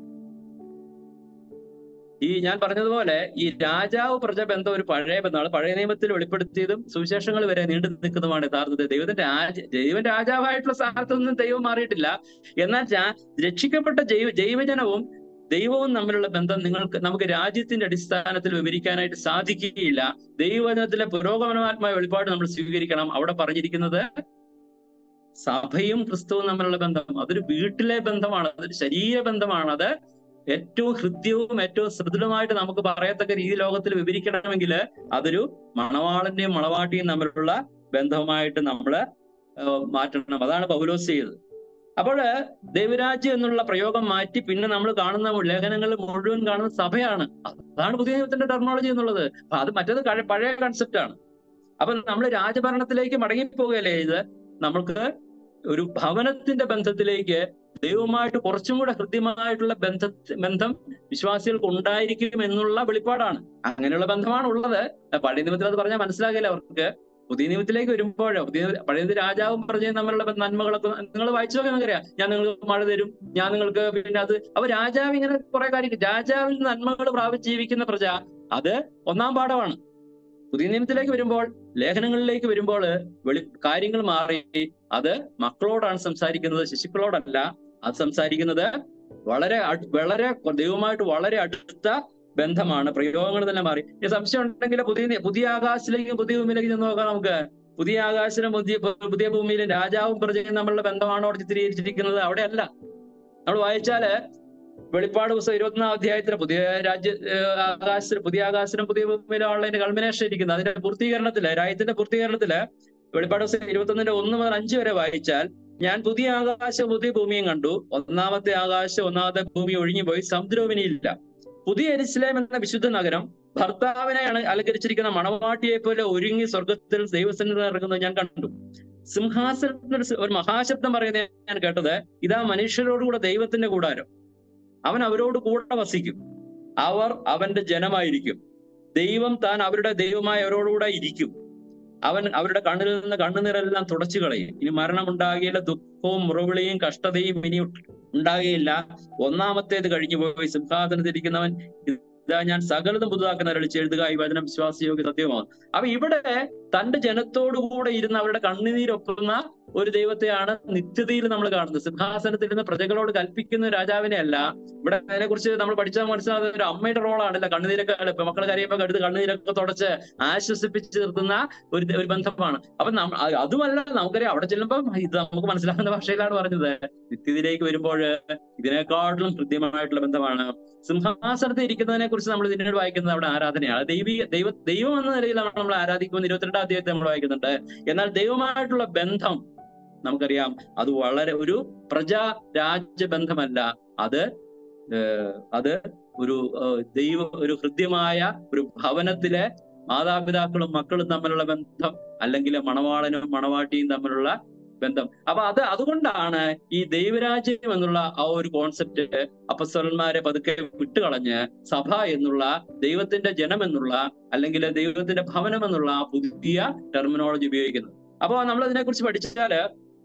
Speaker 2: ഈ ഞാൻ പറഞ്ഞതുപോലെ ഈ രാജാവ് പ്രജ ബന്ധം ഒരു പഴയ ബന്ധമാണ് പഴയ നിയമത്തിൽ വെളിപ്പെടുത്തിയതും സുവിശേഷങ്ങൾ വരെ നീണ്ടു നിൽക്കുന്നതുമാണ് യഥാർത്ഥത്തിൽ ദൈവത്തിന്റെ രാജ ദൈവം രാജാവായിട്ടുള്ള സ്ഥാനത്ത് നിന്നും ദൈവം മാറിയിട്ടില്ല എന്നാൽ രാ- രക്ഷിക്കപ്പെട്ട ജൈവ ജൈവജനവും ദൈവവും തമ്മിലുള്ള ബന്ധം നിങ്ങൾക്ക് നമുക്ക് രാജ്യത്തിന്റെ അടിസ്ഥാനത്തിൽ വിവരിക്കാനായിട്ട് സാധിക്കുകയില്ല ദൈവവചനത്തിലെ പുരോഗമനാത്മായ വെളിപ്പാട് നമ്മൾ സ്വീകരിക്കണം അവിടെ പറഞ്ഞിരിക്കുന്നത് സഭയും ക്രിസ്തുവും തമ്മിലുള്ള ബന്ധം അതൊരു വീട്ടിലെ ബന്ധമാണ് അതൊരു ശരീര ബന്ധമാണ് അത് ഏറ്റവും ഹൃദ്യവും ഏറ്റവും സൃദൃഢമായിട്ട് നമുക്ക് പറയത്തക്ക രീതി ലോകത്തിൽ വിവരിക്കണമെങ്കിൽ അതൊരു മണവാളന്റെയും മണവാട്ടിയും തമ്മിലുള്ള ബന്ധവുമായിട്ട് നമ്മൾ മാറ്റണം അതാണ് പൗലോസ് ചെയ്തത് അപ്പോൾ ദൈവരാജ്യം എന്നുള്ള പ്രയോഗം മാറ്റി പിന്നെ നമ്മൾ കാണുന്ന ലേഖനങ്ങൾ മുഴുവൻ കാണുന്ന സഭയാണ് അതാണ് പുതിയ നിയമത്തിന്റെ ടെർമിനോളജി എന്നുള്ളത് അപ്പൊ അത് മറ്റേത് കഴി- പഴയ കൺസെപ്റ്റ് ആണ് അപ്പൊ നമ്മൾ രാജഭരണത്തിലേക്ക് മടങ്ങിപ്പോവുകയല്ലേ ഇത് നമ്മൾക്ക് ഒരു ഭവനത്തിന്റെ ബന്ധത്തിലേക്ക് ദൈവമായിട്ട് കുറച്ചും കൂടെ ഹൃദ്യമായിട്ടുള്ള ബന്ധ ബന്ധം വിശ്വാസികൾക്ക് ഉണ്ടായിരിക്കും എന്നുള്ള വെളിപ്പാടാണ് അങ്ങനെയുള്ള ബന്ധമാണ് ഉള്ളത് പഴയ നിയമത്തിൽ അത് പറഞ്ഞാൽ മനസ്സിലാകില്ല അവർക്ക് പുതിയ നിയമത്തിലേക്ക് വരുമ്പോൾ പുതിയ പഴയത് രാജാവും പ്രജയും തമ്മിലുള്ള നന്മകളൊക്കെ നിങ്ങൾ വായിച്ചു നോക്കാൻ നമുക്കറിയാം ഞാൻ നിങ്ങൾക്ക് മഴ തരും ഞാൻ നിങ്ങൾക്ക് പിന്നെ അത് അപ്പൊ രാജാവ് ഇങ്ങനെ കുറെ കാര്യം രാജാവിൽ നന്മകൾ പ്രാപിച്ച് ജീവിക്കുന്ന പ്രജ അത് ഒന്നാം പാഠമാണ് പുതിയ നിയമത്തിലേക്ക് വരുമ്പോൾ ലേഖനങ്ങളിലേക്ക് വരുമ്പോൾ വെളി കാര്യങ്ങൾ മാറി അത് മക്കളോടാണ് സംസാരിക്കുന്നത് ശിശുക്കളോടല്ല അത് സംസാരിക്കുന്നത് വളരെ അടു- വളരെ ദൈവമായിട്ട് വളരെ അടുത്ത ബന്ധമാണ് പ്രയോഗങ്ങൾ തന്നെ മാറി ഈ സംശയം ഉണ്ടെങ്കിൽ പുതിയ നി- പുതിയ ആകാശത്തിലേക്കും പുതിയ ഭൂമിയിലേക്ക് ചെന്ന് നോക്കാം നമുക്ക് പുതിയ ആകാശത്തിലും പുതിയ പുതിയ ഭൂമിയിലും രാജാവും പ്രജയും തമ്മിലുള്ള ബന്ധമാണോ അവിടെ ചിത്രീകരിച്ചിരിക്കുന്നത് അവിടെ അല്ല നമ്മൾ വായിച്ചാല് വെളിപ്പാട് പുസ്തകം ഇരുപത്തിനാം അധ്യായത്തിലെ പുതിയ രാജ്യ ഏഹ് ആകാശത്തിലും പുതിയ ആകാശത്തിലും പുതിയ ഭൂമിയിലുള്ള അതിന്റെ കൾമിനേഷൻ ഇരിക്കുന്നത് അതിന്റെ പൂർത്തീകരണത്തില് രാജ്യത്തിന്റെ പൂർത്തീകരണത്തില് വെളിപ്പാട് പുസ്തകം ഇരുപത്തൊന്നിന്റെ ഒന്ന് മുതൽ അഞ്ച് വരെ വായിച്ചാൽ ഞാൻ പുതിയ ആകാശം പുതിയ ഭൂമിയും കണ്ടു ഒന്നാമത്തെ ആകാശം ഒന്നാമത്തെ ഭൂമി ഒഴിഞ്ഞുപോയി സമുദ്രവും ഇനിയില്ല പുതിയ എരിസ്ലേം എന്ന വിശുദ്ധ നഗരം ഭർത്താവിനെയാണ് അലങ്കരിച്ചിരിക്കുന്ന മണവാട്ടിയെ പോലെ ഒരുങ്ങി സ്വർഗത്തിൽ ദൈവസന്നിധി ഇറങ്ങുന്നത് ഞാൻ കണ്ടു സിംഹാസനത്തിൽ ഒരു സ- ഒരു മഹാശബ്ദം പറയുന്നത് ഞാൻ കേട്ടത് ഇതാ മനുഷ്യരോടുകൂടെ ദൈവത്തിന്റെ കൂടാരം അവൻ അവരോട് കൂടെ വസിക്കും അവർ അവന്റെ ജനമായിരിക്കും ദൈവം താൻ അവരുടെ ദൈവമായി അവരോടുകൂടെ ഇരിക്കും അവൻ അവരുടെ കണ്ണിൽ നിന്ന് കണ്ണുനീരെല്ലാം തുടച്ചു കളയും ഇനി മരണം ഉണ്ടാകിയില്ല ദുഃഖവും മുറവിളിയും കഷ്ടതയും ഇനി ഉണ്ടാകുകയില്ല ഒന്നാമത്തേത് കഴിഞ്ഞു പോയി സിംഹാസനത്തിരിക്കുന്നവൻ ഇതാ ഞാൻ സകലതും പുതുതാക്കുന്ന അരളിച്ച് എഴുതുക ഈ വചനം വിശ്വാസയോഗ്യ സത്യമാണ് അപ്പൊ ഇവിടെ തന്റെ ജനത്തോടുകൂടെ ഇരുന്ന് അവരുടെ കണ്ണുനീരൊപ്പുന്ന ഒരു ദൈവത്തെയാണ് നിത്യതയിൽ നമ്മൾ കാണുന്നത് സിംഹാസനത്തിൽ ഇരുന്ന് പ്രജകളോട് കൽപ്പിക്കുന്ന രാജാവിനെ അല്ല ഇവിടെ അതിനെ കുറിച്ച് നമ്മൾ പഠിച്ചാൽ മനസ്സിലാകുന്ന ഒരു അമ്മയുടെ റോളാണല്ല കണ്ണുനീരൊക്കെ ഇപ്പൊ മക്കൾ കരയുമ്പോൾ എടുത്ത് കണ്ണുനീരൊക്കെ തുടച്ച് ആശ്വസിപ്പിച്ച് നിർത്തുന്ന ഒരു ഒരു ബന്ധമാണ് അപ്പൊ നമ്മ അത് അതുമല്ല നമുക്കറിയാം അവിടെ ചെല്ലുമ്പോൾ ഇത് നമുക്ക് മനസ്സിലാകുന്ന ഭാഷയിലാണ് പറഞ്ഞത് നിത്യതയിലേക്ക് വരുമ്പോൾ ഇതിനേക്കാട്ടിലും കൃത്യമായിട്ടുള്ള ബന്ധമാണ് സിംഹാസനത്തിൽ ഇരിക്കുന്നതിനെ കുറിച്ച് നമ്മൾ പിന്നീട് വായിക്കുന്നത് അവിടെ ആരാധനയാണ് ദൈവിക ദൈവ ദൈവം എന്ന നിലയിലാണ് നമ്മൾ ആരാധിക്കുന്നത് ഇരുപത്തിരണ്ടാം അധ്യായത്തെ നമ്മൾ വായിക്കുന്നുണ്ട് എന്നാൽ ദൈവമായിട്ടുള്ള ബന്ധം നമുക്കറിയാം അത് വളരെ ഒരു പ്രജാ രാജ്യ ബന്ധമല്ല അത് ഏഹ് അത് ഒരു ഏഹ് ദൈവ ഒരു ഹൃദ്യമായ ഒരു ഭവനത്തിലെ മാതാപിതാക്കളും മക്കളും തമ്മിലുള്ള ബന്ധം അല്ലെങ്കിൽ മണവാളനും മണവാട്ടിയും തമ്മിലുള്ള ബന്ധം അപ്പൊ അത് അതുകൊണ്ടാണ് ഈ ദൈവരാജ്യം എന്നുള്ള ആ ഒരു കോൺസെപ്റ്റ് അപ്പസ്വലന്മാരെ പതുക്കെ വിട്ടുകളഞ്ഞ് സഭ എന്നുള്ള ദൈവത്തിന്റെ ജനം എന്നുള്ള അല്ലെങ്കിൽ ദൈവത്തിന്റെ ഭവനം എന്നുള്ള ആ പുതിയ ടെർമിനോളജി ഉപയോഗിക്കുന്നത് അപ്പൊ നമ്മൾ ഇതിനെ കുറിച്ച് പഠിച്ചാല്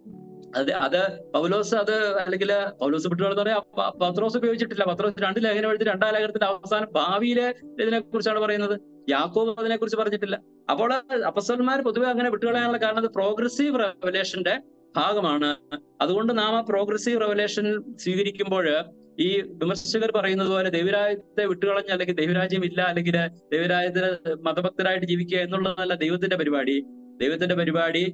Speaker 2: അത് അത് പൗലോസ് അത് അല്ലെങ്കിൽ പൗലോസ് വിട്ടുകളെന്ന് പറയാ പ- പത്രോസ് ഉപയോഗിച്ചിട്ടില്ല പത്രോസ് രണ്ട് ലേഖനം എഴുതി രണ്ടാം ലേഖനത്തിന്റെ അവസാനം ഭാവിയിലെ ഇതിനെ കുറിച്ചാണ് പറയുന്നത് യാക്കോബ് അതിനെ കുറിച്ച് പറഞ്ഞിട്ടില്ല അപ്പോൾ അപ്പസ്വലന്മാർ പൊതുവെ അങ്ങനെ വിട്ടുകളയാനുള്ള കാരണം അത് പ്രോഗ്രസീവ് റെവലേഷന്റെ ഭാഗമാണ് അതുകൊണ്ട് നാം ആ പ്രോഗ്രസീവ് റെവലേഷൻ സ്വീകരിക്കുമ്പോൾ ഈ വിമർശകർ പറയുന്നത് പോലെ ദൈവരാജ്യത്തെ വിട്ടുകളഞ്ഞ അല്ലെങ്കിൽ ദൈവരാജ്യം ഇല്ല അല്ലെങ്കിൽ ദൈവരാജ്യത്തിന് മതഭക്തരായിട്ട് ജീവിക്കുക എന്നുള്ളതല്ല ദൈവത്തിന്റെ പരിപാടി ദൈവത്തിന്റെ പരിപാടി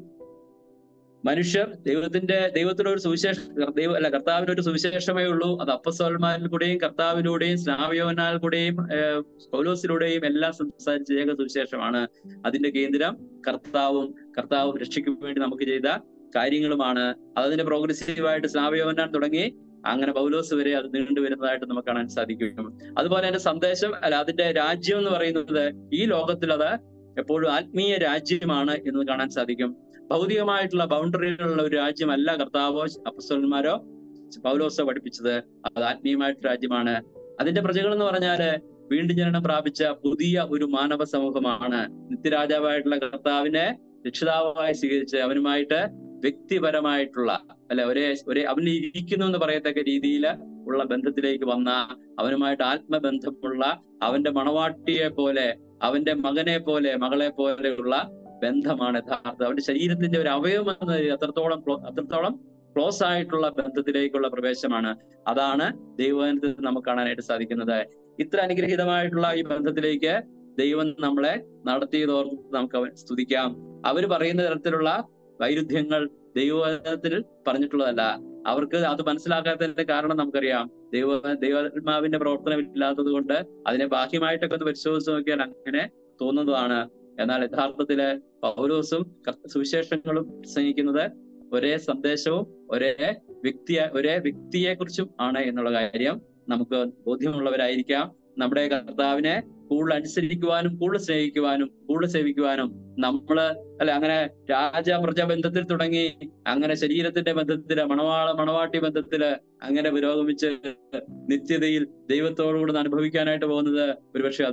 Speaker 2: മനുഷ്യർ ദൈവത്തിന്റെ ദൈവത്തിന്റെ ഒരു സുവിശേഷ ദൈവ അല്ല കർത്താവിന് ഒരു സുവിശേഷമേ ഉള്ളൂ അത് അപ്പസ്വലന്മാരിൽ കൂടെയും കർത്താവിലൂടെയും സ്നാവയോനാൽ കൂടെയും ഏഹ്, പൗലോസിലൂടെയും എല്ലാം സംസാരിച്ച ഏക സുവിശേഷമാണ് അതിന്റെ കേന്ദ്രം കർത്താവും കർത്താവും രക്ഷയ്ക്ക് വേണ്ടി നമുക്ക് ചെയ്ത കാര്യങ്ങളുമാണ് അതിന്റെ പ്രോഗ്രസീവായിട്ട് സ്നാവയോനാൻ തുടങ്ങി അങ്ങനെ പൗലോസ് വരെ അത് നീണ്ടുവരുന്നതായിട്ട് നമുക്ക് കാണാൻ സാധിക്കും അതുപോലെ അതിന്റെ സന്ദേശം അല്ല അതിന്റെ രാജ്യം എന്ന് പറയുന്നത് ഈ ലോകത്തിൽ അത് എപ്പോഴും ആത്മീയ രാജ്യമാണ് എന്ന് കാണാൻ സാധിക്കും ഭൗതികമായിട്ടുള്ള ബൗണ്ടറികളുള്ള ഒരു രാജ്യമല്ല കർത്താവോ അപ്പസ്വലന്മാരോ പൗലോസോ പഠിപ്പിച്ചത് അത് ആത്മീയമായിട്ടുള്ള രാജ്യമാണ് അതിന്റെ പ്രജകൾ എന്ന് പറഞ്ഞാല് വീണ്ടും ജനനം പ്രാപിച്ച പുതിയ ഒരു മാനവ സമൂഹമാണ് നിത്യരാജാവായിട്ടുള്ള കർത്താവിനെ രക്ഷിതാവായി സ്വീകരിച്ച് അവനുമായിട്ട് വ്യക്തിപരമായിട്ടുള്ള അല്ലെ ഒരേ ഒരേ അവന് ഇരിക്കുന്നു എന്ന് പറയത്തക്ക രീതിയിൽ ഉള്ള ബന്ധത്തിലേക്ക് വന്ന അവനുമായിട്ട് ആത്മബന്ധമുള്ള അവന്റെ മണവാട്ടിയെ പോലെ അവന്റെ മകനെ പോലെ മകളെ പോലെയുള്ള ബന്ധമാണ് യഥാർത്ഥം അവന്റെ ശരീരത്തിന്റെ ഒരു അവയവം എന്ന നിലയിൽ അത്രത്തോളം clo- അത്രത്തോളം ക്ലോസ് ആയിട്ടുള്ള ബന്ധത്തിലേക്കുള്ള പ്രവേശമാണ് അതാണ് ദൈവത്തിൽ നമുക്ക് കാണാനായിട്ട് സാധിക്കുന്നത് ഇത്ര അനുഗ്രഹീതമായിട്ടുള്ള ഈ ബന്ധത്തിലേക്ക് ദൈവം നമ്മളെ നടത്തിയതോർത്ത് നമുക്ക് അവൻ സ്തുതിക്കാം അവര് പറയുന്ന തരത്തിലുള്ള വൈരുദ്ധ്യങ്ങൾ ദൈവവചനത്തിൽ പറഞ്ഞിട്ടുള്ളതല്ല അവർക്ക് അത് മനസ്സിലാക്കാത്തതിന്റെ കാരണം നമുക്കറിയാം ദൈവ ദൈവാത്മാവിന്റെ പ്രവർത്തനം ഇല്ലാത്തത് കൊണ്ട് അതിനെ ബാഹ്യമായിട്ടൊക്കെ ഒന്ന് പരിശോധിച്ച് നോക്കിയാൽ അങ്ങനെ തോന്നുന്നതാണ് എന്നാൽ യഥാർത്ഥത്തില് പൗലോസും കർത്ത- സുവിശേഷങ്ങളും പ്രസംഗിക്കുന്നത് ഒരേ സന്ദേശവും ഒരേ വ്യക്തിയെ ഒരേ വ്യക്തിയെ കുറിച്ചും ആണ് എന്നുള്ള കാര്യം നമുക്ക് ബോധ്യമുള്ളവരായിരിക്കാം നമ്മുടെ കർത്താവിനെ കൂടുതൽ അനുസരിക്കുവാനും കൂടുതൽ സ്നേഹിക്കുവാനും കൂടുതൽ സേവിക്കുവാനും നമ്മള് അല്ല അങ്ങനെ രാജ പ്രജ ബന്ധത്തിൽ തുടങ്ങി അങ്ങനെ ശരീരത്തിന്റെ ബന്ധത്തില് മണവാള മണവാട്ടി ബന്ധത്തില് അങ്ങനെ പുരോഗമിച്ച് നിത്യതയിൽ ദൈവത്തോടുകൂടെ അനുഭവിക്കാനായിട്ട് പോകുന്നത് ഒരുപക്ഷെ അതിലും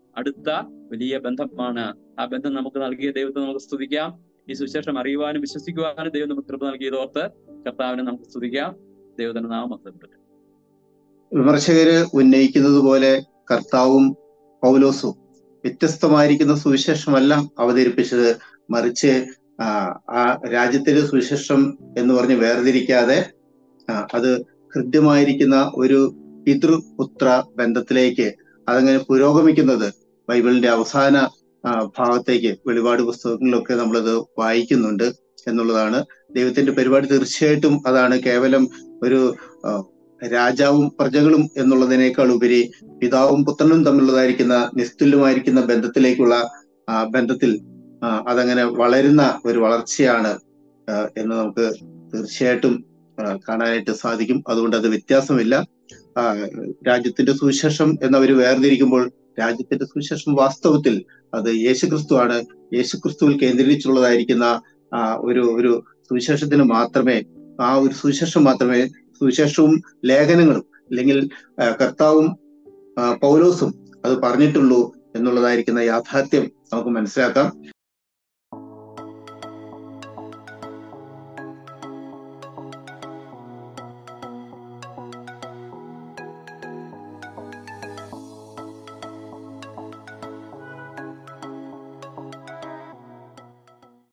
Speaker 2: അടുത്ത വലിയ ബന്ധമാണ് ആ ബന്ധം നമുക്ക് നൽകിയ ദൈവത്തെ നമുക്ക് സ്തുതിക്കാം ഈ സുവിശേഷം അറിയുവാനും വിശ്വസിക്കുവാനും ദൈവം നമുക്ക് കൃപ നൽകിയതോർത്ത് കർത്താവിനെ നമുക്ക് സ്തുതിക്കാം ദൈവത്തിന്റെ നാമത്തിൽ
Speaker 1: വിമർശകര് ഉന്നയിക്കുന്നത് പോലെ കർത്താവും പൗലോസും വ്യത്യസ്തമായിരിക്കുന്ന സുവിശേഷമല്ല അവതരിപ്പിച്ചത് മറിച്ച് ആ, ആ രാജ്യത്തിന്റെ സുവിശേഷം എന്ന് പറഞ്ഞ് വേർതിരിക്കാതെ ആ, അത് ഹൃദ്യമായിരിക്കുന്ന ഒരു പിതൃപുത്ര ബന്ധത്തിലേക്ക് അതങ്ങനെ പുരോഗമിക്കുന്നത് ബൈബിളിന്റെ അവസാന ആ, ഭാഗത്തേക്ക് വെളിപാട് പുസ്തകങ്ങളിലൊക്കെ നമ്മളത് വായിക്കുന്നുണ്ട് എന്നുള്ളതാണ് ദൈവത്തിന്റെ പരിപാടി തീർച്ചയായിട്ടും അതാണ് കേവലം ഒരു ആ, രാജാവും പ്രജകളും എന്നുള്ളതിനേക്കാൾ ഉപരി പിതാവും പുത്രനും തമ്മിലുള്ളതായിരിക്കുന്ന നിസ്തുല്യമായിരിക്കുന്ന ബന്ധത്തിലേക്കുള്ള ആ, ബന്ധത്തിൽ ആ, അതങ്ങനെ വളരുന്ന ഒരു വളർച്ചയാണ് ആ, എന്ന് നമുക്ക് തീർച്ചയായിട്ടും ആ, കാണാനായിട്ട് സാധിക്കും അതുകൊണ്ട് അത് വ്യത്യാസമില്ല ആ, രാജ്യത്തിന്റെ സുവിശേഷം എന്നവർ വേർതിരിക്കുമ്പോൾ രാജ്യത്തിന്റെ സുവിശേഷം വാസ്തവത്തിൽ അത് യേശുക്രിസ്തുവാണ് യേശുക്രിസ്തുവിൽ കേന്ദ്രീകരിച്ചുള്ളതായിരിക്കുന്ന ആ ഒരു ഒരു സുവിശേഷത്തിന് മാത്രമേ ആ ഒരു സുവിശേഷം മാത്രമേ സുവിശേഷവും ലേഖനങ്ങളും അല്ലെങ്കിൽ ആ, കർത്താവും ആ, പൗലോസും അത് പറഞ്ഞിട്ടുള്ളൂ എന്നുള്ളതായിരിക്കുന്ന യാഥാർത്ഥ്യം നമുക്ക് മനസ്സിലാക്കാം